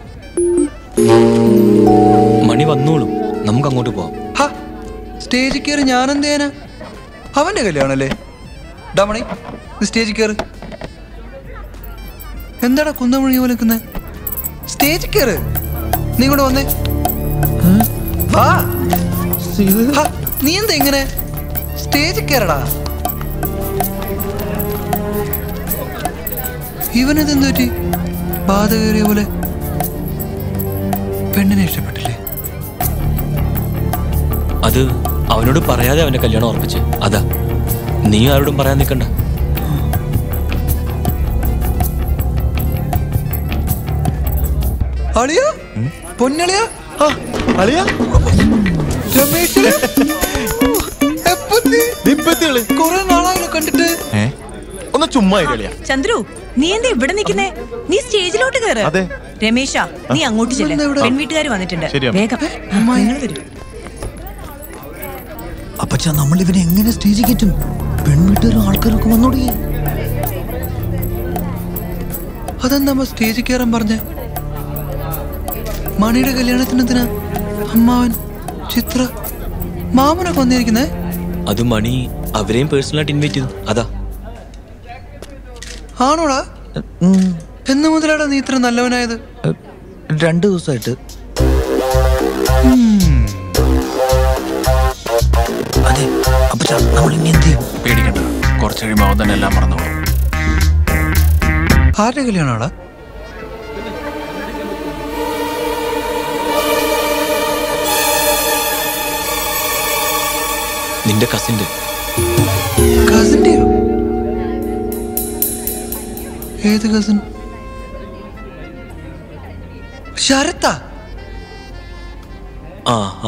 മണി വന്നോളും നമുക്ക് അങ്ങോട്ട് പോവാം ഹാ സ്റ്റേജിൽ കയറി ഞാൻ എന്ത് ചെയ്യാനാ അവന്റെ കല്യാണല്ലേ ഡാ മണി നീ സ്റ്റേജിൽ കയറ് എന്താടാ കുന്തമുഴി പോലെ നിൽക്കുന്നത് സ്റ്റേജിൽ കയറ് നീ ഇങ്ങോട്ട് വന്നേ വാ ഹാ, നീ എന്താ ഇങ്ങനെ സ്റ്റേജിൽ കയറടാ ഇവനത് എന്ത് പറ്റി ബാധ കയറിയ പോലെ പെണ്ണിനെ ഇഷ്ടപ്പെട്ടില്ലേ അത് അവനോട് പറയാതെ അവന്റെ കല്യാണം ഉറപ്പിച്ച് അതാ നീ ആരോടും പറയാൻ നിൽക്കണ്ട അളിയ പൊന്നളിയ അളിയ രമേശ് കൊറേ നാളായല്ലോ കണ്ടിട്ട് ഒന്ന് ചുമ്മാ ഇരളിയാ ചന്ദ്രു നീ എന്താ ഇവിടെ നിൽക്കുന്നേ നീ സ്റ്റേജിലോട്ട് കയറ് അതെ. രമേശ നീ അങ്ങോട്ട് ചെല്ല് പെൺവീട്ടുകാർ വന്നിട്ടുണ്ട് ശരി, അമ്മ. വേഗം നിങ്ങൾ വരൂ അപ്പച്ചാ നമ്മൾ ഇവനെ എങ്ങനെ സ്റ്റേജിൽ കയറ്റും പെൺവീട്ടുകാരും ആൾക്കാരൊക്കെ വന്നോടി അതെന്താ സ്റ്റേജിൽ കയറാൻ പറഞ്ഞ മണിയുടെ കല്യാണത്തിന് എന്തിനാ അമ്മാവൻ ചിത്ര മാമനൊക്കെ വന്നിരിക്കുന്നേ അത് മണി അവരെയും പേഴ്സണലായിട്ട് ഇൻവൈറ്റ് ചെയ്തു അതാ ആണോടാ എന്ന് മുതലാടാ നീ ഇത്ര നല്ലവനായത് രണ്ടു ദിവസമായിട്ട് അതെ അപ്പച്ചാ നമ്മൾ ഇനി എന്ത് ചെയ്യും പേടിക്കണ്ട കുറച്ച് കഴിയുമ്പോൾ അവൻ തന്നെ എല്ലാം മറന്നോളൂ ആരുടെ കല്യാണമാടാ നിന്റെ കസിന്റെ കസിന്റെയോ ഏത് കസിൻ ശരത്താ ആ ആ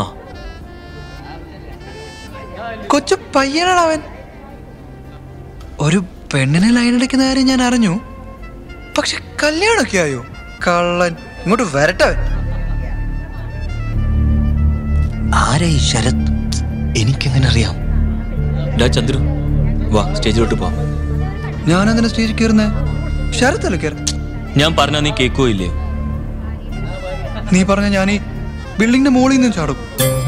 കൊച്ചു പയ്യനാണ് അവൻ ഒരു പെണ്ണിനെ ലൈനടിക്കുന്ന കാര്യം ഞാൻ അറിഞ്ഞു പക്ഷെ കല്യാണമൊക്കെ ആയോ കള്ളൻ ഇങ്ങോട്ട് വരട്ടെ അവൻ. ആരാ ഈ ശരത് എനിക്കെങ്ങനെ അറിയാം ഡാ ചന്ദ്രു വാ സ്റ്റേജിലോട്ട് പോ ഞാൻ അതിനെ സ്റ്റേജിൽ കയറുന്നേ ശരത്തല്ലേ കയറ ഞാൻ പറഞ്ഞാ നീ കേക്കോ ഇല്ലേ നീ പറഞ്ഞ ഞാൻ ഈ ബിൽഡിങ്ങിന്റെ മുകളിൽ നിന്ന് ചാടും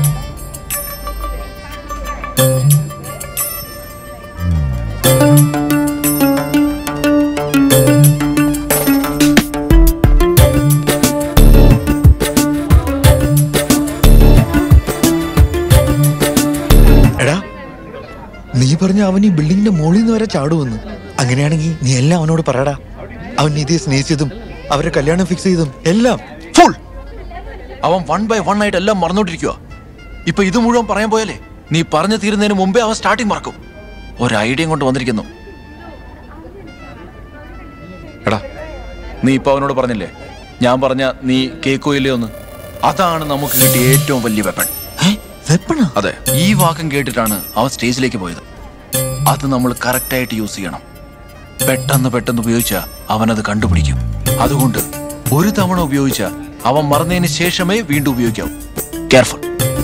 എടാ നീ പറഞ്ഞ അവൻ ഈ ബിൽഡിങ്ങിന്റെ മുകളിൽ നിന്ന് വരെ ചാടുമെന്ന് അങ്ങനെയാണെങ്കിൽ നീ എല്ലാം അവനോട് പറയടാ അവൻ നിധിയെ സ്നേഹിച്ചതും അവരെ കല്യാണം ഫിക്സ് ചെയ്തതും എല്ലാം ഫുൾ അവൻ വൺ ബൈ വൺ ആയിട്ട് എല്ലാം മറന്നോണ്ടിരിക്കുക ഇപ്പൊ ഇത് മുഴുവൻ പറയാൻ പോയാലേ നീ പറഞ്ഞു തീരുന്നതിന് മുമ്പേ അവൻ സ്റ്റാർട്ടിങ് മറക്കും ഒരു ഐഡിയയും കൊണ്ട് വന്നിരിക്കുന്നു എടാ നീ ഇപ്പൊ അവനോട് പറഞ്ഞില്ലേ ഞാൻ പറഞ്ഞ നീ കേക്കോ ഇല്ലയോ എന്ന് അതാണ് നമുക്ക് കിട്ടിയ ഏറ്റവും വലിയ വെപ്പൺ അതെ ഈ വാക്കം കേട്ടിട്ടാണ് അവൻ സ്റ്റേജിലേക്ക് പോയത് അത് നമ്മൾ കറക്റ്റായിട്ട് യൂസ് ചെയ്യണം പെട്ടെന്ന് പെട്ടെന്ന് ഉപയോഗിച്ചാൽ അവനത് കണ്ടുപിടിക്കും അതുകൊണ്ട് ഒരു തവണ ഉപയോഗിച്ച അവൻ മറന്നതിന് ശേഷമേ വീണ്ടും ഉപയോഗിക്കാവൂ കെയർഫുൾ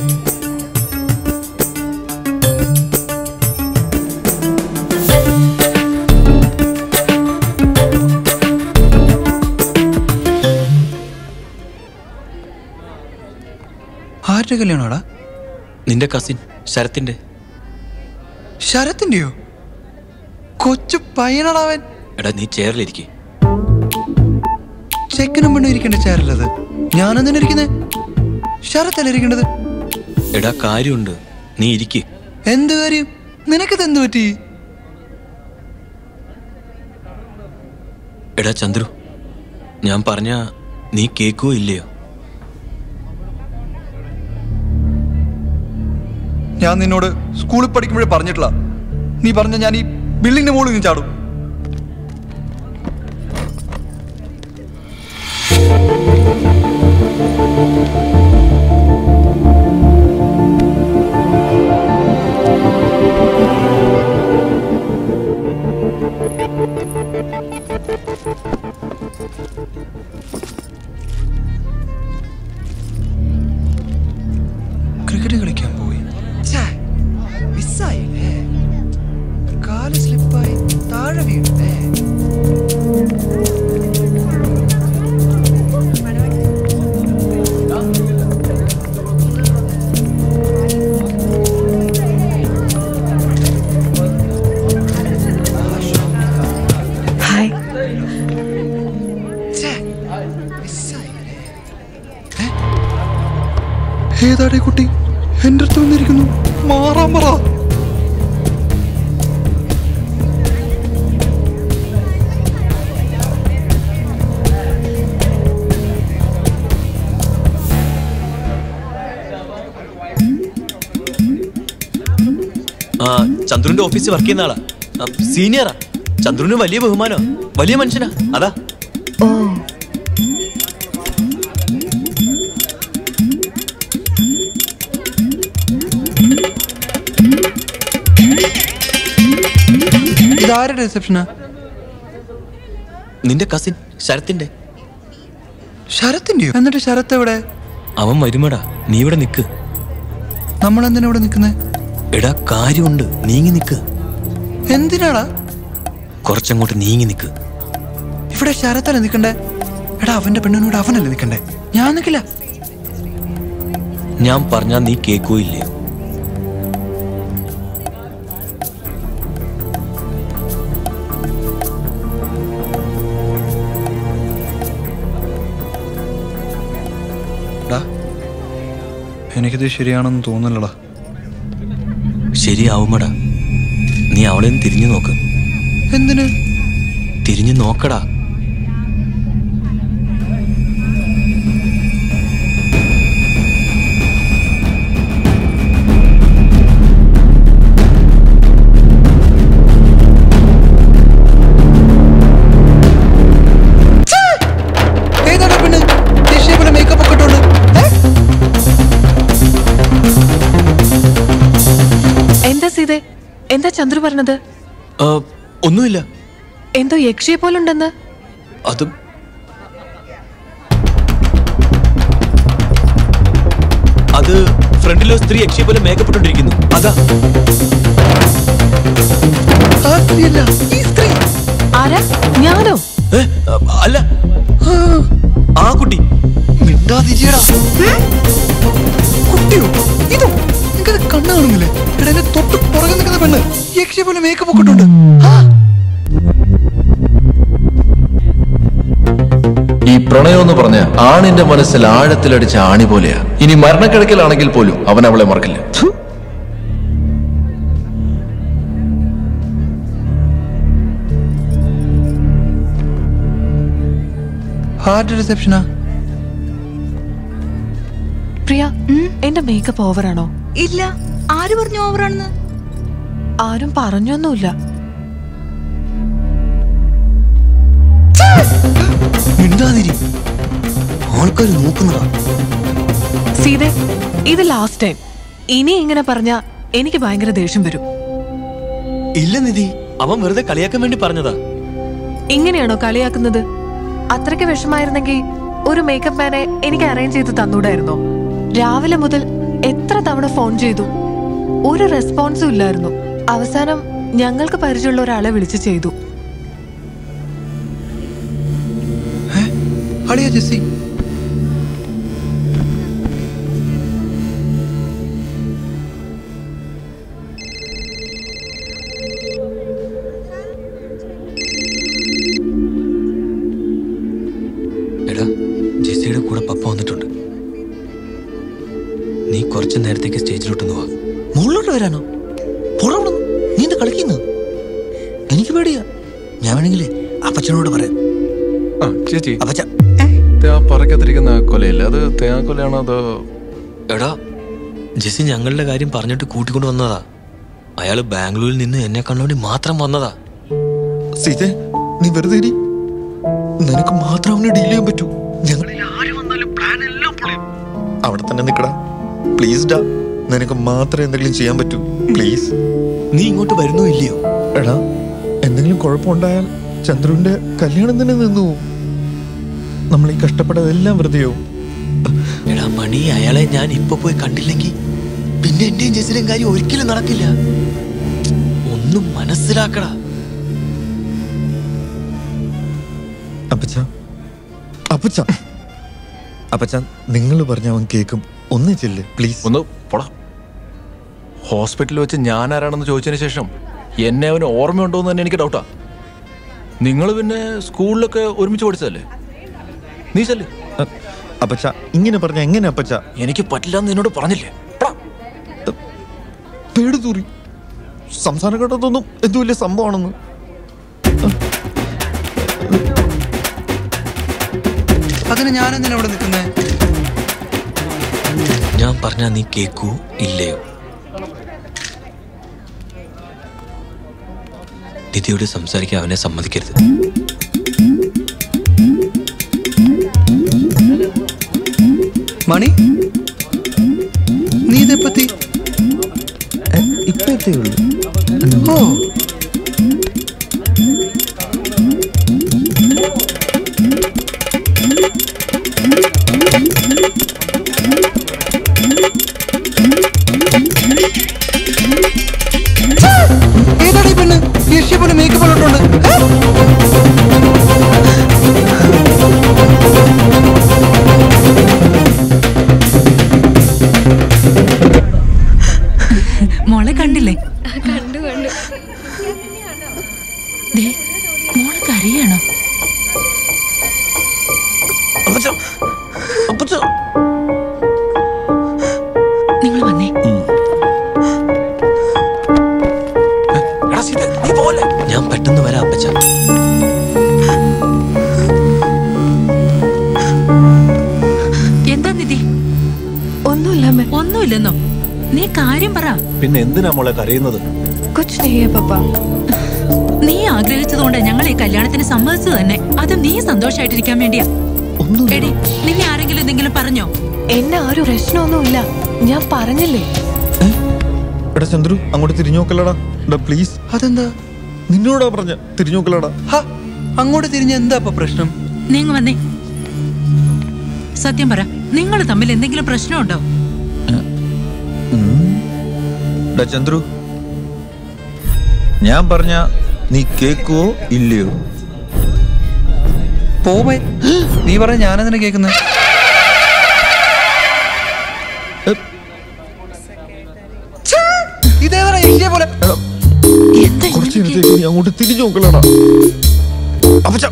ആരുടെ കല്യാണോടാ നിന്റെ കസിൻ ശരത്തിന്റെ ശരത്തിന്റെയോ കൊച്ചു പയ്യനാടാവൻ എടാ നീ ചെയറിലിരിക്കേ ചെക്കനും പെണ്ണും ഇരിക്കേണ്ട ചേരല്ലത് ഞാനെന്തിനാ ഇരിക്കുന്നത് ശരത്തല്ല ഇരിക്കേണ്ടത് എടാ കാര്യമുണ്ട് നീ ഇരിക്കേ എന്ത് കാര്യം നിനക്കിത് എന്ത് പറ്റി എടാ ചന്ദ്രു ഞാൻ പറഞ്ഞ നീ കേക്കോ ഇല്ലയോ ഞാൻ നിന്നോട് സ്കൂളിൽ പഠിക്കുമ്പോഴേ പറഞ്ഞിട്ടില്ല നീ പറഞ്ഞ ഞാൻ ഈ ബിൽഡിങ്ങിന്റെ മുകളിൽ നിന്ന് ചാടും ക്രിക്കറ്റ് കളിക്കാൻ പോയി മിസ്സായില്ലേ കാല് സ്ലിപ്പായി താഴെ വീണേ ഹായ് ഏതാടേ കുട്ടി എന്റെ അടുത്ത് വന്നിരിക്കുന്നു മാറാൻ പറ ആ ചന്ദ്രുന്റെ ഓഫീസിൽ വർക്ക് ചെയ്യുന്ന ആളാ ആ, സീനിയറാ ചന്ദ്രുന് വലിയ ബഹുമാനോ വലിയ മനുഷ്യനാ അതാ ഓ ഇതാരുടെ റിസപ്ഷനാ നിന്റെ കസിൻ ശരത്തിന്റെ ശരത്തിന്റെയോ എന്നിട്ട് ശരത്ത് എവിടെ അവൻ വരുമടാ നീ ഇവിടെ നിക്ക് നമ്മൾ എന്തിനാ ഇവിടെ നിൽക്കുന്നത് എടാ കാര്യമുണ്ട് നീങ്ങി നിക്ക് എന്തിനാടാ കുറച്ചങ്ങോട്ട് നീങ്ങി നിക്ക് ഇവിടെ ശരത്തല്ലേ നിൽക്കണ്ടേ എടാ അവന്റെ പെണ്ണിനോട് അവനല്ലേ നിൽക്കണ്ടേ ഞാൻ നിൽക്കില്ല ഞാൻ പറഞ്ഞാ നീ കേക്കോ ഇല്ലേ ടാ, എനിക്കിത് ശരിയാണെന്ന് തോന്നുന്നില്ലടാ ശരിയാവുമടാ നീ അവളെ ഒന്ന് തിരിഞ്ഞു നോക്ക് എന്തിന് തിരിഞ്ഞു നോക്കടാ ഏതാടാ പെണ്ണ് ദേശീയ പോലെ മേക്കപ്പ് ഒക്കെ ഇട്ടോണ്ട് ഏ? എന്താ സീതെ എന്താ ചന്ദ്രു പറഞ്ഞത് ആ, ഒന്നുമില്ല എന്തോ യക്ഷിയെ പോലുണ്ടെന്ന് അത് അത് ഫ്രണ്ടിലോ സ്ത്രീ യക്ഷിയെ പോലെ മേക്കപ്പ് ഇട്ടോണ്ടിരിക്കുന്നു അതാ ആ സ്ത്രീയല്ല ഈ സ്ത്രീ ആരാ ഞാനോ ഏ, അല്ല ആ കുട്ടി മിണ്ടാതിരിയടാ കുട്ടിയോ ഇതോ നിനക്കത് കണ്ണു കാണുന്നില്ലേ എടാ എന്നെ തൊട്ട് പുറകെ നിൽക്കുന്ന പെണ്ണ് യക്ഷിയെ പോലെ മേക്കപ്പ് ഒക്കെ ഇട്ടോണ്ട് ആ ഈ പ്രണയം എന്ന് പറഞ്ഞ ആണിന്റെ മനസ്സിൽ ആഴത്തിലടിച്ച ആണി പോലെയാ ഇനി മരണക്കിടക്കിലാണെങ്കിൽ പോലും അവൻ അവളെ മറക്കില്ല ഹാർട്ട് റിസപ്ഷനാ പ്രിയ എന്റെ മേക്കപ്പ് ഓവറാണോ ഇല്ല ആര് പറഞ്ഞു ഓവറാണെന്ന് ആരും പറഞ്ഞൊന്നുമില്ല മിണ്ടാതിരി ആൾക്കാർ നോക്കുന്നതാ സീതെ ഇത് ലാസ്റ്റ് ടൈം ഇനി ഇങ്ങനെ പറഞ്ഞ എനിക്ക് ഭയങ്കര ദേഷ്യം വരും ഇല്ല നിധി അവൻ വെറുതെ കളിയാക്കാൻ വേണ്ടി പറഞ്ഞതാ ഇങ്ങനെയാണോ കളിയാക്കുന്നത് അത്രയ്ക്ക് വിഷമായിരുന്നെങ്കിൽ ഒരു മേക്കപ്പ് മാനെ എനിക്ക് അറേഞ്ച് ചെയ്ത് തന്നൂടായിരുന്നോ രാവിലെ മുതൽ എത്ര തവണ ഫോൺ ചെയ്തു ഒരു റെസ്പോൺസും ഇല്ലായിരുന്നു അവസാനം ഞങ്ങൾക്ക് പരിചയമുള്ള ഒരാളെ വിളിച്ച് ചെയ്തു അളിയ ജെസ്സി എടാ ജെസ്സിയുടെ കൂടെ പപ്പ വന്നിട്ടുണ്ട് നീ കുറച്ചു നേരത്തേക്ക് സ്റ്റേജിലോട്ടൊന്ന് വാ മുകളിലോട്ട് വരാനോ പുറം നീ എന്താ കളിക്കുന്നു എനിക്ക് പേടിയാ ഞാൻ വേണമെങ്കിലേ അപ്പച്ചനോട് പറയാം ആ ചേച്ചി അപ്പച്ച തേങ്ങ പറക്കത്തിരിക്കുന്ന കൊലയില്ലേ അത് തേങ്ങ കൊലയാണോ അതോ എടാ ജെസ്സി ഞങ്ങളുടെ കാര്യം പറഞ്ഞിട്ട് കൂട്ടിക്കൊണ്ട് വന്നതാ അയാള് ബാംഗ്ലൂരിൽ നിന്ന് എന്നെ കണ്ടുവേണ്ടി മാത്രം വന്നതാ സീതേ നീ വെറുതെ ഇരി. നിനക്ക് മാത്രം അവനെ ഡീൽ ചെയ്യാൻ പറ്റൂ ഞങ്ങളിൽ അവിടെ തന്നെ നിക്കടാ പ്ലീസ് ഡാ നിനക്ക് മാത്രമേ എന്തെങ്കിലും ചെയ്യാൻ പറ്റൂ പ്ലീസ് നീ ഇങ്ങോട്ട് വരുന്നോ ഇല്ലയോ എടാ എന്തെങ്കിലും കുഴപ്പമുണ്ടായാൽ ചന്ദ്രുവിന്റെ കല്യാണം തന്നെ നിന്നു പോവും. നമ്മൾ ഈ കഷ്ടപ്പെട്ടതെല്ലാം വെറുതെയാവും എടാ മണി അയാളെ ഞാൻ ഇപ്പൊ പോയി കണ്ടില്ലെങ്കിൽ പിന്നെ എന്റെയും ജെസ്സിന്റെയും കാര്യം ഒരിക്കലും നടക്കില്ല ഒന്നും മനസ്സിലാക്കടാ അപ്പച്ച അപ്പച്ച അപ്പച്ച നിങ്ങൾ പറഞ്ഞ അവൻ കേക്കും ഒന്ന് ചെല്ല് പ്ലീസ് ഒന്ന് പോടാ ഹോസ്പിറ്റലിൽ വെച്ച് ഞാൻ ആരാണെന്ന് ചോദിച്ചതിന് ശേഷം എന്നെ അവന് ഓർമ്മയുണ്ടോ എന്ന് തന്നെ എനിക്ക് ഡൗട്ടാ നിങ്ങൾ പിന്നെ സ്കൂളിലൊക്കെ ഒരുമിച്ച് പഠിച്ചതല്ലേ നീ ചെല്ല് അപ്പച്ച ഇങ്ങനെ പറഞ്ഞ എങ്ങനെ അപ്പച്ച എനിക്ക് പറ്റില്ല എന്ന് നിന്നോട് പറഞ്ഞില്ലേ പേട് തൂറി സംസാരം കേട്ടതൊന്നും എന്ത് വലിയ സംഭവമാണെന്ന് അതിന് ഞാനെന്തിനാ ഇവിടെ നിൽക്കുന്നേ ഞാൻ പറഞ്ഞാ നീ കേക്കൂ ഇല്ലയോ ദിദിയോട് സംസാരിക്കാൻ അവനെ സമ്മതിക്കരുത് മണി നീ ഇതെപ്പത്തി ഇപ്പൊ എത്തേ ഉള്ളൂ ഓ ഏതാടി ഈ പെണ്ണ് യക്ഷിയെ പോലെ മേക്കപ്പ് ഇട്ടുണ്ട് മോളെ കണ്ടില്ലേ കണ്ടു കണ്ടു ദേ മോള് കരയാണോ നിങ്ങൾ വന്നേ ഞാൻ പെട്ടെന്ന് വരാം അപ്പച്ച എന്താ നിധി ഒന്നുമില്ല ഒന്നുമില്ലെന്നോ നീ കാര്യം പറ പിന്നെ എന്തിനാ മോളെ കരയുന്നത് കുച്ച് നെയ്യേ പപ്പ നീ ആഗ്രഹിച്ചതുകൊണ്ട് ഞങ്ങൾ ഈ കല്യാണത്തിന് സമ്മതിച്ചു തന്നെ അത് നീ സന്തോഷായിട്ടിരിക്കാൻ വേണ്ടിയാ എടി നിന്നെ ആരെങ്കിലും എന്തെങ്കിലും പറഞ്ഞോ എന്നെ ആരും പ്രശ്നമൊന്നുമില്ല ഞാൻ പറഞ്ഞില്ലേ എടാ ചന്ദ്രു അങ്ങോട്ട് തിരിഞ്ഞു നോക്കല്ലടാ എടാ പ്ലീസ് അതെന്താ നിന്നോടാ പറഞ്ഞ തിരിഞ്ഞു നോക്കല്ലടാ ഹ, അങ്ങോട്ട് തിരിഞ്ഞ എന്താ അപ്പൊ പ്രശ്നം നീങ്ങ വന്നേ സത്യം പറ നിങ്ങൾ തമ്മിൽ എന്തെങ്കിലും പ്രശ്നമുണ്ടോ എടാ ചന്ദ്രു ഞാൻ പറഞ്ഞ നീ കേക്കുവോ ഇല്ലയോ പോവേ നീ പറഞ്ഞ ഞാനെന്തിനാ കേൾക്കുന്നത് ഇതേതാ യക്ഷിയെ പോലെ കുറച്ച് നേരത്തേക്ക് നീ അങ്ങോട്ട് തിരിഞ്ഞു നോക്കല്ലടാ അപ്പച്ച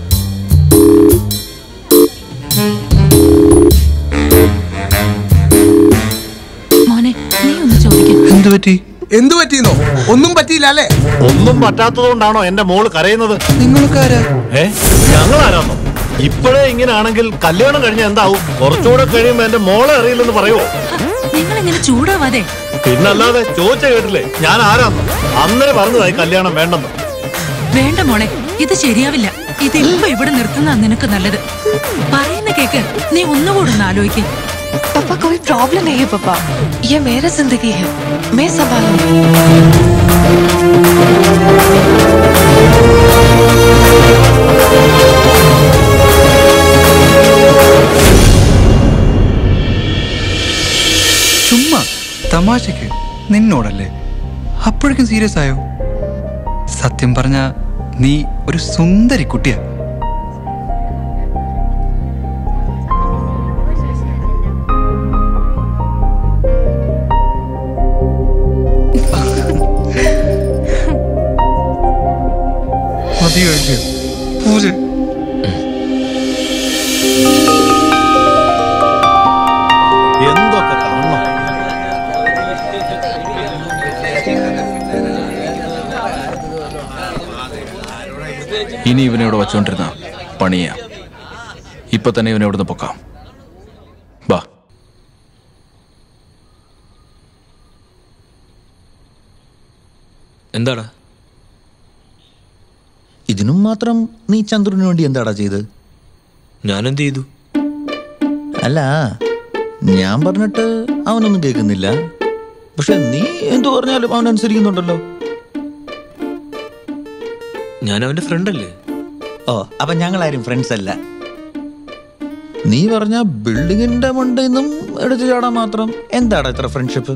മോനെ നീ ഒന്ന് ചോദിക്കും എന്ത് പറ്റി എന്തു പറ്റിയെന്നോ ഒന്നും പറ്റിയില്ല അല്ലേ ഒന്നും പറ്റാത്തതുകൊണ്ടാണോ എന്റെ മോള് കരയുന്നത് നിങ്ങൾക്കാരാ ഏ ഞങ്ങളാരാന്നോ ഇപ്പോഴേ ഇങ്ങനെയാണെങ്കിൽ കല്യാണം കഴിഞ്ഞ എന്താവും കുറച്ചുകൂടെ കഴിയുമ്പോ എന്റെ മോളെ അറിയില്ലെന്ന് പറയുമോ നിങ്ങൾ ഇങ്ങനെ ചൂടാവാതെ പിന്നല്ലാതെ ചോദിച്ച കേട്ടില്ലേ ഞാൻ ആരാന്നോ അന്നേ പറഞ്ഞതായി കല്യാണം വേണ്ടെന്ന് വേണ്ട മോളെ ഇത് ശരിയാവില്ല ഇത് ഇപ്പൊ ഇവിടെ നിർത്തുന്ന നിനക്ക് നല്ലത് പറയുന്ന കേക്ക് നീ ഒന്നുകൂടെ ഒന്ന് ആലോചിക്കും पापा कोई प्रॉब्लम नहीं है पापा ये मेरा जिंदगी है मैं संभालूंगी ഇത്രയ്ക്കും സീരിയസ് ആയോ സത്യം പറഞ്ഞ നീ ഒരു സുന്ദരി കുട്ടിയാ മതിയോ അല്ലയോ പൂജ എന്തൊക്കെ കാണണം ഇനി ഇവനെ ഇവിടെ വച്ചുകൊണ്ടിരുന്ന പണിയാ ഇപ്പൊ തന്നെ ഇവനെ ഇവിടുന്ന് പൊക്കാം ബാ എന്താടാ ഇതിനും മാത്രം നീ ചന്ദ്രന് വേണ്ടി എന്താടാ ചെയ്ത് ഞാനെന്ത് ചെയ്തു അല്ല ഞാൻ പറഞ്ഞിട്ട് അവനൊന്നും കേൾക്കുന്നില്ല പക്ഷെ നീ എന്തു പറഞ്ഞാലും അവൻ അനുസരിക്കുന്നുണ്ടല്ലോ ഞാൻ അവന്റെ ഫ്രണ്ട് അല്ലേ ഓ അപ്പൊ ഞങ്ങളാരും ഫ്രണ്ട്സ് അല്ല നീ പറഞ്ഞ ബിൽഡിങ്ങിന്റെ മണ്ടയിൽ നിന്നും എടുത്തു ചാടാൻ മാത്രം എന്താടാ ഇത്ര ഫ്രണ്ട്ഷിപ്പ്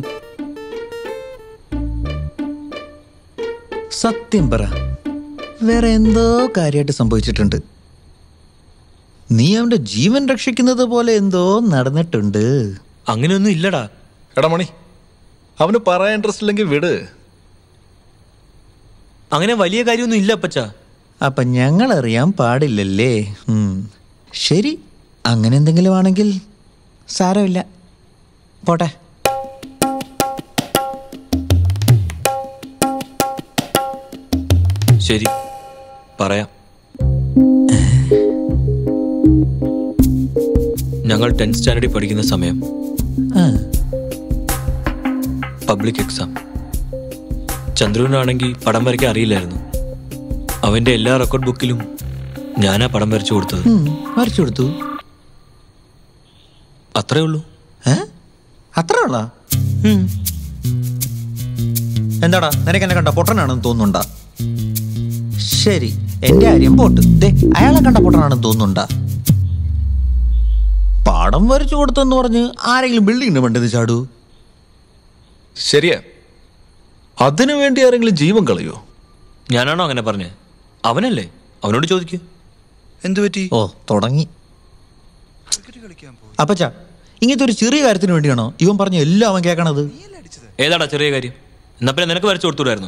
സത്യം പറ വേറെ എന്തോ കാര്യമായിട്ട് സംഭവിച്ചിട്ടുണ്ട് നീ അവന്റെ ജീവൻ രക്ഷിക്കുന്നത് പോലെ എന്തോ നടന്നിട്ടുണ്ട് അങ്ങനെയൊന്നും ഇല്ലടാ എടാ മണി അവന് പറയാൻ ഇൻട്രസ്റ്റ് ഇല്ലെങ്കിൽ വിട് അങ്ങനെ വലിയ കാര്യമൊന്നും ഇല്ല അപ്പച്ച അപ്പൊ ഞങ്ങൾ അറിയാൻ പാടില്ലല്ലേ ഉം. ശരി അങ്ങനെ എന്തെങ്കിലും ആണെങ്കിൽ സാരമില്ല പോട്ടെ ശരി പറയാം ഞങ്ങൾ ടെൻത്ത് സ്റ്റാൻഡേർഡിൽ പഠിക്കുന്ന സമയം ആ, പബ്ലിക് എക്സാം ചന്ദ്രുവിനാണെങ്കിൽ പടം വരയ്ക്കാൻ അറിയില്ലായിരുന്നു അവന്റെ എല്ലാ റെക്കോർഡ് ബുക്കിലും ഞാനാ പടം വരച്ചു കൊടുത്തത് ഉം, വരച്ചു കൊടുത്തു അത്രേ ഉള്ളൂ അത്ര ഉള്ള എന്താടാ നിനക്ക് എന്നെ കണ്ട പൊട്ടനാണെന്ന് തോന്നുന്നുണ്ടാ ശരി എന്റെ കാര്യം പോട്ട് ദേ അയാളെ കണ്ട പൊട്ടനാണെന്ന് തോന്നുന്നുണ്ടാ പടം വരച്ചു കൊടുത്തെന്ന് പറഞ്ഞ് ആരെങ്കിലും ബിൽഡിങ്ങിന് വേണ്ടത് ചാടൂ ശരിയാ അതിനു വേണ്ടി ആരെങ്കിലും ജീവൻ കളയോ ഞാനാണോ അങ്ങനെ പറഞ്ഞേ അവനല്ലേ അവനോട് ചോദിക്കൂ എന്തു പറ്റി ഓ തുടങ്ങി അപ്പച്ച ഇങ്ങനത്തെ ഒരു ചെറിയ കാര്യത്തിന് വേണ്ടിയാണോ ഇവൻ പറഞ്ഞ എല്ലാം അവൻ കേൾക്കണത് ഏതാടാ ചെറിയ കാര്യം എന്നാ പിന്നെ നിനക്ക് വരച്ചു കൊടുത്തൂടായിരുന്നോ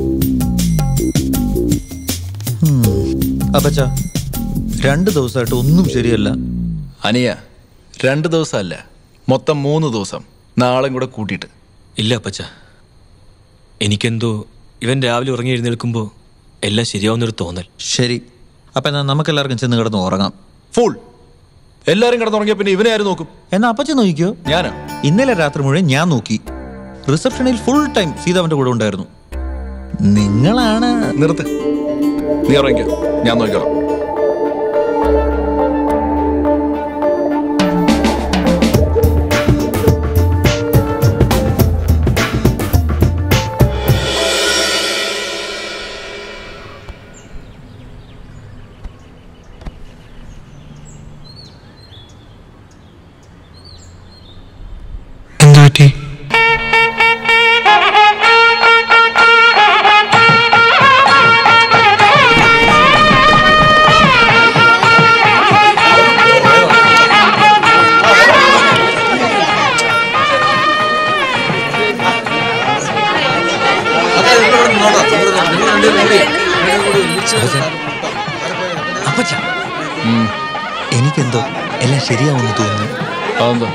അപ്പച്ച രണ്ട് ദിവസമായിട്ട് ഒന്നും ശരിയല്ല അനിയ രണ്ട് ദിവസമല്ല മൊത്തം മൂന്ന് ദിവസം നാളെയും കൂടെ കൂട്ടിയിട്ട് ഇല്ല അപ്പച്ച എനിക്കെന്തോ ഇവൻ രാവിലെ ഉറങ്ങി എഴുന്നേൽക്കുമ്പോൾ എല്ലാം ശരിയാവുന്നൊരു തോന്നൽ ശരി അപ്പൊ എന്നാ നമുക്ക് എല്ലാവർക്കും ചെന്ന് കിടന്ന് ഉറങ്ങാം ഫുൾ എല്ലാരും കിടന്നുറങ്ങിയ പിന്നെ ഇവനെ ആരും നോക്കും എന്നാ അപ്പച്ച നോക്കിക്കോ ഞാനാ ഇന്നലെ രാത്രി മുഴുവൻ ഞാൻ നോക്കി റിസപ്ഷനിൽ ഫുൾ ടൈം സീത അവന്റെ കൂടെ ഉണ്ടായിരുന്നു നിങ്ങളാണ് നിർത്ത് നീ ഉറങ്ങിക്കോ ഞാൻ നോക്കിക്കോളാം എന്തു പറ്റി അപ്പച്ച എനിക്കെന്തോ എല്ലാം ശരിയാവുമെന്ന് തോന്നുന്നു അതെന്താ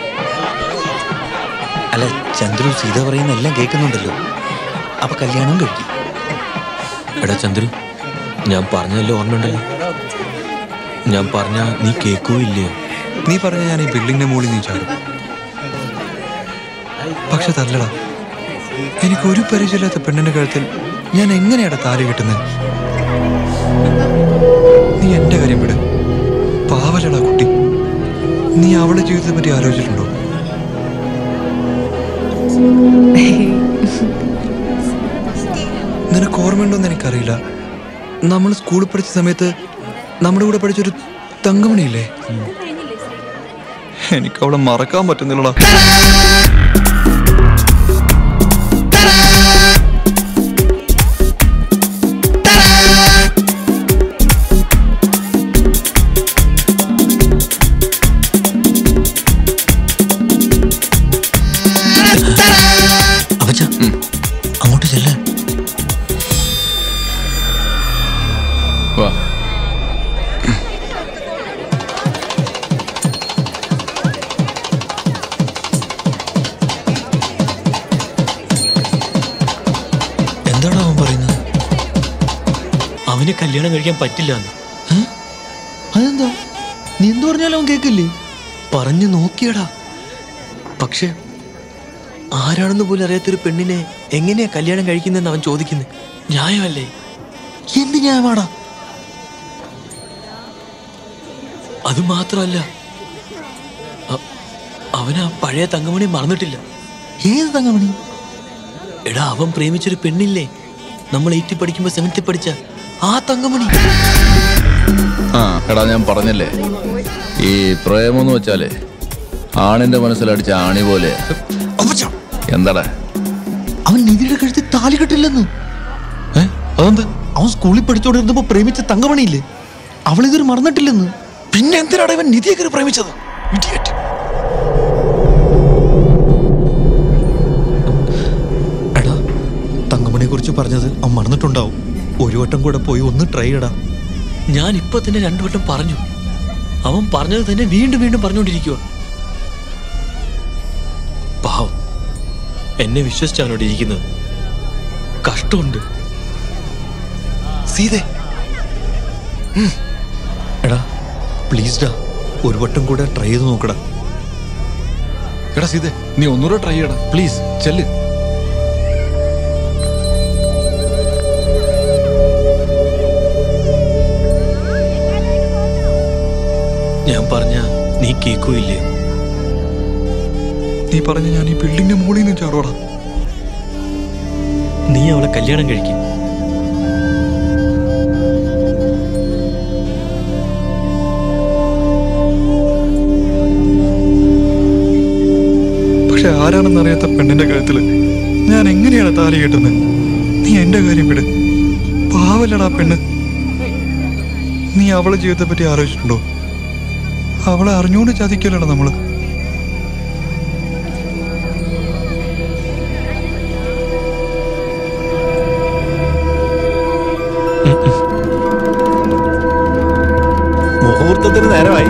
അല്ല ചന്ദ്രു സീത പറയുന്ന എല്ലാം കേൾക്കുന്നുണ്ടല്ലോ അപ്പൊ കല്യാണം കഴിക്കും എടാ ചന്ദ്രു ഞാൻ പറഞ്ഞതല്ലോ ഓർമ്മയുണ്ടല്ലോ ഞാൻ പറഞ്ഞ നീ കേൾക്കോ ഇല്ലയോ നീ പറഞ്ഞ ഞാൻ ഈ ബിൽഡിങ്ങിന്റെ മുകളിൽ നീ ചാടും പക്ഷെ തല്ലടാ എനിക്ക് ഒരു പരിചയമില്ലാത്ത പെണ്ണിന്റെ കഴുത്തിൽ ഞാൻ എങ്ങനെയാടാ താലി കിട്ടുന്നത് നീ എന്റെ കാര്യം വിട് പാവലടാ കുട്ടി നീ അവളുടെ ജീവിതത്തെ പറ്റി ആലോചിച്ചിട്ടുണ്ടോ നിനക്ക് ഓർമ്മയുണ്ടോന്ന് എനിക്കറിയില്ല നമ്മൾ സ്കൂളിൽ പഠിച്ച സമയത്ത് നമ്മുടെ കൂടെ പഠിച്ചൊരു തങ്കമണിയില്ലേ എനിക്ക് അവളെ മറക്കാൻ പറ്റുന്നില്ലടാ കല്യാണം കഴിക്കാൻ പറ്റില്ല എന്ന് അതെന്താ നീ എന്ത് പറഞ്ഞാലും അവൻ കേക്കില്ലേ പറഞ്ഞു നോക്കിയടാ പക്ഷെ ആരാണെന്ന് പോലും അറിയാത്തൊരു പെണ്ണിനെ എങ്ങനെയാ കല്യാണം കഴിക്കുന്നതെന്ന് അവൻ ചോദിക്കുന്നത് ന്യായമല്ലേ എന്ത് ന്യായമാടാ അത് മാത്രമല്ല അ- അവന് ആ പഴയ തങ്കമണി മറന്നിട്ടില്ല ഏത് തങ്കമണി എടാ അവൻ പ്രേമിച്ചൊരു പെണ്ണില്ലേ നമ്മൾ എയ്റ്റി പഠിക്കുമ്പോ സെവൻത്തിൽ പഠിച്ച ആ തങ്കമണി ആ എടാ ഞാൻ പറഞ്ഞല്ലേ ഈ പ്രേമെന്ന് വെച്ചാലേ ആണിന്റെ മനസ്സിലടിച്ച ആണി പോലെ എന്താടാ അവൻ നിധിയുടെ കഴുത്തിൽ താലി കെട്ടില്ലെന്ന് അതെന്ത് അവൻ സ്കൂളിൽ പഠിച്ചോണ്ടിരുന്നപ്പോ പ്രേമിച്ച തങ്കമണിയില്ലേ അവൾ ഇതൊരു മറന്നിട്ടില്ലെന്ന് പിന്നെ എന്തിനാണ് ഇവൻ നിധിയെ കയറി പ്രേമിച്ചത് Idiot. എടാ തങ്കമണിയെ കുറിച്ച് പറഞ്ഞത് അവൻ മറന്നിട്ടുണ്ടാവും ഒരു വട്ടം കൂടെ പോയി ഒന്ന് ട്രൈ ഇടാ ഞാൻ ഇപ്പൊ തന്നെ രണ്ടു വട്ടം പറഞ്ഞു അവൻ പറഞ്ഞത് തന്നെ വീണ്ടും വീണ്ടും പറഞ്ഞുകൊണ്ടിരിക്കുക പാവം എന്നെ വിശ്വസിച്ചാണ് അവിടെ ഇരിക്കുന്നത് കഷ്ടമുണ്ട് സീതേ ഉം. എടാ പ്ലീസ് ഡാ ഒരു വട്ടം കൂടെ ട്രൈ ചെയ്ത് നോക്കടാ എടാ സീതേ നീ ഒന്നുകൂടെ ട്രൈ ചെയ്യടാ പ്ലീസ് ചെല്ല് ഞാൻ പറഞ്ഞ നീ കേൾക്കൂയില്ലേ നീ പറഞ്ഞ ഞാൻ ഈ ബിൽഡിങ്ങിന്റെ മുകളിൽ നിന്ന് ചാടോടാ നീ അവളെ കല്യാണം കഴിക്കും പക്ഷെ ആരാണെന്ന് അറിയാത്ത പെണ്ണിന്റെ കഴുത്തില് ഞാൻ എങ്ങനെയാണ് താലി കെട്ടുന്നത് നീ എന്റെ കാര്യം വിട് പാവല്ലടാ പെണ്ണ് നീ അവളെ ജീവിതത്തെ പറ്റി ആലോചിച്ചിട്ടുണ്ടോ അവളെ അറിഞ്ഞുകൊണ്ട് ചതിക്കല്ലടാ നമ്മള് മുഹൂർത്തത്തിന് നേരമായി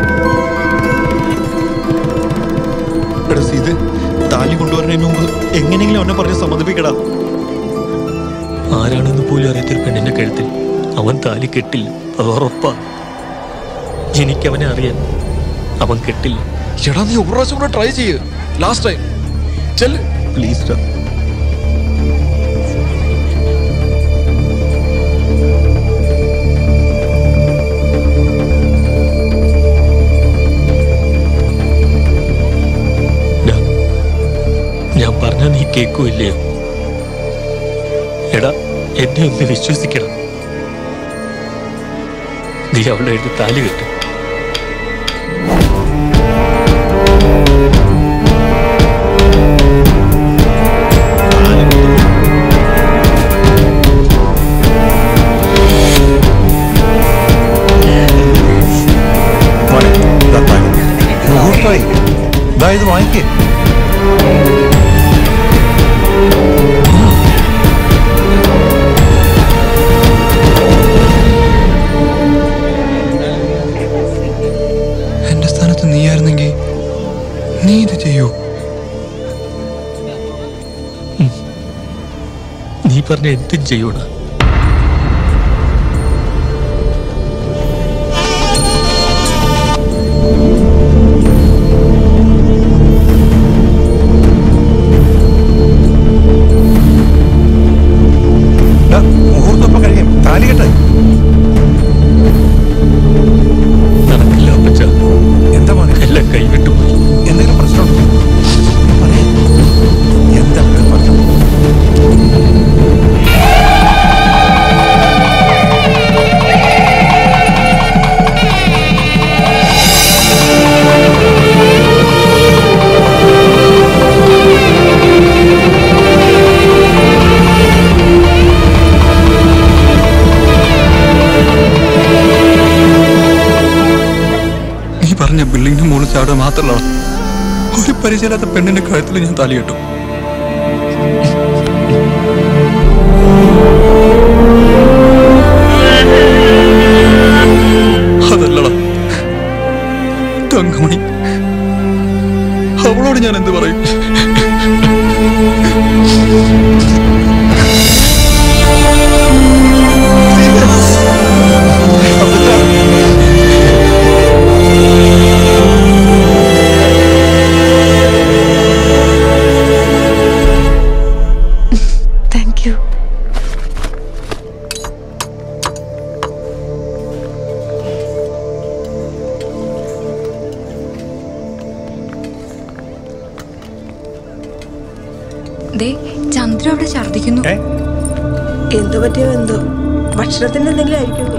എടാ സീത് താലി കൊണ്ടുവരുന്നതിന് മുമ്പ് എങ്ങനെയെങ്കിലും അവനെ പറഞ്ഞ് സമ്മതിപ്പിക്കടാ ആരാണെന്ന് പോലും അറിയാത്തൊരു പെണ്ണിന്റെ കഴുത്തിൽ അവൻ താലി കെട്ടില്ല അത് ഉറപ്പാ എനിക്കവനെ അറിയാൻ അവൻ കെട്ടില്ല എടാ നീ ഒരു പ്രാവശ്യം കൂടെ ട്രൈ ചെയ്യ് ലാസ്റ്റ് ടൈം ചെല്ല് പ്ലീസ് ഡാ ഡാ, ഞാൻ പറഞ്ഞ നീ കേൾക്കൂല്ലയോ എടാ എന്നെ ഒന്ന് വിശ്വസിക്കണം നീ അവളുടെ അടുത്ത് താലി കെട്ടും മുഹൂർത്തമായി ദാ ഇത് വാങ്ങിക്കേ എന്റെ സ്ഥാനത്ത് നീയായിരുന്നെങ്കിൽ നീ ഇത് ചെയ്യൂ നീ പറഞ്ഞ എന്തും ചെയ്യൂടാ മുഹൂർത്തം ഇപ്പൊ കഴിയും താലി കെട്ടെ നടക്കില്ല അപ്പച്ച എന്താ മോനെ എല്ലാം കൈവിട്ടുപോയി എന്തെങ്കിലും പ്രശ്നമുണ്ടോ പറയ്. എന്താ പ്രശ്നം നീ പറഞ്ഞ ബിൽഡിങ്ങിന്റെ മുകളിൽ ചാടുക മാത്രമല്ല ഒരു പരിചയമില്ലാത്ത പെണ്ണിന്റെ കഴുത്തിൽ ഞാൻ താലി കെട്ടും അതല്ലടാ തങ്കമണി അവളോട് ഞാൻ എന്ത് പറയും സീത ദേ ചന്ദ്രു അവിടെ ഛർദിക്കുന്നു എന്തു പറ്റിയോ എന്തോ ഭക്ഷണത്തിന് എന്തെങ്കിലും ആയിരിക്കും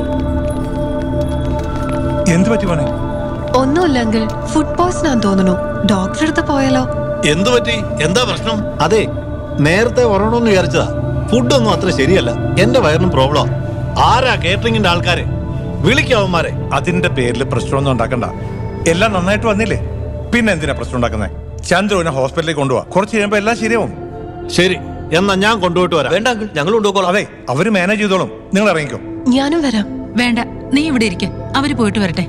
എന്ത് പറ്റി പോണേ ഒന്നുമില്ല അങ്കിൾ ഫുഡ് പോയ്സൺ ആണെന്ന് തോന്നുന്നു ഡോക്ടറെ അടുത്ത് പോയാലോ എന്തു പറ്റി എന്താ പ്രശ്നം അതെ നേരത്തെ ഉറങ്ങണമെന്ന് വിചാരിച്ചതാ ഫുഡൊന്നും അത്ര ശരിയല്ല എന്റെ വയറിനും പ്രോബ്ലം ആരാ കേറ്ററിംഗിന്റെ ആൾക്കാരെ വിളിക്കാവന്മാരെ അതിന്റെ പേരിൽ പ്രശ്നമൊന്നും ഉണ്ടാക്കണ്ട എല്ലാം നന്നായിട്ട് വന്നില്ലേ പിന്നെ എന്തിനാ പ്രശ്നം ഉണ്ടാക്കുന്നത് ചന്ദ്രുവിനെ ഹോസ്പിറ്റലിലേക്ക് കൊണ്ടുപോവാ കുറച്ച് കഴിയുമ്പോ എല്ലാം ശരിയാവും ശരി എന്നാ ഞാൻ കൊണ്ടുപോയിട്ട് വരാം വേണ്ട ഞങ്ങൾ കൊണ്ടുപോകോളാം അതെ അവര് മാനേജ് ചെയ്തോളും നിങ്ങൾ ഇറങ്ങിക്കോ ഞാനും വരാം വേണ്ട നീ ഇവിടെ ഇരിക്ക അവര് പോയിട്ട് വരട്ടെ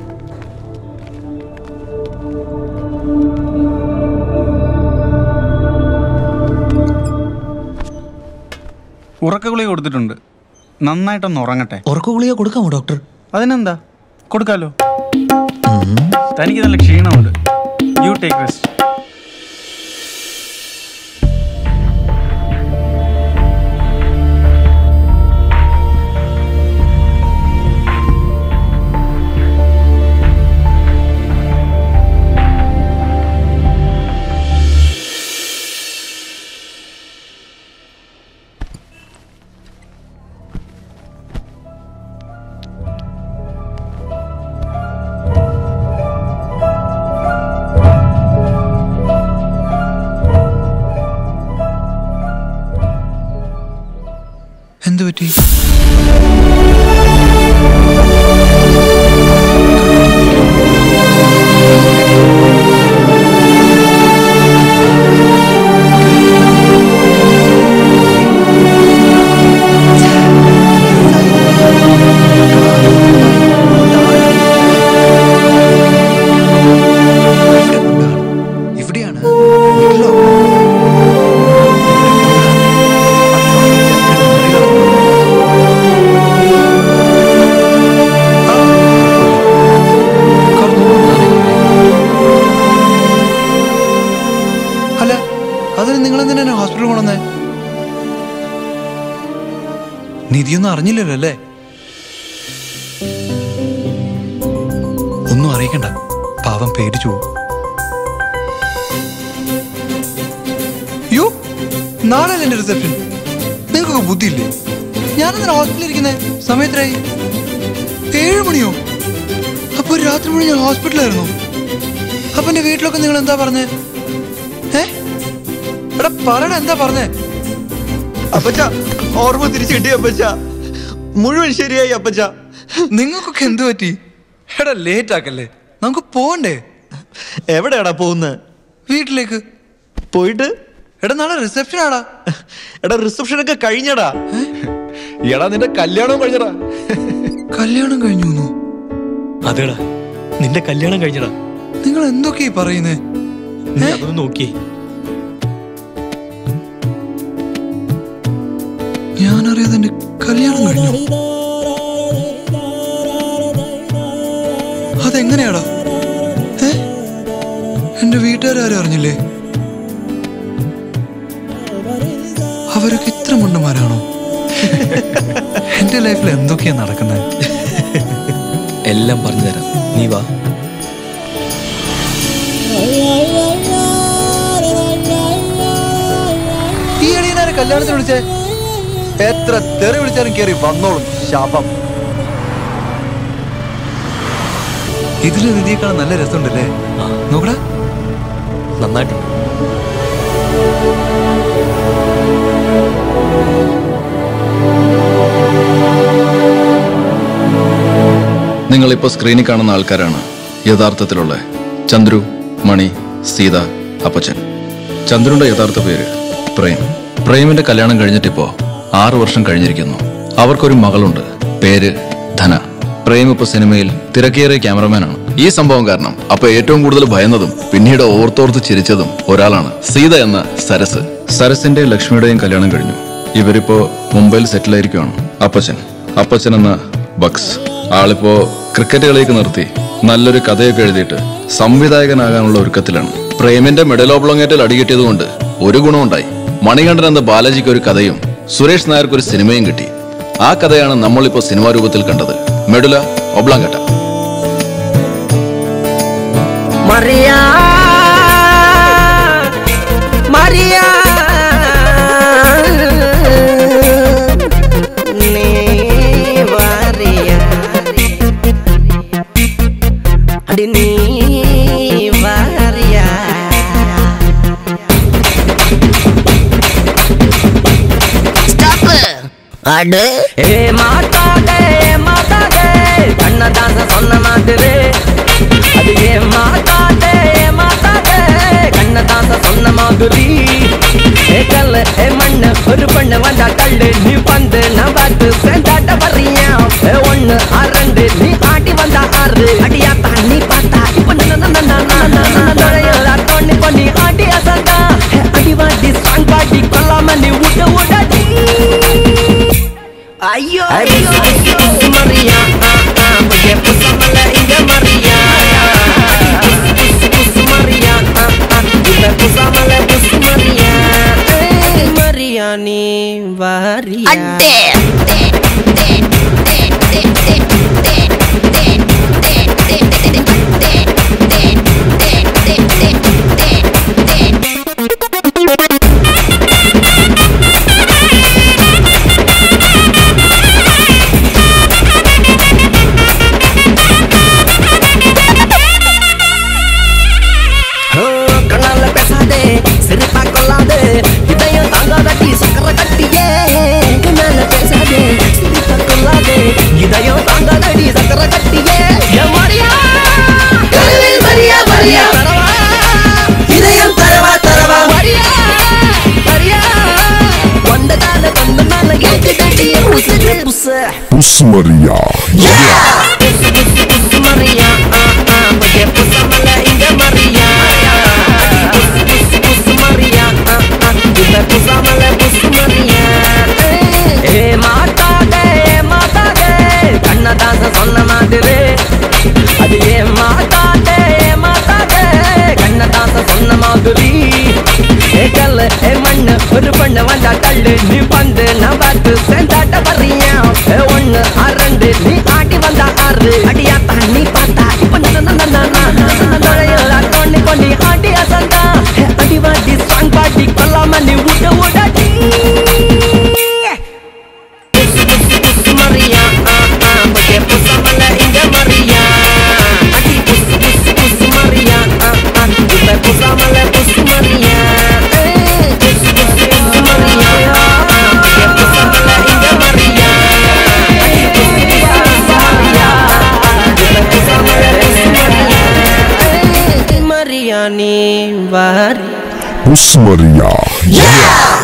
ഉറക്ക ഗുളിക കൊടുത്തിട്ടുണ്ട് നന്നായിട്ടൊന്ന് ഉറങ്ങട്ടെ ഉറക്ക ഗുളിക കൊടുക്കാമോ ഡോക്ടർ അതിനെന്താ കൊടുക്കാലോ തനിക്ക് നല്ല ക്ഷീണമുണ്ട് യു ടേക്ക് റെസ്റ്റ് എന്തു പറ്റി ഇവിടെയാണ് അല്ല അതിന് നിങ്ങൾ എന്തിനാ ഹോസ്പിറ്റലിൽ കൊണ്ടുവന്നേ നിധിയൊന്നും അറിഞ്ഞില്ലല്ലോ അല്ലേ ഒന്നും അറിയിക്കണ്ട പാവം പേടിച്ചു പോകും യോ നാളെ എന്റെ റിസപ്ഷൻ നിങ്ങൾക്കൊക്കെ ബുദ്ധിയില്ലേ ഞാനെന്തിനാ ഹോസ്പിറ്റലിൽ ഇരിക്കുന്നേ സമയത്തിനായി ഏഴ് മണിയോ അപ്പൊ ഒരു രാത്രി മുഴുവൻ ഞാൻ ഹോസ്പിറ്റലായിരുന്നു അപ്പൊ എന്റെ വീട്ടിലൊക്കെ നിങ്ങൾ എന്താ പറഞ്ഞേ ഏ എടാ പറയടാ എന്താ പറഞ്ഞേ അപ്പച്ച ഓർമ്മ തിരിച്ചു കിട്ടി അപ്പച്ച മുഴുവൻ ശരിയായി അപ്പച്ച നിങ്ങൾക്കൊക്കെ എന്തു പറ്റി എടാ ലേറ്റ് ആക്കല്ലേ നമുക്ക് പോണ്ടേ എവിടെയാടാ പോകുന്നത് വീട്ടിലേക്ക് പോയിട്ട് എടാ നാളെ റിസപ്ഷൻ ആടാ എടാ റിസപ്ഷൻ ഒക്കെ കഴിഞ്ഞടാ എടാ നിന്റെ കല്യാണം കഴിഞ്ഞടാ കല്യാണം കഴിഞ്ഞു അതേടാ നിന്റെ കല്യാണം കഴിഞ്ഞടാ നിങ്ങൾ എന്തൊക്കെയാ ഈ പറയുന്നേ നീ അതൊന്ന് നോക്കിയേ ഞാനറിയാതെ എന്റെ കല്യാണം കഴിഞ്ഞു അതെങ്ങനെയാടാ ഏ എന്റെ വീട്ടുകാരും അറിഞ്ഞില്ലേ അവരൊക്കെ ഇത്ര മണ്ടന്മാരാണോ എന്റെ ലൈഫിൽ എന്തൊക്കെയാ നടക്കുന്നത് എല്ലാം പറഞ്ഞു തരാം നീ വാ ഈ അളിയനാരെ കല്യാണത്തിന് വിളിച്ചേ എത്ര തെറി വിളിച്ചാലും കേറി വന്നോളും ശാപം ഇതില് നിധിയേക്കാൾ നല്ല രസമുണ്ടല്ലേ നോക്കടാ നന്നായിട്ടുണ്ട് നിങ്ങളിപ്പോൾ സ്ക്രീനിൽ കാണുന്ന ആൾക്കാരാണ് യഥാർത്ഥത്തിലുള്ള ചന്ദ്രു മണി സീത അപ്പച്ചൻ ചന്ദ്രുന്റെ യഥാർത്ഥ പേര് പ്രേം പ്രേമിന്റെ കല്യാണം കഴിഞ്ഞിട്ടിപ്പോ ആറു വർഷം കഴിഞ്ഞിരിക്കുന്നു അവർക്കൊരു മകളുണ്ട് പേര് ധന പ്രേം ഇപ്പൊ സിനിമയിൽ തിരക്കേറിയ ക്യാമറമാനാണ് ഈ സംഭവം കാരണം അപ്പൊ ഏറ്റവും കൂടുതൽ ഭയന്നതും പിന്നീട് ഓർത്തോർത്ത് ചിരിച്ചതും ഒരാളാണ് സീത എന്ന സരസ് സരസിന്റെയും ലക്ഷ്മിയുടെയും കല്യാണം കഴിഞ്ഞു ഇവരിപ്പോ മുംബൈയിൽ സെറ്റിൽ ആയിരിക്കുവാണ് അപ്പച്ചൻ അപ്പച്ചൻ എന്ന ബക്സ് ആളിപ്പോ ക്രിക്കറ്റ് കളിയൊക്കെ നിർത്തി നല്ലൊരു കഥയൊക്കെ എഴുതിയിട്ട് സംവിധായകനാകാനുള്ള ഒരുക്കത്തിലാണ് പ്രേമിന്റെ മെഡൽ ഓബ്ലോങ്ങേറ്റിൽ അടികിട്ടിയതുകൊണ്ട് ഒരു ഗുണമുണ്ടായി മണികണ്ഠൻ എന്ന ബാലാജിക്ക് ഒരു കഥയും സുരേഷ് നായർക്ക് ഒരു സിനിമയും കിട്ടി ആ കഥയാണ് നമ്മളിപ്പോ സിനിമാ രൂപത്തിൽ കണ്ടത് മെഡുല ഒബ്ലാങ്കട്ട മറിയ മറിയ അടി നീ വാരിയ அடு ஏ மாட்டாதே மாட்டாதே கண்ணதாச சொன்ன மாதிரி அது ஏ மாட்டாதே மாட்டாதே கண்ணதாச சொன்ன மாதிரி ஏ கல்லு ஏ மண்ணு ஒரு பெண்ணு வந்தா கல்லு நீ பந்து நான் பார்த்து சேர்ந்தாட்ட வர்றியா ஏ ஒண்ணு அரண்டு நீ ஆட்டி வந்தா ஆறு அடியா தண்ணி பார்த்தா இப்ப நுழையல தண்ணி பண்ணி ஆட்டி அசந்தா ஏ, அடி வாட்டி சாங் பாட்டி கொல்லாம நீ விட்டு விடாடி ஐயோ Maria, porque pusamala inga Maria. Pus Maria, kita pusamala pus Maria. Eh, Maria ni varia. ஓ, கண்ணால பேசாதே சிரிப்பா கொள்ளாதே இதயம் தாங்காதட்டி சக்கர கட்டியே கண்ணால பேசாதே சிரிப்பா கொள்ளாதே இதயம் தாங்காதடி சக்கர கட்டியே ஏ மரியா மரியா மரியா தரவா இதயம் தரவா தரவா மரியா மரியா கொண்டதால கொண்டனால ஏக்கு தட்டியே உசுறு புசு Pus Maria. Pus Maria, ah ah, porque pusamala inga Maria. Pus pus pus Maria, ah ah, kita pusamala pus Maria. Eh, மாட்டாதே மாட்டாதே Kannadasa சொன்ன மாதிரி அது ஏ மாட்டாதே மாட்டாதே கண்ணதாச சொன்ன மாதிரி ஏ கல்லு ஏ மண்ணு ஒரு பண்ணு வந்தா கல்லு நீ பந்து நான் பார்த்து சேர்ந்தாட்ட வர்றியா ஏ ஒண்ணு அரண்டு நீ ஆட்டி வந்தா ஆறு அடியா தண்ணி பார்த்தா இப்ப நுழையல தோண்டி கொண்டி ஆட்டி அசந்தா ஏ, அடி வாட்டி சாங் பாட்டி கொல்லாம நீ விட விடாடி Maria, ah ah, porque pusamala inga Maria. Adi pus pus pus Maria, ah ah, kita pusamala pus Maria. Eh, pus pus pus Maria, ah ah, porque pusamala inga Maria. Adi pus pus pus Maria, ah ah, kita pusamala pus Maria. Eh, Maria ni vari. Pus Maria. Yeah!